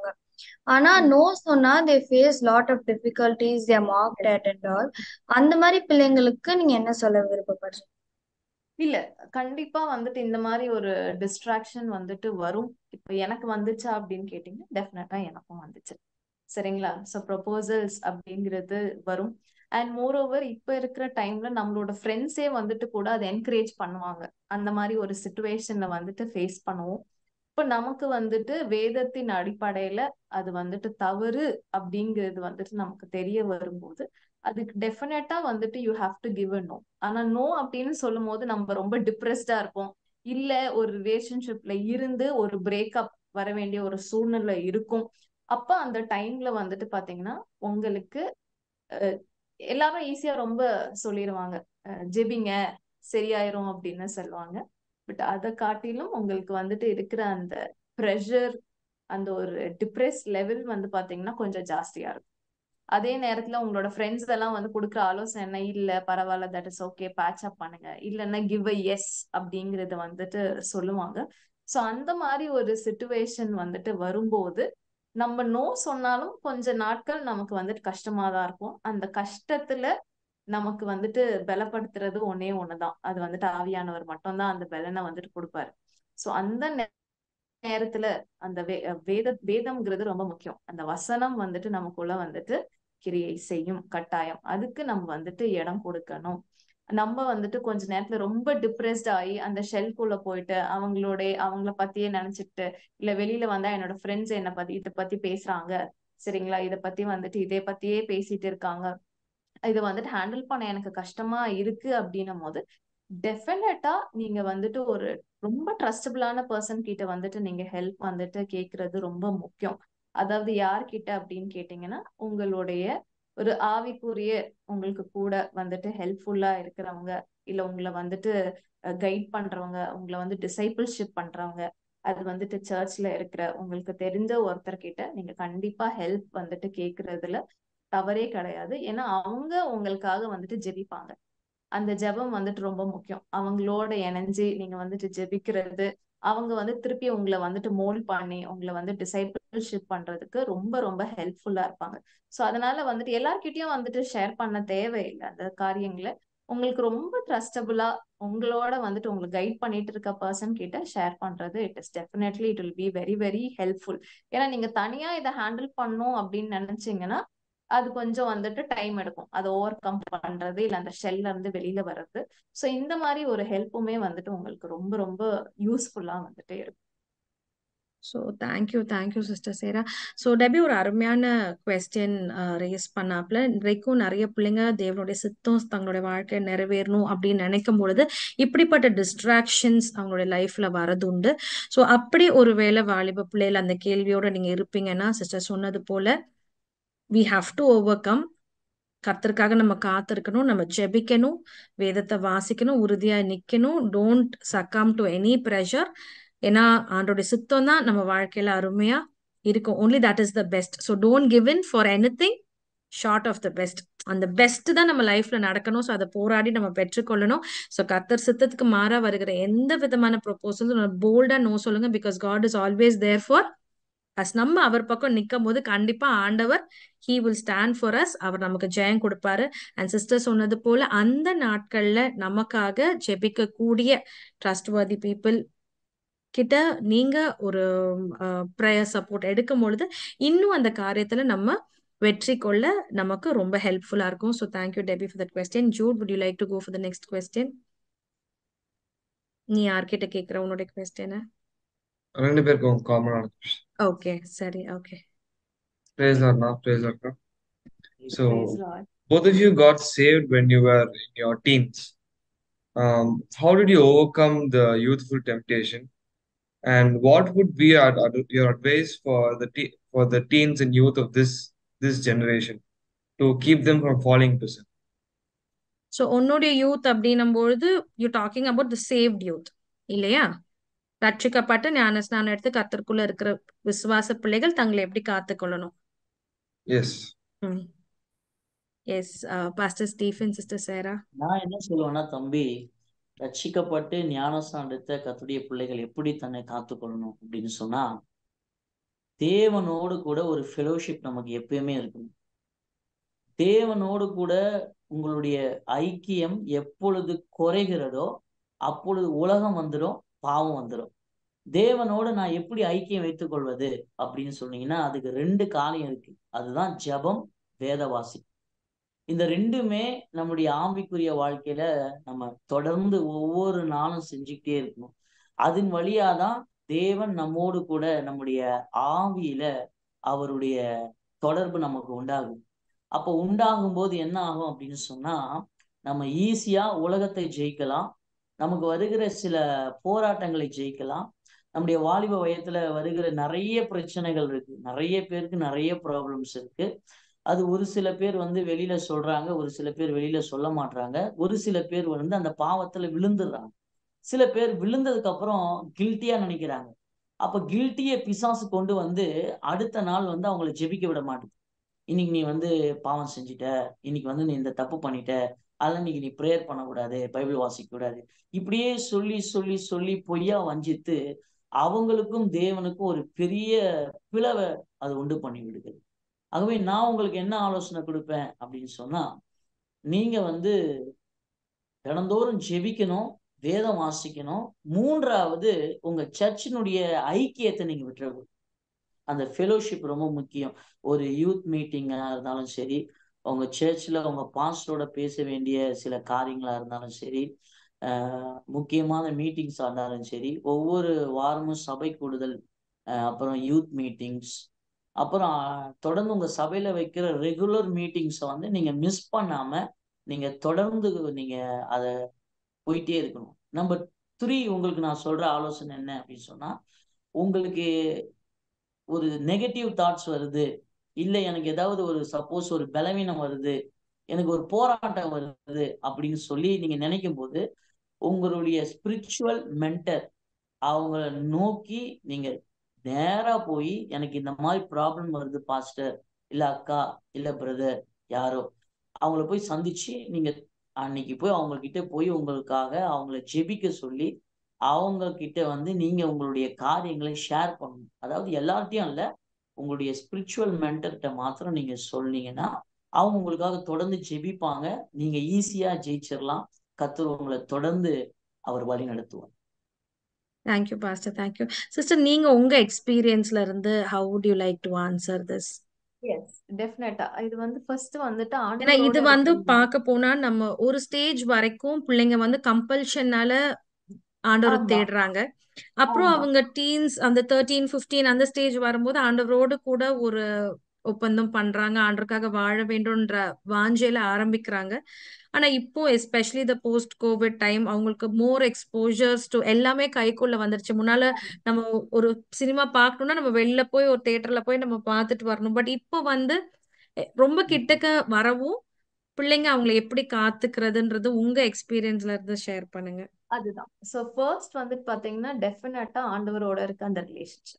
ஆனா நோ சொன்னா they face lot of difficulties they mocked at and all அந்த மாதிரி பிள்ளைங்களுக்கு நீங்க என்ன சொல்ல விருப்பப்படுறீங்க இல்ல கண்டிப்பா வந்துட்டு இந்த மாதிரி ஒரு டிஸ்ட்ராக்ஷன் வந்துட்டு வரும் இப்ப எனக்கு வந்துச்சா அப்படின்னு கேட்டீங்கன்னா டெஃபினட்டா எனக்கும் வந்துச்சு சரிங்களா ஸோ ப்ரொபோசல்ஸ் அப்படிங்கிறது வரும் அண்ட் மோர் ஓவர் இப்ப இருக்கிற டைம்ல நம்மளோட ஃப்ரெண்ட்ஸே வந்துட்டு கூட அதை என்கரேஜ் பண்ணுவாங்க அந்த மாதிரி ஒரு சுச்சுவேஷன்ல வந்துட்டு ஃபேஸ் பண்ணுவோம் இப்ப நமக்கு வந்துட்டு வேதத்தின் அடிப்படையில அது வந்துட்டு தவறு அப்படிங்கிறது வந்துட்டு நமக்கு தெரிய வரும்போது அதுக்கு டெஃபினட்டா வந்துட்டு you have to give a no ஆனா நோ அப்படின்னு சொல்லும் போது நம்ம ரொம்ப டிப்ரெஸ்டா இருப்போம் இல்ல ஒரு ரிலேஷன்ஷிப்ல இருந்து ஒரு பிரேக்கப் வர வேண்டிய ஒரு சூழ்நிலை இருக்கும் அப்ப அந்த டைம்ல வந்துட்டு பாத்தீங்கன்னா உங்களுக்கு அஹ், எல்லாரும் ஈஸியா ரொம்ப சொல்லிடுவாங்க அஹ், ஜெபிங்க சரியாயிரும் அப்படின்னு சொல்லுவாங்க பட் அதை காட்டிலும் உங்களுக்கு வந்துட்டு இருக்கிற அந்த ப்ரெஷர் அந்த ஒரு டிப்ரெஸ் லெவல் வந்து பாத்தீங்கன்னா கொஞ்சம் ஜாஸ்தியா இருக்கும் அதே நேரத்துல உங்களோட ஃப்ரெண்ட்ஸ் எல்லாம் வந்து கொடுக்குற ஆலோசனை என்ன இல்ல பரவாயில்ல that is okay patch up பண்ணுங்க இல்லைன்னா கிவ் அ எஸ் அப்படிங்கறத வந்துட்டு சொல்லுவாங்க சோ அந்த மாதிரி ஒரு சுச்சுவேஷன் வந்துட்டு வரும்போது நம்ம நோ சொன்னாலும் கொஞ்ச நாட்கள் நமக்கு வந்துட்டு கஷ்டமா தான் இருக்கும் அந்த கஷ்டத்துல நமக்கு வந்துட்டு பலப்படுத்துறது ஒன்னே ஒண்ணுதான் அது வந்துட்டு ஆவியானவர் மட்டும்தான் அந்த பலனை வந்துட்டு கொடுப்பாரு சோ அந்த நே- நேரத்துல அந்த வே வேத வேதம்ங்கிறது ரொம்ப முக்கியம் அந்த வசனம் வந்துட்டு நமக்குள்ள வந்துட்டு கிரியை செய்யும் கட்டாயம் அதுக்கு நம்ம வந்துட்டு இடம் கொடுக்கணும் நம்ம வந்துட்டு கொஞ்ச நேரத்துல ரொம்ப டிப்ரெஸ்ட் ஆகி அந்த ஷெல்குள்ள போயிட்டு அவங்களோட அவங்கள பத்தியே நினைச்சிட்டு இல்ல வெளியில வந்தா என்னோட ஃப்ரெண்ட்ஸ் என்ன பத்தி இத பத்தி பேசுறாங்க சரிங்களா இத பத்தி வந்துட்டு இதே பத்தியே பேசிட்டு இருக்காங்க இது வந்துட்டு ஹேண்டில் பண்ண எனக்கு கஷ்டமா இருக்கு அப்படின்னும் போது டெஃபினட்டா நீங்க வந்துட்டு ஒரு ரொம்ப ட்ரஸ்டபிளான பர்சன் கிட்ட வந்துட்டு நீங்க ஹெல்ப் வந்துட்டு கேக்குறது ரொம்ப முக்கியம் அதாவது யார்கிட்ட அப்படின்னு கேட்டீங்கன்னா உங்களுடைய ஒரு ஆவிக்குரிய உங்களுக்கு கூட வந்துட்டு ஹெல்ப்ஃபுல்லா இருக்கிறவங்க இல்ல உங்களை வந்துட்டு கைட் பண்றவங்க உங்களை வந்து டிசைபிள்ஷிப் பண்றவங்க அது வந்துட்டு சர்ச்ல இருக்கிற உங்களுக்கு தெரிஞ்ச ஒருத்தர் கிட்ட நீங்க கண்டிப்பா ஹெல்ப் வந்துட்டு கேக்குறதுல தவறே கிடையாது ஏன்னா அவங்க உங்களுக்காக வந்துட்டு ஜெபிப்பாங்க அந்த ஜெபம் வந்துட்டு ரொம்ப முக்கியம் அவங்களோட இணைஞ்சு நீங்க வந்துட்டு ஜெபிக்கிறது அவங்க வந்து திருப்பி உங்களை வந்துட்டு மோல்ட் பண்ணி உங்களை வந்து டிசைபிள்ஷிப் பண்றதுக்கு ரொம்ப ரொம்ப ஹெல்ப்ஃபுல்லா இருப்பாங்க சோ அதனால வந்துட்டு எல்லார்கிட்டயும் வந்துட்டு ஷேர் பண்ண தேவையில்லை அந்த காரியங்களை உங்களுக்கு ரொம்ப ட்ரஸ்டபுளா உங்களோட வந்துட்டு உங்களுக்கு கைட் பண்ணிட்டு இருக்க பர்சன் கிட்ட ஷேர் பண்றது it is definitely it will be very very helpful ஏன்னா நீங்க தனியா இதை ஹேண்டில் பண்ணும் அப்படின்னு நினைச்சீங்கன்னா அது கொஞ்சம் வந்துட்டு டைம் எடுக்கும் அதை ஓவர் கம் பண்றது இல்ல அந்த ஷெல்ல இருந்து வெளியில வர்றது சோ இந்த மாதிரி ஒரு ஹெல்ப்புமே வந்துட்டு உங்களுக்கு ரொம்ப ரொம்ப யூஸ்ஃபுல்லா வந்துட்டு இருக்கும் so thank you thank you sister Sarah so Debbie ஒரு அருமையான கொஸ்டின் ரேஸ் பண்ணாப்புல இன்றைக்கும் நிறைய பிள்ளைங்க தேவனுடைய சித்தம் தங்களுடைய வாழ்க்கை நிறைவேறணும் அப்படின்னு நினைக்கும் பொழுது இப்படிப்பட்ட டிஸ்ட்ராக்ஷன்ஸ் அவங்களுடைய லைஃப்ல வரது உண்டு ஸோ அப்படி ஒரு வேளை வாலிப பிள்ளைகள் அந்த கேள்வியோட நீங்க இருப்பீங்கன்னா சிஸ்டர் சொன்னது போல we have to overcome கர்த்தருக்காக நம்ம காத்திருக்கணும் நம்ம ஜெபிக்கணும் வேதத்தை வாசிக்கணும் உறுதியா நிக்கணும் don't succumb to any pressure ஏன்னா ஆண்டோடைய சுத்தம் தான் நம்ம வாழ்க்கையில அருமையா இருக்கும் only that is the best so don't give in for anything short of the best அந்த பெஸ்ட் தான் நம்ம லைஃப்ல நடக்கணும் ஸோ அதை போராடி நம்ம பெற்றுக்கொள்ளணும் ஸோ கத்தர் சித்தத்துக்கு மாறா வருகிற எந்த விதமான ப்ரொபோசலும் போல்டா நோ சொல்லுங்க because God is always there for us நம்ம அவர் பக்கம் நிற்கும் போது கண்டிப்பா ஆண்டவர் he will stand for us அவர் நமக்கு ஜெயம் கொடுப்பாரு அண்ட் சிஸ்டர் சொன்னது போல அந்த நாட்கள்ல நமக்காக ஜெபிக்க கூடிய ட்ரஸ்ட்வர்தி பீப்புள் கிட்ட நீங்க ஒரு ப்ரேயர் சப்போர்ட் எடுக்கும் பொழுது இன்னும் அந்த காரியத்துல நம்ம வெற்றி கொள்ள நமக்கு ரொம்ப ஹெல்ப்ஃபுல்லா இருக்கும் so thank you Debbie for that question Jude would you like to go for the next question நீ யார்கிட்ட கேட்குற உன்னோட கொஸ்டினை ரெண்டு பேருக்கும் காமனான ஓகே சரி okay praise Lord now praise Lord now. so Praise Lord. both of you got saved when you were in your teens um, how did you overcome the youthful temptation and what would be your, your advice for the te- for the teens and youth of this this generation to keep them from falling into sin so உன்னுடைய youth அப்படின்னும் பொழுது you talking about the saved youth இல்லையா ரட்சிக்கப்பட்ட ஞானஸ்நானம் எடுத்து கத்தருக்குள்ள இருக்கிற விசுவாச பிள்ளைகள் தங்களை எப்படி காத்துக்கொள்ளணும் yes yes pastor Stephen sister Sarah நான் என்ன சொல்லுவேன்னா தம்பி ரட்சிக்கப்பட்டு ஞானஸ்நானம் எடுத்த கத்துடைய பிள்ளைகள் எப்படி தன்னை காத்துக்கொள்ளணும் அப்படின்னு சொன்னா தேவனோடு கூட ஒரு ஃபெலோஷிப் நமக்கு எப்பயுமே இருக்கணும் தேவனோடு கூட உங்களுடைய ஐக்கியம் எப்பொழுது குறைகிறதோ அப்பொழுது உலகம் வந்துடும் பாவம் வந்துடும் தேவனோடு நான் எப்படி ஐக்கியம் வைத்துக் கொள்வது அப்படின்னு சொன்னீங்கன்னா அதுக்கு ரெண்டு காரியம் இருக்கு அதுதான் ஜபம் வேதவாசி இந்த ரெண்டுமே நம்முடைய ஆம்பிக்குரிய வாழ்க்கையில நம்ம தொடர்ந்து ஒவ்வொரு நாளும் செஞ்சுக்கிட்டே இருக்கணும் அதன் வழியாதான் தேவன் நம்மோடு கூட நம்முடைய ஆவியில அவருடைய தொடர்பு நமக்கு உண்டாகும் அப்போ உண்டாகும் போது என்ன ஆகும் அப்படின்னு சொன்னா நம்ம ஈஸியா உலகத்தை ஜெயிக்கலாம் நமக்கு வருகிற சில போராட்டங்களை ஜெயிக்கலாம் நம்முடைய வாலிப வயத்துல வருகிற நிறைய பிரச்சனைகள் இருக்கு நிறைய பேருக்கு நிறைய ப்ராப்ளம்ஸ் இருக்கு அது ஒரு சில பேர் வந்து வெளியில சொல்றாங்க ஒரு சில பேர் வெளியில சொல்ல மாட்டாங்க ஒரு சில பேர் வந்து அந்த பாவத்துல விழுந்துடுறாங்க சில பேர் விழுந்ததுக்கு அப்புறம் கில்ட்டியா நினைக்கிறாங்க அப்ப கில்ட்டிய பிசாசு கொண்டு வந்து அடுத்த நாள் வந்து அவங்கள ஜெபிக்க விட மாட்டேங்குது இன்னைக்கு நீ வந்து பாவம் செஞ்சுட்ட இன்னைக்கு வந்து நீ இந்த தப்பு பண்ணிட்ட அதெல்லாம் இன்னைக்கு நீ ப்ரேயர் பண்ணக்கூடாது பைபிள் வாசிக்க கூடாது இப்படியே சொல்லி சொல்லி சொல்லி பொய்யா வஞ்சித்து அவங்களுக்கும் தேவனுக்கும் ஒரு பெரிய பிளவை அது உண்டு பண்ணி விடுகிறது ஆகவே நான் உங்களுக்கு என்ன ஆலோசனை கொடுப்பேன் அப்படின்னு சொன்னா நீங்க வந்து தினந்தோறும் ஜெபிக்கணும் வேதம் வாசிக்கணும் மூன்றாவது உங்க சர்ச்சினுடைய ஐக்கியத்தை நீங்க விட்டுறக்கூடாது அந்த ஃபெலோஷிப் ரொம்ப முக்கியம் ஒரு யூத் மீட்டிங்கா இருந்தாலும் சரி உங்க சர்ச்சில் உங்க பாஸ்டரோட பேச வேண்டிய சில காரியங்களா இருந்தாலும் சரி முக்கியமான மீட்டிங்ஸாக இருந்தாலும் சரி ஒவ்வொரு வாரமும் சபை கூடுதல் அப்புறம் யூத் மீட்டிங்ஸ் அப்புறம் தொடர்ந்து உங்க சபையில வைக்கிற ரெகுலர் மீட்டிங்ஸை வந்து நீங்க மிஸ் பண்ணாம நீங்க தொடர்ந்து நீங்க அதை போயிட்டே இருக்கணும் நம்பர் த்ரீ உங்களுக்கு நான் சொல்ற ஆலோசனை என்ன அப்படின்னு சொன்னா உங்களுக்கு ஒரு நெகட்டிவ் தாட்ஸ் வருது இல்லை எனக்கு ஏதாவது ஒரு சப்போஸ் ஒரு பலவீனம் வருது எனக்கு ஒரு போராட்டம் வருது அப்படின்னு சொல்லி நீங்க நினைக்கும் போது உங்களுடைய ஸ்பிரிச்சுவல் மென்டர் அவங்கள நோக்கி நீங்க நேரா போய் எனக்கு இந்த மாதிரி ப்ராப்ளம் வருது பாஸ்டர் இல்ல அக்கா இல்ல பிரதர் யாரோ அவங்கள போய் சந்திச்சு நீங்க அன்னைக்கு போய் அவங்க கிட்ட போய் உங்களுக்காக அவங்கள ஜெபிக்க சொல்லி அவங்க கிட்ட வந்து நீங்க உங்களுடைய காரியங்களை ஷேர் பண்ணணும் அதாவது எல்லார்ட்டையும் இல்ல உங்களுடைய ஸ்பிரிச்சுவல் மென்டர்கிட்ட மாத்திரம் நீங்க சொன்னீங்கன்னா அவங்க உங்களுக்காக தொடர்ந்து ஜெபிப்பாங்க நீங்க ஈஸியா ஜெயிச்சிடலாம் கத்தர் உங்களை தொடர்ந்து அவர் வழி நடத்துவார் தேங்க்யூ பாஸ்டர் தேங்க்யூ சிஸ்டர் நீங்க உங்க எக்ஸ்பீரியன்ஸ்ல இருந்து how would you like to answer this yes டெஃபினட்டா இது வந்து ஃபர்ஸ்ட் வந்துட்டு ஏன்னா இது ஆண்டவரோட வந்து இருக்கிறது பார்க்க போனா நம்ம ஒரு ஸ்டேஜ் வரைக்கும் பிள்ளைங்க வந்து கம்பல்ஷனால ஆண்டவரை ஆமா தேடுறாங்க அப்புறம் ஆமா அவங்க டீன்ஸ் அந்த தேர்ட்டீன் ஃபிஃப்டீன் அந்த ஸ்டேஜ் வரும்போது ஆண்டவரோடு கூட ஒரு ஒப்பந்தம் பண்றாங்க ஆண்டருக்காக வாழ வேண்டும்ன்ற வாஞ்சையில ஆரம்பிக்கிறாங்க ஆனா இப்போ especially the post COVID time அவங்களுக்கு மோர் எக்ஸ்போஜர்ஸ் டு எல்லாமே கைக்குள்ள வந்துருச்சு முன்னால நம்ம ஒரு சினிமா பார்க்கணும்னா நம்ம வெளில போய் ஒரு தியேட்டர்ல போய் நம்ம பார்த்துட்டு வரணும் பட் இப்போ வந்து எ- ரொம்ப கிட்டக்க வரவும் பிள்ளைங்க அவங்களை எப்படி காத்துக்கிறதுன்றது உங்க எக்ஸ்பீரியன்ஸ்ல இருந்து ஷேர் பண்ணுங்க அதுதான் சோ ஃபர்ஸ்ட் வந்துட்டு பாத்தீங்கன்னா டெஃபினட்டா ஆண்டவரோட இருக்க அந்த ரிலேஷன்ஷிப்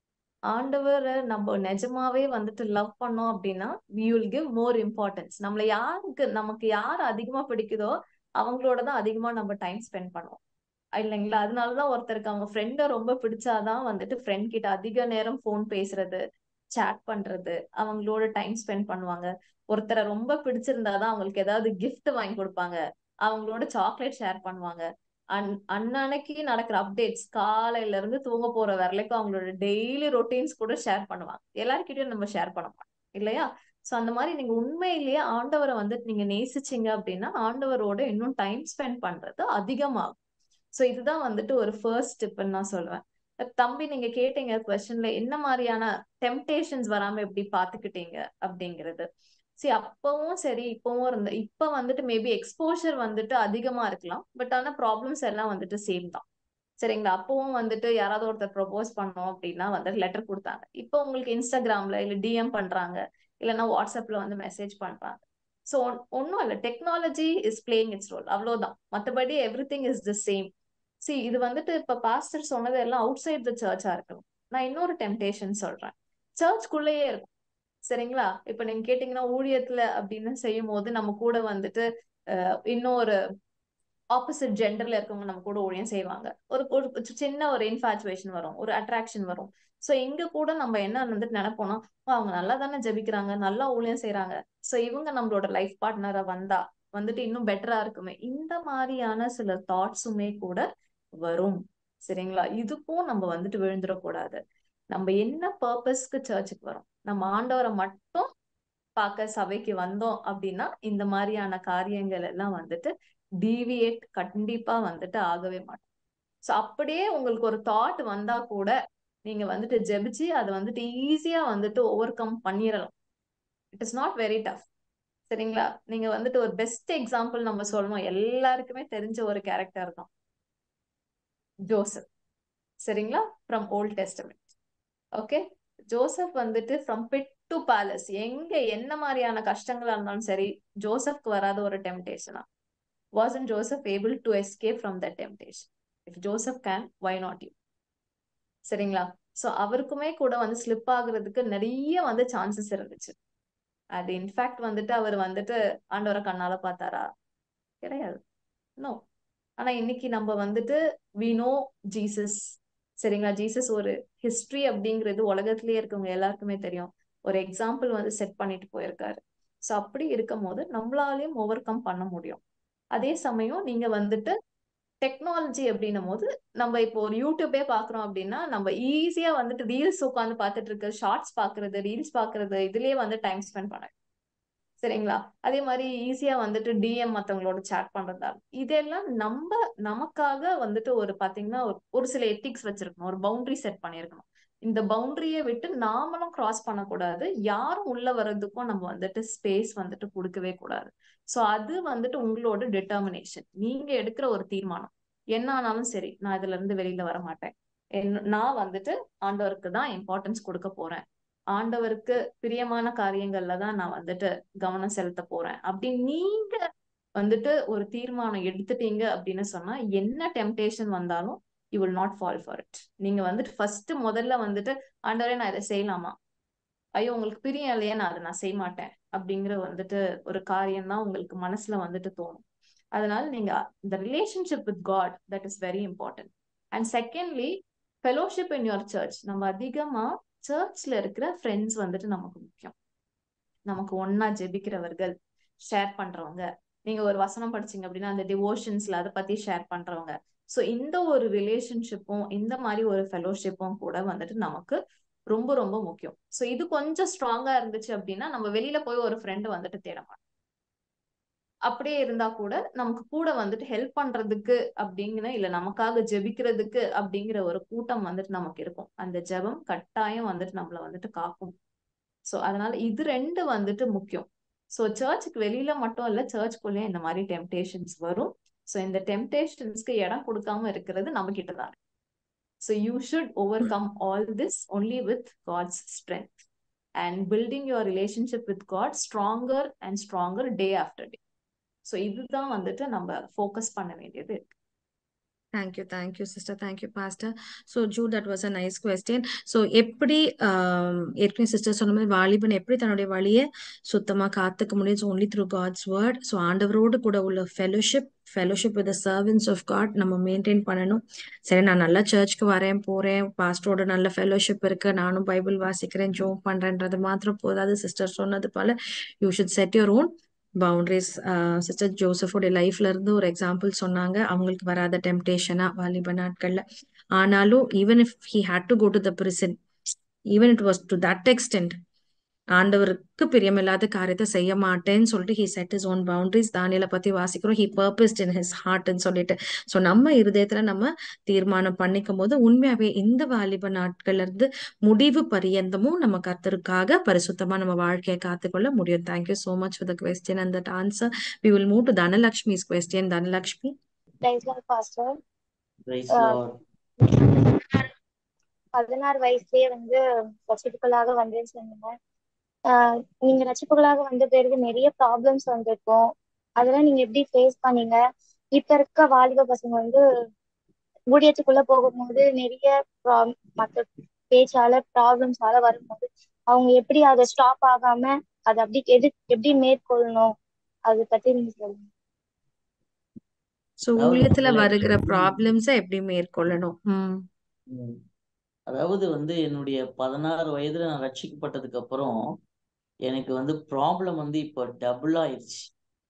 ஆண்டவரை நம்ம நிஜமாவே வந்துட்டு லவ் பண்ணோம் அப்படின்னா we will give more importance நம்மள யாருக்கு நமக்கு யார் அதிகமா பிடிக்குதோ அவங்களோட தான் அதிகமா நம்ம டைம் ஸ்பெண்ட் பண்ணுவோம் இல்லைங்களா அதனாலதான் ஒருத்தருக்கு அவங்க ஃப்ரெண்ட ரொம்ப பிடிச்சாதான் வந்துட்டு ஃப்ரெண்ட் கிட்ட அதிக நேரம் ஃபோன் பேசுறது சேட் பண்றது அவங்களோட டைம் ஸ்பெண்ட் பண்ணுவாங்க ஒருத்தரை ரொம்ப பிடிச்சிருந்தாதான் அவங்களுக்கு ஏதாவது gift வாங்கி கொடுப்பாங்க அவங்களோட சாக்லேட் ஷேர் பண்ணுவாங்க அன் அன்னன்னைக்கு நடக்கிற அப்டேட்ஸ் காலையில இருந்து தூங்க போற வரைக்கும் அவங்களோட டெய்லி ரொட்டீன்ஸ் கூட ஷேர் பண்ணுவாங்க எல்லார்கிட்டயும் நம்ம ஷேர் பண்ண மாட்டோம் இல்லையா சோ அந்த மாதிரி நீங்க உண்மையிலேயே ஆண்டவரை வந்துட்டு நீங்க நேசிச்சீங்க அப்படின்னா ஆண்டவரோட இன்னும் டைம் ஸ்பெண்ட் பண்றது அதிகமாகும் சோ இதுதான் வந்துட்டு ஒரு ஃபர்ஸ்ட் ஸ்டெப்னு நான் சொல்றேன் தம்பி நீங்க கேட்டீங்க கொஸ்டின்ல என்ன மாதிரியான டெம்டேஷன்ஸ் வராம எப்படி பாத்துக்கிட்டீங்க அப்படிங்கிறது சரி அப்பவும் சரி இப்பவும் இருந்த இப்ப வந்துட்டு மேபி எக்ஸ்போஷர் வந்துட்டு அதிகமா இருக்கலாம் பட் ஆனா ப்ராப்ளம்ஸ் எல்லாம் வந்துட்டு சேம் தான் சரிங்களா அப்பவும் வந்துட்டு யாராவது ஒருத்தர் ப்ரொபோஸ் பண்ணோம் அப்படின்னா வந்துட்டு லெட்டர் கொடுத்தாங்க இப்போ உங்களுக்கு இன்ஸ்டாகிராம்ல இல்ல டிஎம் பண்றாங்க இல்லைன்னா வாட்ஸ்அப்ல வந்து மெசேஜ் பண்றாங்க ஸோ ஒன்றும் இல்லை technology is playing its role அவ்வளோதான் மற்றபடி everything is the same see இது வந்துட்டு இப்ப பாஸ்டர் சொன்னது எல்லாம் அவுட் சைட் த சர்ச்சா இருக்கணும் நான் இன்னொரு டெம்டேஷன் சொல்றேன் சர்ச்குள்ளேயே இருக்கும் சரிங்களா இப்ப நீங்க கேட்டீங்கன்னா ஊழியத்துல அப்படின்னு செய்யும் போது நம்ம கூட வந்துட்டு அஹ், இன்னொரு ஆப்போசிட் ஜெண்டர்ல இருக்கவங்க நம்ம கூட ஊழியம் செய்வாங்க ஒரு ஒரு சின்ன ஒரு இன்ஃபாச்சுவேஷன் வரும் ஒரு அட்ராக்ஷன் வரும் சோ இங்க கூட நம்ம என்ன வந்துட்டு நினைப்போம்னா "ஓ, அவங்க நல்லா தானே ஜெபிக்கிறாங்க நல்லா ஊழியம் செய்றாங்க சோ இவங்க நம்மளோட லைஃப் பார்ட்னரா வந்தா வந்துட்டு இன்னும் பெட்டரா இருக்குமே இந்த மாதிரியான சில தாட்ஸுமே கூட வரும் சரிங்களா இதுக்கும் நம்ம வந்துட்டு விழுந்துடக்கூடாது நம்ம என்ன பர்பஸ்க்கு சர்ச்சுக்கு வரோம் நம்ம ஆண்டவரை மட்டும் பார்க்க சபைக்கு வந்தோம் அப்படின்னா இந்த மாதிரியான காரியங்கள் எல்லாம் வந்துட்டு டீவியேட் கண்டிப்பா வந்துட்டு ஆகவே மாட்டோம் சோ அப்படியே உங்களுக்கு ஒரு தாட் வந்தா கூட நீங்க வந்துட்டு ஜெபிச்சு அதை வந்துட்டு ஈஸியா வந்துட்டு ஓவர் கம் பண்ணிடலாம் it is not very tough சரிங்களா நீங்க வந்துட்டு ஒரு பெஸ்ட் எக்ஸாம்பிள் நம்ம சொல்லணும் எல்லாருக்குமே தெரிஞ்ச ஒரு கேரக்டர் தான் ஜோசப் சரிங்களா from old testament okay Joseph வந்துட்டு ஃப்ரம் பிட் டு பேலஸ் எங்க என்ன மாதிரியான கஷ்டங்களா இருந்தாலும் சரி ஜோசப்க்கு வராத ஒரு டெம்டேஷனா wasn't Joseph able to escape from the temptation if Joseph can why not you சரிங்களா சோ அவருக்குமே கூட வந்து ஸ்லிப் ஆகுறதுக்கு நிறைய வந்து சான்சஸ் இருந்துச்சு அது இன்ஃபேக்ட் வந்துட்டு அவர் வந்துட்டு ஆண்டவரை கண்ணால பார்த்தாரா கிடையாது நோ ஆனா இன்னைக்கு நம்ம வந்துட்டு வி நோ ஜீசஸ் சரிங்களா ஜீசஸ் ஒரு ஹிஸ்டரி அப்படிங்கிறது உலகத்திலேயே இருக்கவங்க எல்லாருக்குமே தெரியும் ஒரு எக்ஸாம்பிள் வந்து செட் பண்ணிட்டு போயிருக்காரு சோ அப்படி இருக்கும் போது நம்மளாலையும் ஓவர் கம் பண்ண முடியும் அதே சமயம் நீங்க வந்துட்டு டெக்னாலஜி அப்படின்னும் போது நம்ம இப்போ ஒரு யூடியூபே பாக்குறோம் அப்படின்னா நம்ம ஈஸியா வந்துட்டு ரீல்ஸ் உட்காந்து பார்த்துட்டு இருக்க ஷார்ட்ஸ் பாக்குறது ரீல்ஸ் பாக்குறது இதுலயே வந்து டைம் ஸ்பெண்ட் பண்ண சரிங்களா அதே மாதிரி ஈஸியா வந்துட்டு டிஎம் மத்தவங்களோட சேட் பண்றதால இதெல்லாம் நம்ம நமக்காக வந்துட்டு ஒரு பாத்தீங்கன்னா ஒரு- ஒரு சில எத்திக்ஸ் வச்சிருக்கணும் ஒரு பவுண்டரி செட் பண்ணிருக்கணும் இந்த பவுண்டரியை விட்டு நாமளும் கிராஸ் பண்ணக்கூடாது யாரும் உள்ள வர்றதுக்கும் நம்ம வந்துட்டு ஸ்பேஸ் வந்துட்டு கொடுக்கவே கூடாது சோ அது வந்துட்டு உங்களோட டிட்டர்மினேஷன் நீங்க எடுக்கிற ஒரு தீர்மானம் என்ன ஆனாலும் சரி நான் இதுல இருந்து வெளியில வர மாட்டேன் என்- நான் வந்துட்டு ஆண்டவருக்கு தான் இம்பார்ட்டன்ஸ் கொடுக்க போறேன் ஆண்டவருக்கு பிரியமான காரியங்கள்ல தான் நான் வந்துட்டு கவனம் செலுத்த போறேன் அப்படின்னு நீங்க வந்துட்டு ஒரு தீர்மானம் எடுத்துட்டீங்க அப்படின்னு சொன்னா என்ன டெம்டேஷன் வந்தாலும் you will not fall for it நீங்க வந்துட்டு ஃபர்ஸ்ட் முதல்ல வந்துட்டு ஆண்டவரே நான் இதை செய்யலாமா ஐயோ உங்களுக்கு பிரியம் இல்லையா நான் அதை நான் செய்ய மாட்டேன் அப்படிங்கிற வந்துட்டு ஒரு காரியம் தான் உங்களுக்கு மனசுல வந்துட்டு தோணும் அதனால நீங்க இந்த relationship with God that is very important and secondly fellowship in your church நம்ம அதிகமா சர்ச்ல இருக்கிற ஃப்ரெண்ட்ஸ் வந்துட்டு நமக்கு முக்கியம் நமக்கு ஒன்னா ஜெபிக்கிறவர்கள் ஷேர் பண்றவங்க நீங்க ஒரு வசனம் படிச்சீங்க அப்படின்னா அந்த டிவோஷன்ஸ்ல அதை பத்தி ஷேர் பண்றவங்க சோ இந்த ஒரு ரிலேஷன்ஷிப்பும் இந்த மாதிரி ஒரு ஃபெலோஷிப்பும் கூட வந்துட்டு நமக்கு ரொம்ப ரொம்ப முக்கியம் சோ இது கொஞ்சம் ஸ்ட்ராங்கா இருந்துச்சு அப்படின்னா நம்ம வெளியில போய் ஒரு ஃப்ரெண்ட் வந்துட்டு தேட மாட்டோம் அப்படியே இருந்தா கூட நமக்கு கூட வந்துட்டு ஹெல்ப் பண்றதுக்கு அப்படிங்கிற இல்ல நமக்காக ஜெபிக்கிறதுக்கு அப்படிங்கிற ஒரு கூட்டம் வந்துட்டு நமக்கு இருக்கும் அந்த ஜெபம் கட்டாயம் வந்துட்டு நம்மள வந்துட்டு காக்கும் சோ அதனால இது ரெண்டு வந்துட்டு முக்கியம் சோ சர்ச்சுக்கு வெளியில மட்டும் இல்ல சர்ச்சுக்குள்ளேயும் இந்த மாதிரி டெம்டேஷன்ஸ் வரும் சோ இந்த டெம்டேஷன்ஸ்க்கு இடம் கொடுக்காம இருக்கிறது நம்ம கிட்ட தான் So you should overcome all this only with God's strength and building your relationship with God stronger and stronger day after day. So இதுதான் வந்துட்டு நம்ம ஃபோக்கஸ் பண்ண வேண்டியது இருக்கு Thank you, thank you, sister. Thank you, pastor. So, Jude, that was a nice question. So, எப்படி ஆம், ஏற்கனவே sister சொன்ன மாதிரி வாலிபன் எப்படி தன்னுடைய வழியை சுத்தமா காத்துக்க முடியும் only through God's word so ஆண்டவரோடு கூட உள்ள fellowship fellowship with servants of God நம்ம மெயின்டைன் பண்ணணும் சரி நான் நல்லா சர்ச்சுக்கு வரேன் போறேன் பாஸ்டரோட நல்ல ஃபெலோஷிப் இருக்கு நானும் பைபிள் வாசிக்கிறேன் ஜோம் பண்றேன்றது மாத்திரம் போதாது சிஸ்டர் சொன்னது போல you should set your own boundaries sister ஜோசஃபோட லைஃப்ல இருந்து ஒரு எக்ஸாம்பிள் சொன்னாங்க அவங்களுக்கு வராத டெம்டேஷனா வாலிப நாட்கள்ல ஆனாலும் even if he had to go to the prison even it was to that extent ஆண்டவருக்கு பிரியமில்லாத காரியத்தை செய்ய மாட்டேன்னு சொல்லிட்டு he set his own boundaries தானியலை பத்தி வாசிக்கிறோம் ஹி பர்பஸ்ட் இன் ஹிஸ் ஹார்ட்னு சொல்லிட்டு ஸோ நம்ம இருதயத்துல நம்ம தீர்மானம் பண்ணிக்கும் போது உண்மையாவே இந்த வாலிப நாட்கள்ல இருந்து முடிவு பரியந்தமும் நம்ம கர்த்தருக்காக பரிசுத்தமா நம்ம வாழ்க்கையை காத்துக்கொள்ள முடியும் thank you so much for the question and that answer we will move to தனலக்ஷ்மிஸ் question Dhanalakshmi praise Lord pastor praise Lord பதினாறு வயசுலயே வந்து ரசிப்புகளாக வந்தேன்னு சொன்னீங்க ஆஹ் நீங்க ரசிப்புகளாக வந்த பிறகு நிறைய ப்ராப்ளம்ஸ் வந்திருக்கும் அதெல்லாம் நீங்க எப்படி ஃபேஸ் பண்ணீங்க இப்ப இருக்க வாலிப பசங்க வந்து ஊழியத்துக்குள்ள போகும்போது நிறைய ப்ரா- மத்த பேச்சால ப்ராப்ளம்ஸால வரும்போது அவங்க எப்படி அதை ஸ்டாப் ஆகாம அதை அப்படி எது எப்படி மேற்கொள்ளணும் அதை பத்தி நீங்க சொல்லுங்க சோ அதாவது ஊழியத்துல முதல்ல வருகிற ப்ராப்ளம்ஸ எப்படி மேற்கொள்ளணும் ம் ம். அதாவது வந்து என்னுடைய பதினாறு வயதுல நான் ரட்சிக்கப்பட்டதுக்கு அப்புறம் எனக்கு வந்து ப்ராப்ளம் வந்து இப்போ டபுள் ஆயிடுச்சு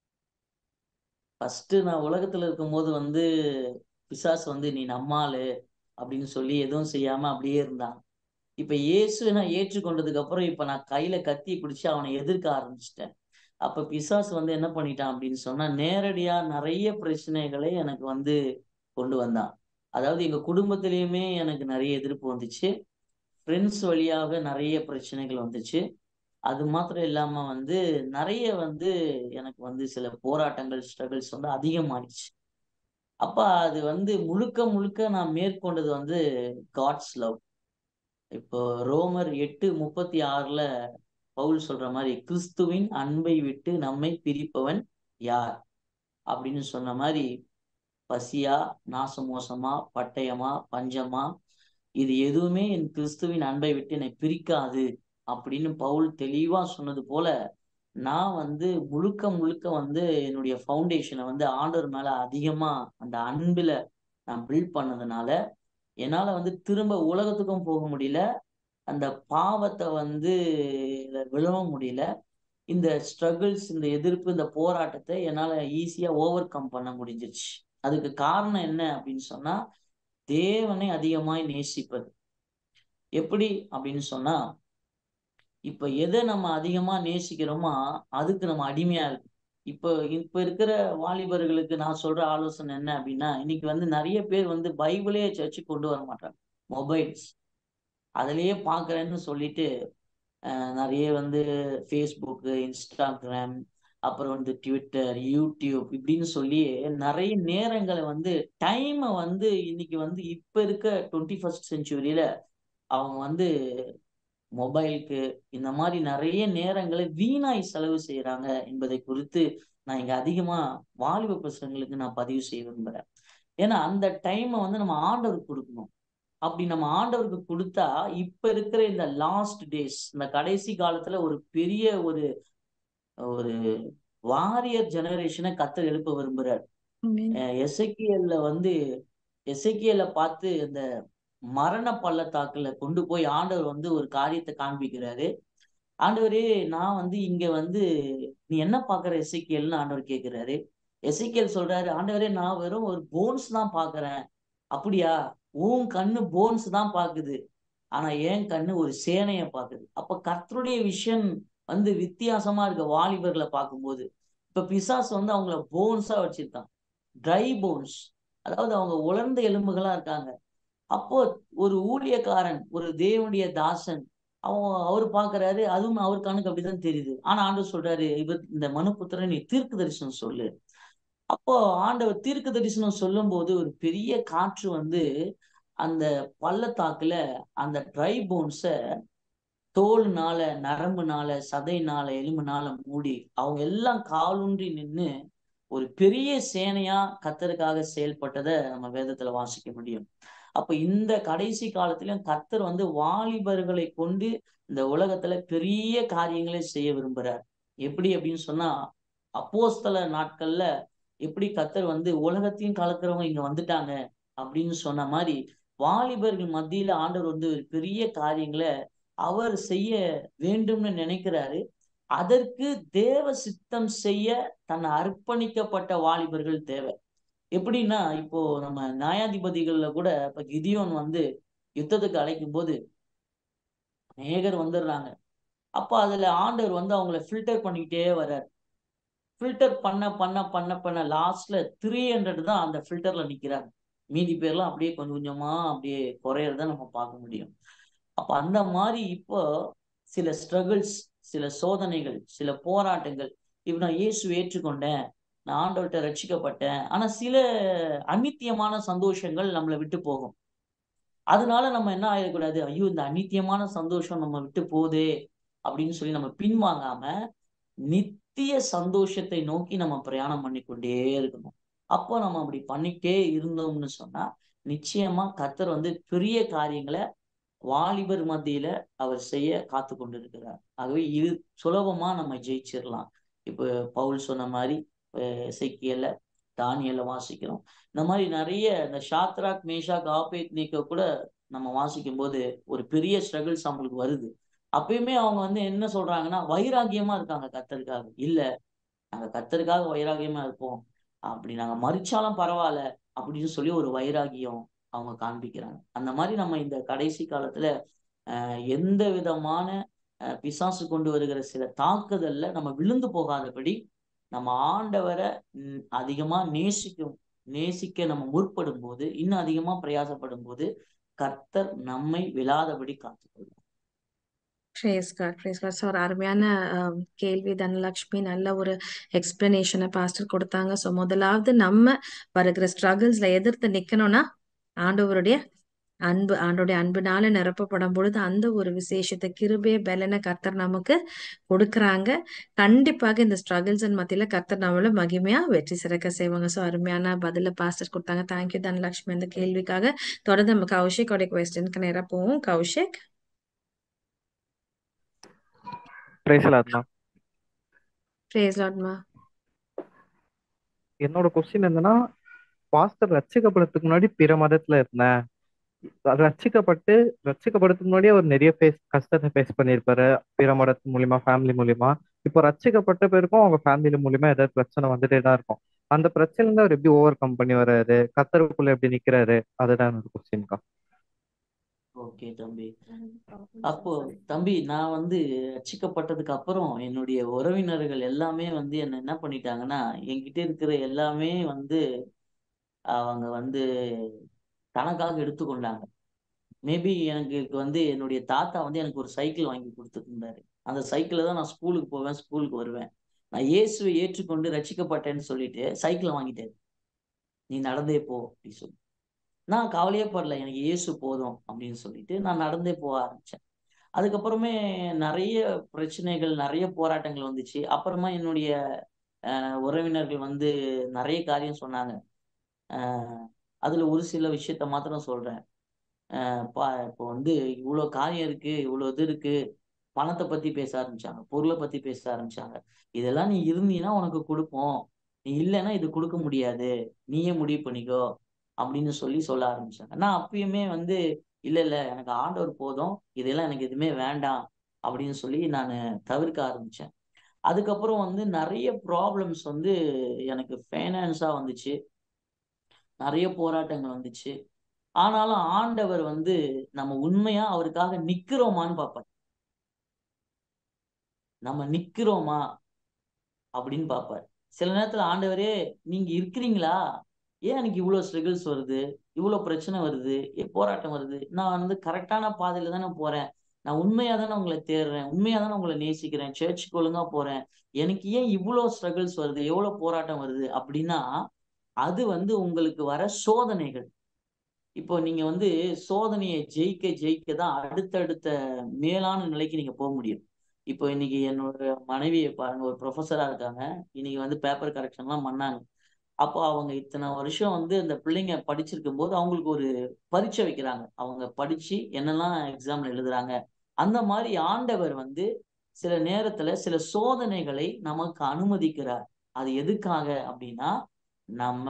ஃபர்ஸ்ட் நான் உலகத்துல இருக்கும்போது வந்து பிசாசு வந்து நீ நம்மாளு அப்படின்னு சொல்லி எதுவும் செய்யாம அப்படியே இருந்தான் இப்ப இயேசுவை நான் ஏற்றுக்கொண்டதுக்கு அப்புறம் இப்ப நான் கையில கத்தி பிடிச்சு அவனை எதிர்க்க ஆரம்பிச்சிட்டேன் அப்ப பிசாசு வந்து என்ன பண்ணிட்டான் அப்படின்னு சொன்னா நேரடியா நிறைய பிரச்சனைகளை எனக்கு வந்து கொண்டு வந்தான் அதாவது எங்க குடும்பத்திலயுமே எனக்கு நிறைய எதிர்ப்பு வந்துச்சு ஃப்ரெண்ட்ஸ் வழியாக நிறைய பிரச்சனைகள் வந்துச்சு அது மாத்திரம் இல்லாம வந்து நிறைய வந்து எனக்கு வந்து சில போராட்டங்கள் ஸ்ட்ரகிள்ஸ் வந்து அதிகமாயிடுச்சு அப்ப அது வந்து முழுக்க முழுக்க நான் மேற்கொண்டது வந்து காட்ஸ் லவ் இப்போ ரோமர் எட்டு முப்பத்தி ஆறுல பவுல் சொல்ற மாதிரி கிறிஸ்துவின் அன்பை விட்டு நம்மை பிரிப்பவன் யார் அப்படின்னு சொன்ன மாதிரி பசியா நாசமோசமா பட்டயமா பஞ்சமா இது எதுவுமே என் கிறிஸ்துவின் அன்பை விட்டு என்னை பிரிக்காது அப்படின்னு பவுல் தெளிவா சொன்னது போல நான் வந்து முழுக்க முழுக்க வந்து என்னுடைய ஃபவுண்டேஷனை வந்து ஆண்டவர் மேல அதிகமா அந்த அன்புல நான் பில்ட் பண்ணதுனால என்னால வந்து திரும்ப உலகத்துக்கும் போக முடியல அந்த பாவத்தை வந்து விழவும் முடியல இந்த ஸ்ட்ரகிள்ஸ் இந்த எதிர்ப்பு இந்த போராட்டத்தை என்னால ஈஸியா ஓவர் கம் பண்ண முடிஞ்சிருச்சு அதுக்கு காரணம் என்ன அப்படின்னு சொன்னா தேவனை அதிகமாய் நேசிப்பது எப்படி அப்படின்னு சொன்னா இப்ப எதை நம்ம அதிகமா நேசிக்கிறோமோ அதுக்கு நம்ம அடிமையா இருக்கு இப்போ இப்ப இருக்கிற வாலிபர்களுக்கு நான் சொல்ற ஆலோசனை என்ன அப்படின்னா இன்னைக்கு வந்து நிறைய பேர் வந்து பைபிளே சர்ச்சு கொண்டு வர மாட்டாங்க மொபைல்ஸ் அதுலயே பாக்குறேன்னு சொல்லிட்டு நிறைய வந்து ஃபேஸ்புக்கு இன்ஸ்டாகிராம் அப்புறம் வந்து ட்விட்டர் யூடியூப் இப்படின்னு சொல்லி நிறைய நேரங்களை வந்து டைமை வந்து இன்னைக்கு வந்து இப்ப இருக்க டுவெண்ட்டி ஃபர்ஸ்ட் செஞ்சுரியில அவங்க வந்து மொபைலுக்கு இந்த மாதிரி நிறைய நேரங்களை வீணாய் செலவு செய்யறாங்க என்பதை குறித்து நான் இங்க அதிகமா வாலிப பசங்களுக்கு நான் பதிவு செய்ய விரும்புறேன் ஏன்னா அந்த டைமை வந்து நம்ம ஆண்டவருக்கு கொடுக்கணும் அப்படி நம்ம ஆண்டவருக்கு கொடுத்தா இப்ப இருக்கிற இந்த லாஸ்ட் டேஸ் இந்த கடைசி காலத்துல ஒரு பெரிய ஒரு ஒரு வாரியர் ஜெனரேஷனை கத்தர் எழுப்ப விரும்புறார் எசைக்கியல்ல வந்து எசைக்கியல பார்த்து இந்த மரண பள்ளத்தாக்குல கொண்டு போய் ஆண்டவர் வந்து ஒரு காரியத்தை காண்பிக்கிறாரு ஆண்டவரே நான் வந்து இங்க வந்து நீ என்ன பாக்குற எசைக்கியல்னு ஆண்டவர் கேட்கிறாரு எசைக்கியல் சொல்றாரு ஆண்டவரே நான் வெறும் ஒரு போன்ஸ் தான் பாக்குறேன் அப்படியா உன் கண்ணு போன்ஸ் தான் பாக்குது ஆனா என் கண்ணு ஒரு சேனைய பாக்குது அப்ப கர்த்தருடைய விஷன் வந்து வித்தியாசமா இருக்க வாலிபர்களை பார்க்கும்போது இப்ப பிசாஸ் வந்து அவங்கள போன்ஸா வச்சிருக்கான் ட்ரை போன்ஸ் அதாவது அவங்க உலர்ந்த எலும்புகளா இருக்காங்க அப்போ ஒரு ஊழியக்காரன் ஒரு தேவனுடைய தாசன் அவன் அவர் பாக்குறாரு அதுவும் அவர் கண்ணுக்கு அப்படிதான் தெரியுது ஆனா ஆண்டவர் சொல்றாரு இவர் இந்த மனுபுத்திரன் நீ தீர்க்க தரிசனம் சொல்லு அப்போ ஆண்டவர் தீர்க்க தரிசனம் சொல்லும் போது ஒரு பெரிய காற்று வந்து அந்த பள்ளத்தாக்குல அந்த ட்ரை போன்ஸ தோல்னால நரம்புனால சதைனால எலும்புனால மூடி அவங்க எல்லாம் காலூன்றி நின்று ஒரு பெரிய சேனையா கத்தருக்காக செயல்பட்டதை நம்ம வேதத்துல வாசிக்க முடியும் அப்ப இந்த கடைசி காலத்திலும் கத்தர் வந்து வாலிபர்களை கொண்டு இந்த உலகத்துல பெரிய காரியங்களை செய்ய விரும்புறார் எப்படி அப்படின்னு சொன்னா அப்போஸ்தல நாட்கள்ல எப்படி கத்தர் வந்து உலகத்தையும் கலக்கிறவங்க இங்க வந்துட்டாங்க அப்படின்னு சொன்ன மாதிரி வாலிபர்கள் மத்தியில ஆண்டவர் வந்து ஒரு பெரிய காரியங்களை அவர் செய்ய வேண்டும்னு நினைக்கிறாரு அதற்கு தேவ சித்தம் செய்ய தன்னை அர்ப்பணிக்கப்பட்ட வாலிபர்கள் தேவை எப்படின்னா இப்போ நம்ம நியாயாதிபதிகள்ல கூட இப்ப கிதியோன் வந்து யுத்தத்துக்கு அழைக்கும் போது அநேகர் வந்துடுறாங்க அப்போ அதுல ஆண்டவர் வந்து அவங்கள ஃபில்டர் பண்ணிக்கிட்டே வர்றார் ஃபில்டர் பண்ண பண்ண பண்ண பண்ண லாஸ்ட்ல த்ரீ ஹண்ட்ரட் தான் அந்த ஃபில்டர்ல நிக்கிறாங்க மீதி பேர்லாம் அப்படியே கொஞ்சம் கொஞ்சமா அப்படியே குறையறத நம்ம பார்க்க முடியும் அப்ப அந்த மாதிரி இப்போ சில ஸ்ட்ரகிள்ஸ் சில சோதனைகள் சில போராட்டங்கள் இப்ப நான் இயேசு ஏற்றுக்கொண்டேன் நான் ஆண்டவர்கிட்ட ரட்சிக்கப்பட்டேன் ஆனா சில அநித்தியமான சந்தோஷங்கள் நம்மளை விட்டு போகும் அதனால நம்ம என்ன ஆயிடக்கூடாது ஐயோ இந்த அநித்தியமான சந்தோஷம் நம்ம விட்டு போதே அப்படின்னு சொல்லி நம்ம பின்வாங்காம நித்திய சந்தோஷத்தை நோக்கி நம்ம பிரயாணம் பண்ணிக்கொண்டே இருக்கணும் அப்போ நம்ம அப்படி பண்ணிக்கிட்டே இருந்தோம்னு சொன்னா நிச்சயமா கத்தர் வந்து பெரிய காரியங்களை வாலிபர் மத்தியில அவர் செய்ய காத்து கொண்டிருக்கிறார் ஆகவே இது சுலபமா நம்ம ஜெயிச்சிடலாம் இப்போ பவுல் சொன்ன மாதிரி செய்கியல தானியல்ல வாசிக்கிறோம் இந்த மாதிரி நிறைய இந்த ஷாத்ராக் மேஷாக் ஆபேத் நீக்க கூட நம்ம வாசிக்கும் போது ஒரு பெரிய ஸ்ட்ரகிள்ஸ் அவங்களுக்கு வருது அப்பயுமே அவங்க வந்து என்ன சொல்றாங்கன்னா வைராகியமா இருக்காங்க கத்தருக்காக இல்ல நாங்க கத்தருக்காக வைராகியமா இருப்போம் அப்படி நாங்க மறிச்சாலும் பரவாயில்ல அப்படின்னு சொல்லி ஒரு வைராகியம் அவங்க காண்பிக்கிறாங்க அந்த மாதிரி நம்ம இந்த கடைசி காலத்துல அஹ் எந்த விதமான அஹ் பிசாசு கொண்டு வருகிற சில தாக்குதல்ல நம்ம விழுந்து போகாதபடி நம்ம ஆண்டவரை ம், அதிகமா நேசிக்கும் நேசிக்க நம்ம முற்படும் போது இன்னும் அதிகமா பிரயாசப்படும் போது கர்த்தர் நம்மை விழாதபடி காத்துக்கொள்வார் praise God praise God so ஒரு அருமையான ஆம், கேள்வி தனலக்ஷ்மி நல்ல ஒரு எக்ஸ்பிளனேஷனை பாஸ்டர் கொடுத்தாங்க ஸோ முதலாவது நம்ம வருகிற ஸ்ட்ரகிள்ஸ்ல எதிர்த்து நிக்கணும்னா ஆண்டவருடைய அன்பு ஆண்டோடைய அன்புனால நிரப்பப்படும் பொழுது அந்த ஒரு விசேஷத்தை கிருபே பலனை கர்த்தர் நமக்கு கொடுக்குறாங்க கண்டிப்பாக இந்த ஸ்ட்ரகிள்ஸ் மத்தியில கர்த்தர் நம்மள மகிமையா வெற்றி சிறக்க செய்வாங்க ஸோ அருமையான பதில பாஸ்டர் கொடுத்தாங்க தேங்க்யூ தனலக்ஷ்மி அந்த கேள்விக்காக தொடர்ந்து நம்ம கௌஷிக்கோடைய கொஸ்டினுக்கு நேரா போவோம் கௌஷிக் பிரைசலாத்மா பிரேஸ் லாட்மா என்னோட கொஸ்டின் என்னன்னா பாஸ்டர் ரட்சிக்கப்படுறதுக்கு முன்னாடி பிற மதத்துல இருந்தேன் ரட்சிக்கப்பட்டு ரட்சிக்கப்படுறதுக்கு முன்னாடியே அவர் நிறைய ஃபேஸ் கஷ்டத்தை ஃபேஸ் பண்ணியிருப்பாரு பிற மதத்து மூலியமா ஃபேமிலி மூலியமா இப்போ ரட்சிக்கப்பட்ட பேருக்கும் அவங்க ஃபேமிலி மூலியமா ஏதாவது பிரச்சனை வந்துட்டே தான் இருக்கும் அந்த பிரச்சனை இருந்து அவர் எப்படி ஓவர் கம் பண்ணி வர்றாரு கத்தருக்குள்ள எப்படி நிக்கிறாரு அதுதான் என்னோட கொஸ்டின்க்கா ஓகே தம்பி அப்போ தம்பி நான் வந்து ரட்சிக்கப்பட்டதுக்கு அப்புறம் என்னுடைய உறவினர்கள் எல்லாமே வந்து என்ன என்ன பண்ணிட்டாங்கன்னா என்கிட்ட இருக்கிற எல்லாமே வந்து அவங்க வந்து தனக்காக எடுத்துக்கொண்டாங்க மேபி எனக்கு வந்து என்னுடைய தாத்தா வந்து எனக்கு ஒரு சைக்கிள் வாங்கி கொடுத்துருந்தாரு அந்த சைக்கிளில் தான் நான் ஸ்கூலுக்கு போவேன் ஸ்கூலுக்கு வருவேன் நான் இயேசுவை ஏற்றுக்கொண்டு ரட்சிக்கப்பட்டேன்னு சொல்லிட்டு சைக்கிளை வாங்கிட்டேன் நீ நடந்தே போ அப்படின்னு சொல்லி நான் கவலையே படல எனக்கு இயேசு போதும் அப்படின்னு சொல்லிட்டு நான் நடந்தே போக ஆரம்பிச்சேன் அதுக்கப்புறமே நிறைய பிரச்சனைகள் நிறைய போராட்டங்கள் வந்துச்சு அப்புறமா என்னுடைய அஹ், உறவினர்கள் வந்து நிறைய காரியம் சொன்னாங்க அஹ், அதுல ஒரு சில விஷயத்த மாத்திரம் சொல்றேன் அஹ், பா இப்போ வந்து இவ்வளோ காரியம் இருக்கு இவ்வளோ இது இருக்கு பணத்தை பத்தி பேச ஆரம்பிச்சாங்க பொருளை பத்தி பேச ஆரம்பிச்சாங்க இதெல்லாம் நீ இருந்தீன்னா உனக்கு கொடுப்போம் நீ இல்லைன்னா இது கொடுக்க முடியாது நீயே முடிவு பண்ணிக்கோ அப்படின்னு சொல்லி சொல்ல ஆரம்பிச்சாங்க நான் அப்பயுமே வந்து இல்ல இல்ல எனக்கு ஆண்டவர் போதும் இதெல்லாம் எனக்கு எதுவுமே வேண்டாம் அப்படின்னு சொல்லி நான் தவிர்க்க ஆரம்பிச்சேன் அதுக்கப்புறம் வந்து நிறைய ப்ராப்ளம்ஸ் வந்து எனக்கு ஃபைனான்ஸா வந்துச்சு நிறைய போராட்டங்கள் வந்துச்சு ஆனாலும் ஆண்டவர் வந்து நம்ம உண்மையா அவருக்காக நிக்கிறோமான்னு பார்ப்பார் நம்ம நிக்கிறோமா அப்படின்னு பார்ப்பார் சில நேரத்துல ஆண்டவரே நீங்க இருக்கிறீங்களா ஏன் எனக்கு இவ்வளவு ஸ்ட்ரகிள்ஸ் வருது இவ்வளவு பிரச்சனை வருது ஏன் போராட்டம் வருது நான் வந்து கரெக்டான பாதையில தானே போறேன் நான் உண்மையா தானே உங்களை தேடுறேன் உண்மையா தானே உங்களை நேசிக்கிறேன் சர்ச்சுக்கு ஒழுங்கா போறேன் எனக்கு ஏன் இவ்வளவு ஸ்ட்ரகிள்ஸ் வருது எவ்வளவு போராட்டம் வருது அப்படின்னா அது வந்து உங்களுக்கு வர சோதனைகள் இப்போ நீங்க வந்து சோதனையை ஜெயிக்க ஜெயிக்க தான் அடுத்தடுத்த மேலான நிலைக்கு நீங்க போக முடியும் இப்போ இன்னைக்கு என்னோட மனைவியை பாருங்க ஒரு ப்ரொஃபஸரா இருக்காங்க இன்னைக்கு வந்து பேப்பர் கரெக்ஷன்லாம் பண்ணாங்க அப்போ அவங்க இத்தனை வருஷம் வந்து அந்த பிள்ளைங்க படிச்சிருக்கும் போது அவங்களுக்கு ஒரு பரீட்சை வைக்கிறாங்க அவங்க படிச்சு என்னெல்லாம் எக்ஸாம்ல எழுதுறாங்க அந்த மாதிரி ஆண்டவர் வந்து சில நேரத்துல சில சோதனைகளை நமக்கு அனுமதிக்கிறார் அது எதுக்காக அப்படின்னா நம்ம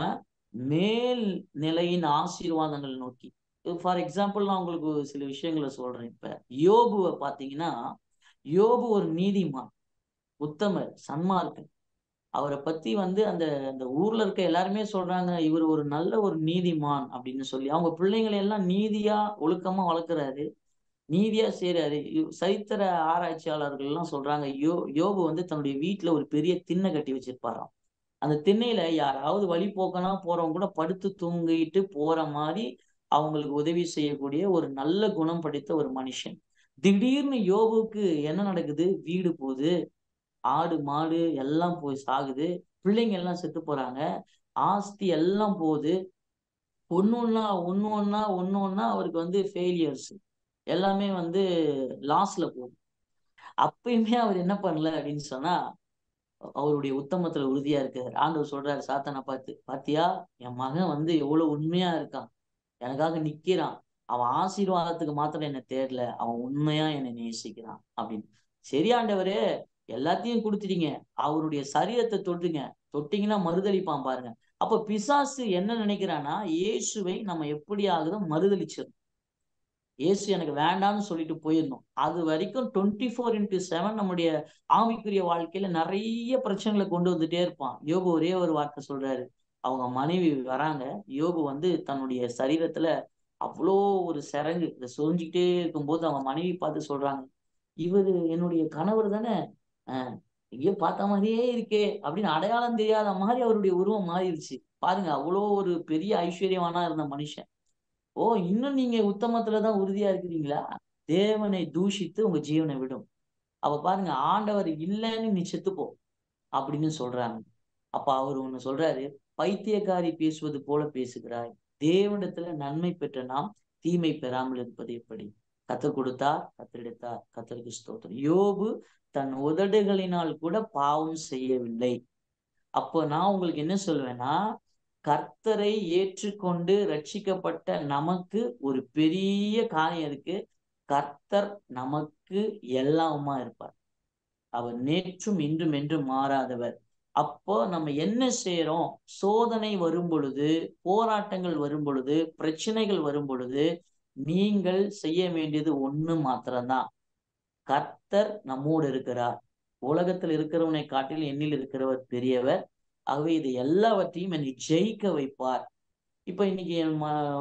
மேல் நிலையின் ஆசீர்வாதங்கள் நோக்கி ஃபார் எக்ஸாம்பிள் நான் உங்களுக்கு சில விஷயங்களை சொல்றேன் இப்ப யோபுவை பாத்தீங்கன்னா யோபு ஒரு நீதிமான் உத்தமர் சன்மார்க்கன் அவரை பத்தி வந்து அந்த அந்த ஊர்ல இருக்க எல்லாருமே சொல்றாங்க இவர் ஒரு நல்ல ஒரு நீதிமான் அப்படின்னு சொல்லி அவங்க பிள்ளைங்களை எல்லாம் நீதியா ஒழுக்கமா வளர்க்குறாரு நீதியா செய்றாரு இவ்- சரித்திர ஆராய்ச்சியாளர்கள் எல்லாம் சொல்றாங்க யோ யோபு வந்து தன்னுடைய வீட்டுல ஒரு பெரிய திண்ணை கட்டி வச்சிருப்பாராம் அந்த திண்ணையில யாராவது வழி போக்கனா போறவங்க கூட படுத்து தூங்கிட்டு போற மாதிரி அவங்களுக்கு உதவி செய்யக்கூடிய ஒரு நல்ல குணம் படைத்த ஒரு மனுஷன் திடீர்னு யோபுக்கு என்ன நடக்குது வீடு போகுது ஆடு மாடு எல்லாம் போய் சாகுது பிள்ளைங்க எல்லாம் செத்து போறாங்க ஆஸ்தி எல்லாம் போகுது ஒண்ணு ஒண்ணா ஒண்ணு ஒண்ணா ஒண்ணு ஒண்ணா அவருக்கு வந்து ஃபெயிலியர்ஸ் எல்லாமே வந்து லாஸ்ல போகுது அப்பயுமே அவர் என்ன பண்ணல அப்படின்னு சொன்னா அவருடைய உத்தமத்துல உறுதியா இருக்காரு ஆண்டவர் சொல்றாரு சாத்தானை பார்த்து பாத்தியா என் மகன் வந்து எவ்வளவு உண்மையா இருக்கான் எனக்காக நிக்கிறான் அவன் ஆசீர்வாதத்துக்கு மாத்திரம் என்னை தேடல அவன் உண்மையா என்னை நேசிக்கிறான் அப்படின்னு சரி ஆண்டவரே எல்லாத்தையும் கொடுத்துட்டீங்க அவருடைய சரீரத்தை தொட்டுங்க தொட்டீங்கன்னா மறுதளிப்பான் பாருங்க அப்ப பிசாசு என்ன நினைக்கிறான்னா இயேசுவை நம்ம எப்படியாவது மறுதளிச்சிடணும் இயேசு எனக்கு வேண்டாம்னு சொல்லிட்டு போயிடணும் அது வரைக்கும் டுவெண்ட்டி ஃபோர் இன்டூ செவன் நம்முடைய ஆவிக்குரிய வாழ்க்கையில நிறைய பிரச்சனைகளை கொண்டு வந்துட்டே இருப்பான் யோகு ஒரே ஒரு வார்த்தை சொல்றாரு அவங்க மனைவி வராங்க யோகு வந்து தன்னுடைய சரீரத்துல அவ்வளோ ஒரு சிறங்கு இதை சொரிஞ்சுக்கிட்டே இருக்கும்போது அவங்க மனைவி பார்த்து சொல்றாங்க இவரு என்னுடைய கணவர் தானே ஆஹ் எங்கேயோ பார்த்த மாதிரியே இருக்கே அப்படின்னு அடையாளம் தெரியாத மாதிரி அவருடைய உருவம் மாறிடுச்சு பாருங்க அவ்வளோ ஒரு பெரிய ஐஸ்வர்யவானா இருந்த மனுஷன் ஓ இன்னும் நீங்க உத்தமத்துலதான் உறுதியா இருக்கிறீங்களா தேவனை தூஷித்து உங்க ஜீவனை விடும் அப்ப பாருங்க ஆண்டவர் இல்லைன்னு நீ செத்துப்போ அப்படின்னு சொல்றாங்க அப்ப அவர் ஒண்ணு சொல்றாரு பைத்தியக்காரி பேசுவது போல பேசுகிறாய் தேவனிடத்துல நன்மை பெற்ற நாம் தீமை பெறாமல் இருப்பது எப்படி கத்தர் கொடுத்தார் கத்தரெடுத்தார் கத்தருக்கு ஸ்தோத்திரம் யோபு தன் உதடுகளினால் கூட பாவம் செய்யவில்லை அப்போ நான் உங்களுக்கு என்ன சொல்வேன்னா கர்த்தரை ஏற்றுக்கொண்டு ரட்சிக்கப்பட்ட நமக்கு ஒரு பெரிய காரியம் இருக்கு கர்த்தர் நமக்கு எல்லாமா இருப்பார் அவர் நேற்றும் இன்றும் என்றும் மாறாதவர் அப்போ நம்ம என்ன செய்யறோம் சோதனை வரும் பொழுது போராட்டங்கள் வரும் பொழுது பிரச்சனைகள் வரும் பொழுது நீங்கள் செய்ய வேண்டியது ஒண்ணு மாத்திரம்தான் கர்த்தர் நம்மோடு இருக்கிறார் உலகத்தில் இருக்கிறவனை காட்டில் எண்ணில் இருக்கிறவர் பெரியவர் ஆகவே இது எல்லாவற்றையும் என்னை ஜெயிக்க வைப்பார் இப்ப இன்னைக்கு என்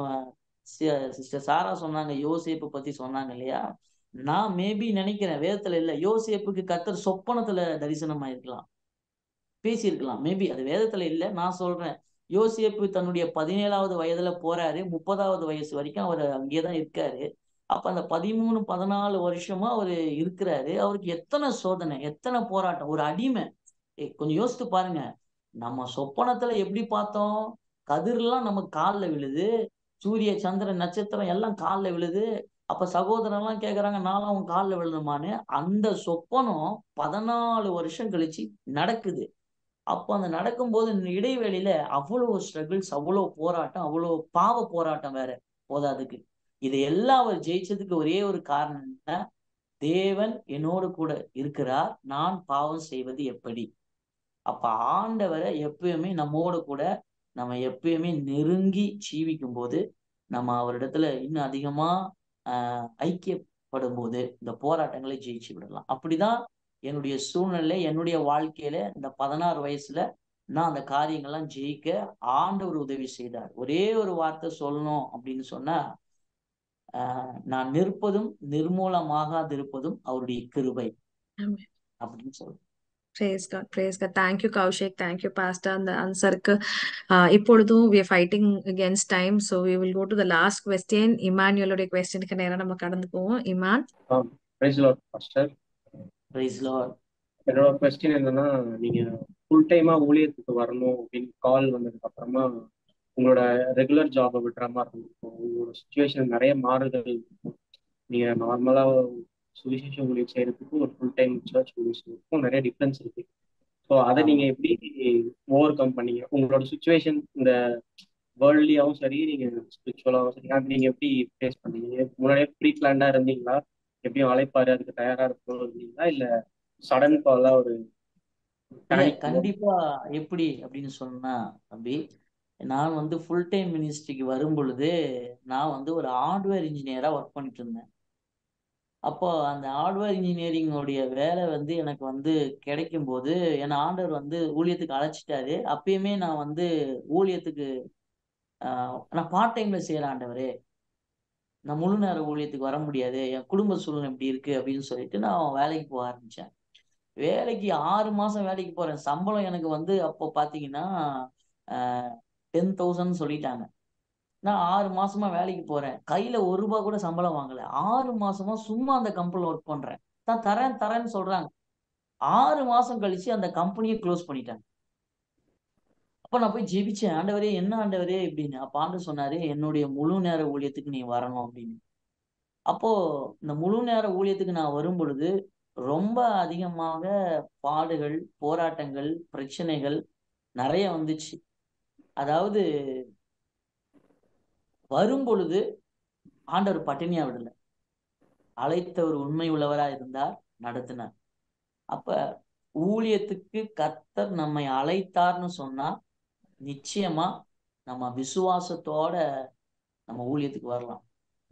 சிஸ்டர் சாரா சொன்னாங்க யோசேப்பு பத்தி சொன்னாங்க இல்லையா நான் மேபி நினைக்கிறேன் வேதத்துல இல்ல யோசேப்புக்கு கத்தர் சொப்பனத்துல தரிசனம் ஆயிருக்கலாம் பேசியிருக்கலாம் மேபி அது வேதத்துல இல்ல நான் சொல்றேன் யோசேப்பு தன்னுடைய பதினேழாவது வயதுல போறாரு முப்பதாவது வயசு வரைக்கும் அவர் அங்கேயேதான் இருக்காரு அப்ப அந்த பதிமூணு பதினாலு வருஷமா அவரு இருக்கிறாரு அவருக்கு எத்தனை சோதனை எத்தனை போராட்டம் ஒரு அடிமை கொஞ்சம் யோசித்து பாருங்க நம்ம சொப்பனத்துல எப்படி பார்த்தோம் கதிர்லாம் நம்ம காலில் விழுது சூரிய சந்திரன் நட்சத்திரம் எல்லாம் காலில் விழுது அப்ப சகோதரன் எல்லாம் கேக்குறாங்க நானும் அவன் காலில் விழுணுமான்னு அந்த சொப்பனம் பதினாலு வருஷம் கழிச்சு நடக்குது அப்போ அந்த நடக்கும்போது இடைவெளியில அவ்வளவு ஸ்ட்ரகிள்ஸ் அவ்வளோ போராட்டம் அவ்வளோ பாவ போராட்டம் வேற போதாதுக்கு இது எல்லாம் அவர் ஜெயிச்சதுக்கு ஒரே ஒரு காரணம் என்ன தேவன் என்னோடு கூட இருக்கிறார் நான் பாவம் செய்வது எப்படி அப்ப ஆண்டவரை எப்பயுமே நம்மோடு கூட நம்ம எப்பயுமே நெருங்கி ஜீவிக்கும் போது நம்ம அவரிடத்துல இன்னும் அதிகமா ஆஹ் ஐக்கியப்படும் போது இந்த போராட்டங்களை ஜெயிச்சு விடலாம் அப்படிதான் என்னுடைய சூழ்நிலை என்னுடைய வாழ்க்கையில இந்த பதினாறு வயசுல நான் அந்த காரியங்கள்லாம் ஜெயிக்க ஆண்டவர் உதவி செய்தார் ஒரே ஒரு வார்த்தை சொல்லணும் அப்படின்னு சொன்னா ஆஹ் நான் நிற்பதும் நிர்மூலமாகாதிருப்பதும் அவருடைய கிருபை அப்படின்னு சொல்றேன் Praise God, praise God. Thank you, Kaushik. Thank you, Pastor. அந்த ஆன்சருக்கு இப்பொழுதும் we are fighting against time, so we will go to the last question. இமானுவலுடைய கொஸ்டினுக்கு நேரம் நம்ம கடந்து போவோம் Iman praise Lord pastor praise Lord என்னோட கொஸ்டின் என்னன்னா நீங்க ஃபுல் டைமா ஊழியத்துக்கு வரணும் அப்படின்னு கால் வந்ததுக்கு அப்புறமா உங்களோட ரெகுலர் ஜாபை விடுற மாதிரி இருக்கும் உங்களோட சுச்சுவேஷன் நிறைய மாறுதல் இருக்கும் நீங்க நார்மலா சுவிசேஷ ஊழியம் செய்யறதுக்கும் ஒரு ஃபுல் டைம் சர்ச் ஊழியம் செய்யறதுக்கும் நிறைய டிஃப்ரென்ஸ் இருக்கு ஸோ அதை நீங்க எப்படி ஓவர் கம் பண்ணீங்க உங்களோட சுச்சுவேஷன் இந்த வேர்ல்ட்லியாவும் சரி நீங்க ஸ்பிரிச்சுவலாகவும் சரி அது நீங்க எப்படி ஃபேஸ் பண்ணீங்க முன்னாடியே ப்ரீ பிளான்டா இருந்தீங்களா எப்படியும் அழைப்பாரு அதுக்கு தயாரா இருக்கணும் இருந்தீங்களா இல்ல சடன் காலா ஒரு இல்ல கண்டிப்பா எப்படி அப்படின்னு சொன்னா தம்பி நான் வந்து ஃபுல் டைம் மினிஸ்ட்ரிக்கு வரும் பொழுது நான் வந்து ஒரு ஹார்ட்வேர் இன்ஜினியரா ஒர்க் பண்ணிட்டு இருந்தேன் அப்போ அந்த ஹார்ட்வேர் இன்ஜினியரிங்கோடைய வேலை வந்து எனக்கு வந்து கிடைக்கும் போது என்னை ஆண்டவர் வந்து ஊழியத்துக்கு அழைச்சிட்டாரு அப்பயுமே நான் வந்து ஊழியத்துக்கு ஆஹ் நான் பார்ட் டைம்ல செய்யறேன் ஆண்டவரே நான் முழு நேர ஊழியத்துக்கு வர முடியாது என் குடும்ப சூழ்நிலை இப்படி இருக்கு அப்படின்னு சொல்லிட்டு நான் வேலைக்கு போக ஆரம்பிச்சேன் வேலைக்கு ஆறு மாசம் வேலைக்கு போறேன் சம்பளம் எனக்கு வந்து அப்போ பாத்தீங்கன்னா டென் தௌசண்ட் சொல்லிட்டாங்க நான் ஆறு மாசமா வேலைக்கு போறேன் கையில ஒரு ரூபாய் கூட சம்பளம் வாங்கல ஆறு மாசமா சும்மா அந்த கம்பெனில ஒர்க் பண்றேன் தான் தரேன் தரேன்னு சொல்றாங்க ஆறு மாசம் கழிச்சு அந்த கம்பெனியை க்ளோஸ் பண்ணிட்டாங்க அப்ப நான் போய் ஜெபிச்சேன் ஆண்டவரே என்ன ஆண்டவரே அப்படின்னு அப்ப ஆண்டு சொன்னாரு என்னுடைய முழு நேர ஊழியத்துக்கு நீ வரணும் அப்படின்னு அப்போ இந்த முழு நேர ஊழியத்துக்கு நான் வரும் பொழுது ரொம்ப அதிகமாக பாடுகள் போராட்டங்கள் பிரச்சனைகள் நிறைய வந்துச்சு அதாவது வரும் பொழுது ஆண்டவர் பட்டினியா விடல அழைத்தவர் உண்மை உள்ளவரா இருந்தார் நடத்தினார் அப்ப ஊழியத்துக்கு கர்த்தர் நம்மை அழைத்தார்னு சொன்னா நிச்சயமா நம்ம விசுவாசத்தோட நம்ம ஊழியத்துக்கு வரலாம்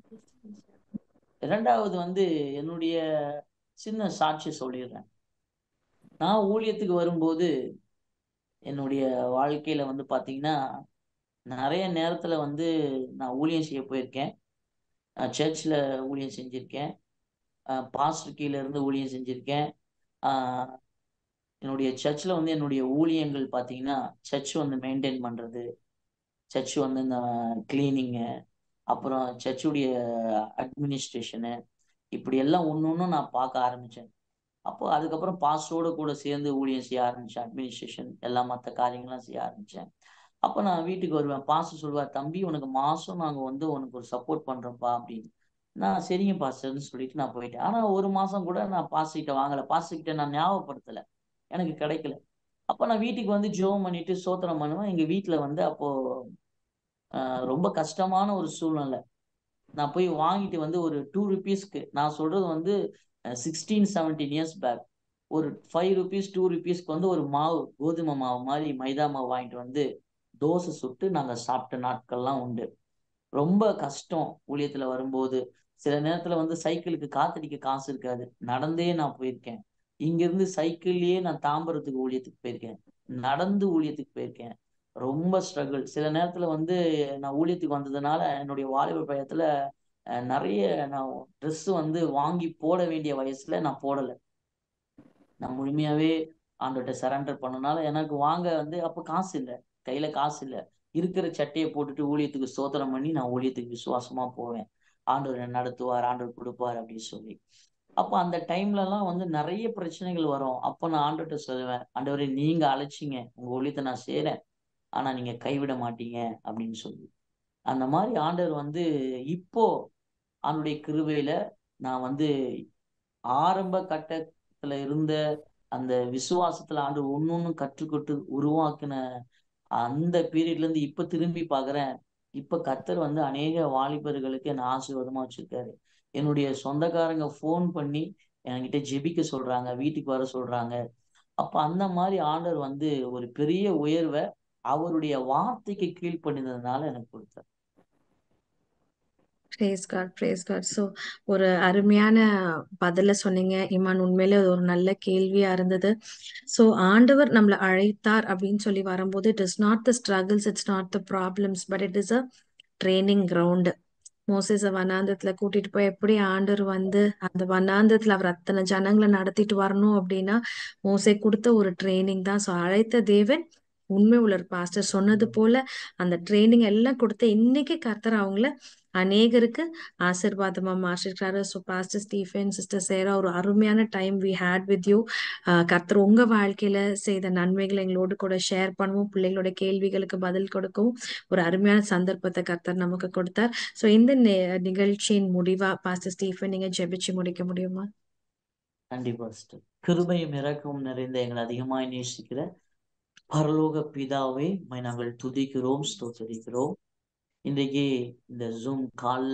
இரண்டாவது வந்து என்னுடைய சின்ன சாட்சி சொல்லிடுறேன் நான் ஊழியத்துக்கு வரும்போது என்னுடைய வாழ்க்கையில வந்து பாத்தீங்கன்னா நிறைய நேரத்துல வந்து நான் ஊழியம் செய்ய போயிருக்கேன் சர்ச்சில் ஊழியம் செஞ்சிருக்கேன் பாஸ்டர் கீழ இருந்து ஊழியம் செஞ்சிருக்கேன் ஆஹ் என்னுடைய சர்ச்சில் வந்து என்னுடைய ஊழியங்கள் பார்த்தீங்கன்னா சர்ச் வந்து மெயின்டைன் பண்ணுறது சர்ச் வந்து இந்த கிளீனிங்கு அப்புறம் சர்ச்சுடைய அட்மினிஸ்ட்ரேஷனு இப்படி எல்லாம் ஒன்று ஒன்றும் நான் பார்க்க ஆரம்பித்தேன் அப்போ அதுக்கப்புறம் பாஸ்டரோட கூட சேர்ந்து ஊழியம் செய்ய ஆரம்பித்தேன் அட்மினிஸ்ட்ரேஷன் எல்லா மற்ற காரியங்கள்லாம் செய்ய ஆரம்பித்தேன் அப்போ நான் வீட்டுக்கு வருவேன் பாஸ்டர் சொல்லுவார் தம்பி உனக்கு மாதம் நாங்கள் வந்து உனக்கு ஒரு சப்போர்ட் பண்ணுறோம்ப்பா அப்படின்னு நான் சரிங்க பாஸ்டர்னு சொல்லிட்டு நான் போயிட்டேன் ஆனால் ஒரு மாதம் கூட நான் பாஸ்டர்கிட்ட வாங்கலை பாஸ்டர்கிட்ட நான் ஞாபகப்படுத்தலை எனக்கு கிடைக்கல அப்போ நான் வீட்டுக்கு வந்து ஜோம் பண்ணிட்டு சோத்திரம் பண்ணுவேன் எங்கள் வீட்டில் வந்து அப்போ ஆஹ் ரொம்ப கஷ்டமான ஒரு சூழ்நிலை நான் போய் வாங்கிட்டு வந்து ஒரு டூ ருபீஸ்க்கு நான் சொல்றது வந்து சிக்ஸ்டீன் செவன்டீன் இயர்ஸ் பேக் ஒரு ஃபைவ் ருபீஸ் டூ ருபீஸ்க்கு வந்து ஒரு மாவு கோதுமை மாவு மாதிரி மைதா மாவு வாங்கிட்டு வந்து தோசை சுட்டு நாங்கள் சாப்பிட்ட நாட்கள்லாம் உண்டு ரொம்ப கஷ்டம் ஊழியத்துல வரும்போது சில நேரத்துல வந்து சைக்கிளுக்கு காத்தடிக்க காசு இருக்காது நடந்தே நான் போயிருக்கேன் இங்கிருந்து சைக்கிள்லயே நான் தாம்பரத்துக்கு ஊழியத்துக்கு போயிருக்கேன் நடந்து ஊழியத்துக்கு போயிருக்கேன் ரொம்ப ஸ்ட்ரகிள் சில நேரத்துல வந்து நான் ஊழியத்துக்கு வந்ததுனால என்னுடைய வாலிப பயத்துல அஹ், நிறைய நான் ட்ரெஸ் வந்து வாங்கி போட வேண்டிய வயசுல நான் போடலை நான் முழுமையாவே ஆண்டோட்ட சரண்டர் பண்ணனால எனக்கு வாங்க வந்து அப்ப காசு இல்லை கையில காசு இல்லை இருக்கிற சட்டையை போட்டுட்டு ஊழியத்துக்கு ஸ்தோத்திரம் பண்ணி நான் ஊழியத்துக்கு விசுவாசமா போவேன் ஆண்டவர் என்னை நடத்துவார் ஆண்டவர் கொடுப்பார் அப்படின்னு சொல்லி அப்போ அந்த டைம்ல எல்லாம் வந்து நிறைய பிரச்சனைகள் வரும் அப்போ நான் ஆண்டவர்கிட்ட சொல்லுவேன் ஆண்டவரே நீங்க அழைச்சிங்க உங்க ஊழியத்தை நான் செய்றேன் ஆனா நீங்க கைவிட மாட்டீங்க அப்படின்னு சொல்லி அந்த மாதிரி ஆண்டவர் வந்து இப்போ அவனுடைய கிருபையில நான் வந்து ஆரம்ப கட்டத்துல இருந்த அந்த விசுவாசத்துல ஆண்டு ஒன்னொன்னு கற்றுக்கொட்டு உருவாக்கின அந்த பீரியட்ல இருந்து இப்ப திரும்பி பார்க்கறேன் இப்ப கர்த்தர் வந்து அநேக வாலிபர்களுக்கு என்ன ஆசீர்வாதமா வச்சிருக்காரு என்னுடைய சொந்தக்காரங்க ஃபோன் பண்ணி என்கிட்ட ஜெபிக்க சொல்றாங்க வீட்டுக்கு வர சொல்றாங்க அப்ப அந்த மாதிரி ஆண்டவர் வந்து ஒரு பெரிய உயர்வை அவருடைய வார்த்தைக்கு கீழ்ப்படிந்ததுனால எனக்கு கொடுத்தார் praise God praise God so ஒரு அருமையான பதில சொன்னீங்க இமான் உண்மையிலே அது ஒரு நல்ல கேள்வியா இருந்தது ஸோ ஆண்டவர் நம்மளை அழைத்தார் அப்படின்னு சொல்லி வரும்போது it is not the struggles it's not the problems but it is a training ground மோசேஸ வனாந்தத்துல கூட்டிட்டு போய் எப்படி ஆண்டவர் வந்து அந்த வனாந்தத்துல அவர் அத்தனை ஜனங்களை நடத்திட்டு வரணும் அப்படின்னா மோசே கொடுத்த ஒரு ட்ரைனிங் தான் ஸோ அழைத்த தேவன் உண்மை உள்ள பாஸ்டர் சொன்னது போல அந்த ட்ரைனிங் எல்லாம் கொடுத்து இன்னைக்கு கர்த்தர் அவங்கள அநேகருக்கு ஆசிர்வாதமா மாற்றிருக்காரு so pastor Stephen sister Sarah ஒரு அருமையான time we had with you கர்த்தர் உங்க வாழ்க்கையில செய்த நன்மைகளை எங்களோடு கூட ஷேர் பண்ணுவோம் பிள்ளைங்களோட கேள்விகளுக்கு பதில் கொடுக்கவும் ஒரு அருமையான சந்தர்ப்பத்தை கர்த்தர் நமக்கு கொடுத்தார் ஸோ இந்த நி- நிகழ்ச்சியின் முடிவா பாஸ்டர் ஸ்டீஃபன் நீங்க ஜெபிச்சு முடிக்க முடியுமா கண்டிப்பா சிஸ்டர் கிருபையும் இறக்கமும் நிறைந்த எங்களை அதிகமாய் நேசிக்கிற பரலோக பிதாவே உம்மை நாங்கள் துதிக்கிறோம் ஸ்தோத்தரிக்கிறோம் இன்றைக்கு இந்த ஜூம் கால்ல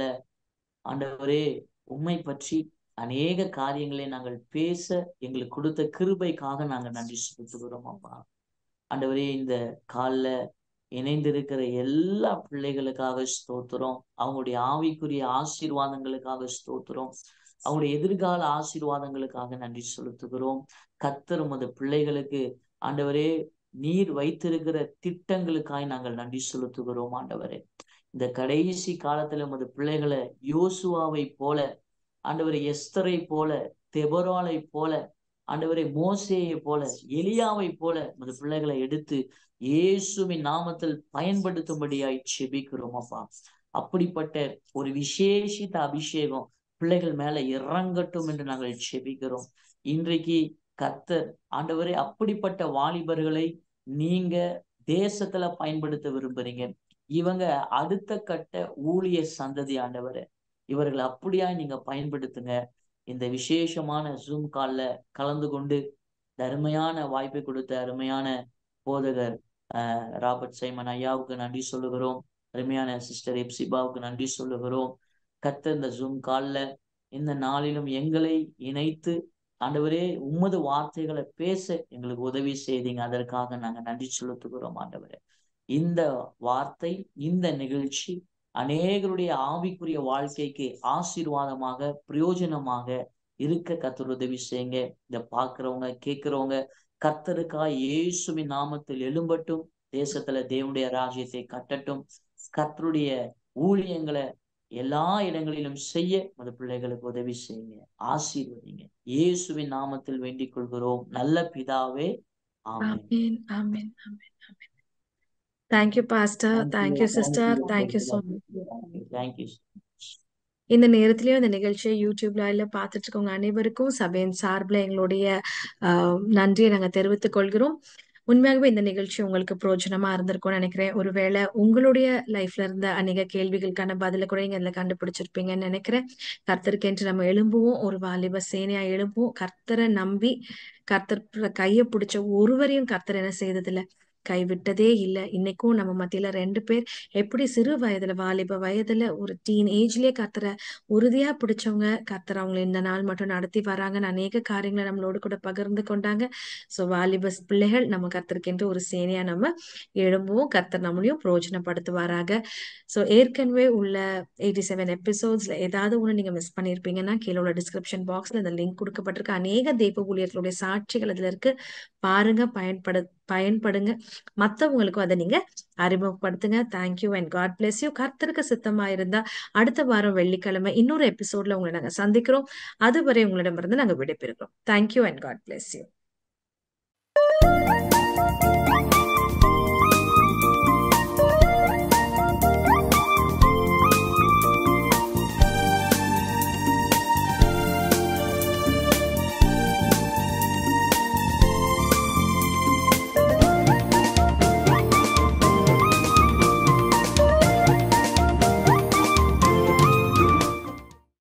ஆண்டவரே உம்மை பற்றி அநேக காரியங்களை நாங்கள் பேச எங்களுக்கு கொடுத்த கிருபைக்காக நாங்கள் நன்றி செலுத்துகிறோம் அப்பா ஆண்டவரே இந்த கால்ல இணைந்திருக்கிற எல்லா பிள்ளைகளுக்காக ஸ்தோத்திரம் அவங்களுடைய ஆவிக்குரிய ஆசீர்வாதங்களுக்காக ஸ்தோத்திரம் அவங்களுடைய எதிர்கால ஆசீர்வாதங்களுக்காக நன்றி செலுத்துகிறோம் கத்தர் உமது பிள்ளைகளுக்கு ஆண்டவரே நீர் வைத்திருக்கிற திட்டங்களுக்காய் நாங்கள் நன்றி செலுத்துகிறோம் ஆண்டவரே இந்த கடைசி காலத்துல உமது பிள்ளைகளை யோசுவாவை போல ஆண்டவரை எஸ்தரை போல தெபராலை போல ஆண்டவரை மோசேயை போல எலியாவை போல உமது பிள்ளைகளை எடுத்து இயேசுவின் நாமத்தில் பயன்படுத்தும்படியாய் செபிக்கிறோம் அப்பா அப்படிப்பட்ட ஒரு விசேஷித்த அபிஷேகம் பிள்ளைகள் மேல இறங்கட்டும் என்று நாங்கள் செபிக்கிறோம் இன்றைக்கு கர்த்தர் ஆண்டவரே அப்படிப்பட்ட வாலிபர்களை நீங்க தேசத்துல பயன்படுத்த விரும்புறீங்க இவங்க அடுத்த கட்ட ஊழிய சந்ததி ஆண்டவரே இவர்களை அப்படியா நீங்க பயன்படுத்துங்க இந்த விசேஷமான ஜூம் கால்ல கலந்து கொண்டு இந்த அருமையான வாய்ப்பை கொடுத்த அருமையான போதகர் ஆஹ் ராபர்ட் சைமன் ஐயாவுக்கு நன்றி சொல்லுகிறோம் அருமையான சிஸ்டர் எப்சிபாவுக்கு நன்றி சொல்லுகிறோம் கத்த இந்த ஜூம் கால்ல இந்த நாளிலும் எங்களை இணைத்து ஆண்டவரே உமது வார்த்தைகளை பேச எங்களுக்கு உதவி செய்தீங்க அதற்காக நாங்க நன்றி செலுத்துகிறோம் ஆண்டவரே இந்த வார்த்தை இந்த நிகழ்ச்சி அநேகருடைய ஆவிக்குரிய வாழ்க்கைக்கு ஆசீர்வாதமாக பிரயோஜனமாக இருக்க கத்தர் உதவி செய்யுங்க இத பாக்குறவங்க கேட்கிறவங்க கர்த்தருக்காய் இயேசுவின் நாமத்தில் எழும்பட்டும் தேசத்துல தேவனுடைய ராஜ்யத்தை கட்டட்டும் கர்த்தருடைய ஊழியங்களை எல்லா இடங்களிலும் செய்ய மது பிள்ளைகளுக்கு உதவி செய்யுங்க ஆசீர்வதிங்க இயேசுவின் நாமத்தில் வேண்டிக் கொள்கிறோம் நல்ல பிதாவே ஆமென் ஆமென் ஆமென் ஆமென் ஆமென் thank you pastor thank you sister thank you so much thank you இந்த நேரத்திலயும் இந்த நிகழ்ச்சியை யூடியூப்ல இல்ல பார்த்துட்டு இருக்கவங்க அனைவருக்கும் சபையின் சார்பில் எங்களுடைய ஆஹ், நன்றியை நாங்க தெரிவித்துக் கொள்கிறோம் உண்மையாகவே இந்த நிகழ்ச்சி உங்களுக்கு பிரோஜனமா இருந்திருக்கும்னு நினைக்கிறேன் ஒருவேளை உங்களுடைய லைஃப்ல இருந்த அநேக கேள்விகளுக்கான பதில கூட நீங்க அதுல கண்டுபிடிச்சிருப்பீங்கன்னு நினைக்கிறேன் கர்த்தருக்கென்று நம்ம எழும்புவோம் ஒரு வாலிப சேனையா எழும்புவோம் கர்த்தரை நம்பி கர்த்தர் பிர- கையை பிடிச்ச ஒருவரையும் கர்த்தர் என்ன செய்ததில்ல கைவிட்டதே இல்லை இன்னைக்கும் நம்ம மத்தியில ரெண்டு பேர் எப்படி சிறு வயதுல வாலிப வயதுல ஒரு டீன் ஏஜ்லயே கர்த்தரை உறுதியா பிடிச்சவங்க கர்த்தர் அவங்களை இந்த நாள் மட்டும் நடத்தி வராங்கன்னு அநேக காரியங்களை நம்மளோடு கூட பகிர்ந்து கொண்டாங்க சோ வாலிப பிள்ளைகள் நம்ம கர்த்தருக்கென்று ஒரு சேனையா நம்ம எழும்புவோம் கர்த்தர் நம்மளையும் பிரயோஜனப்படுத்துவாராக சோ ஏற்கனவே உள்ள எயிட்டி செவன் எபிசோட்ஸ்ல ஏதாவது ஒண்ணு நீங்க மிஸ் பண்ணியிருப்பீங்கன்னா கீழே உள்ள டிஸ்கிரிப்ஷன் பாக்ஸ்ல இந்த லிங்க் கொடுக்கப்பட்டிருக்கு அநேக தெய்வ ஊழியர்களுடைய சாட்சிகள் அதுல இருக்கு பாருங்க பயன்படு பயன்படுங்க மத்தவங்களுக்கும் அதை நீங்க அறிமுகப்படுத்துங்க thank you and God bless you கர்த்தருக்கு சித்தமா இருந்தா அடுத்த வாரம் வெள்ளிக்கிழமை இன்னொரு எபிசோட்ல உங்களை நாங்க சந்திக்கிறோம் அதுவரை உங்களிடமிருந்து நாங்க விடைபெறுகிறோம் thank you and God bless you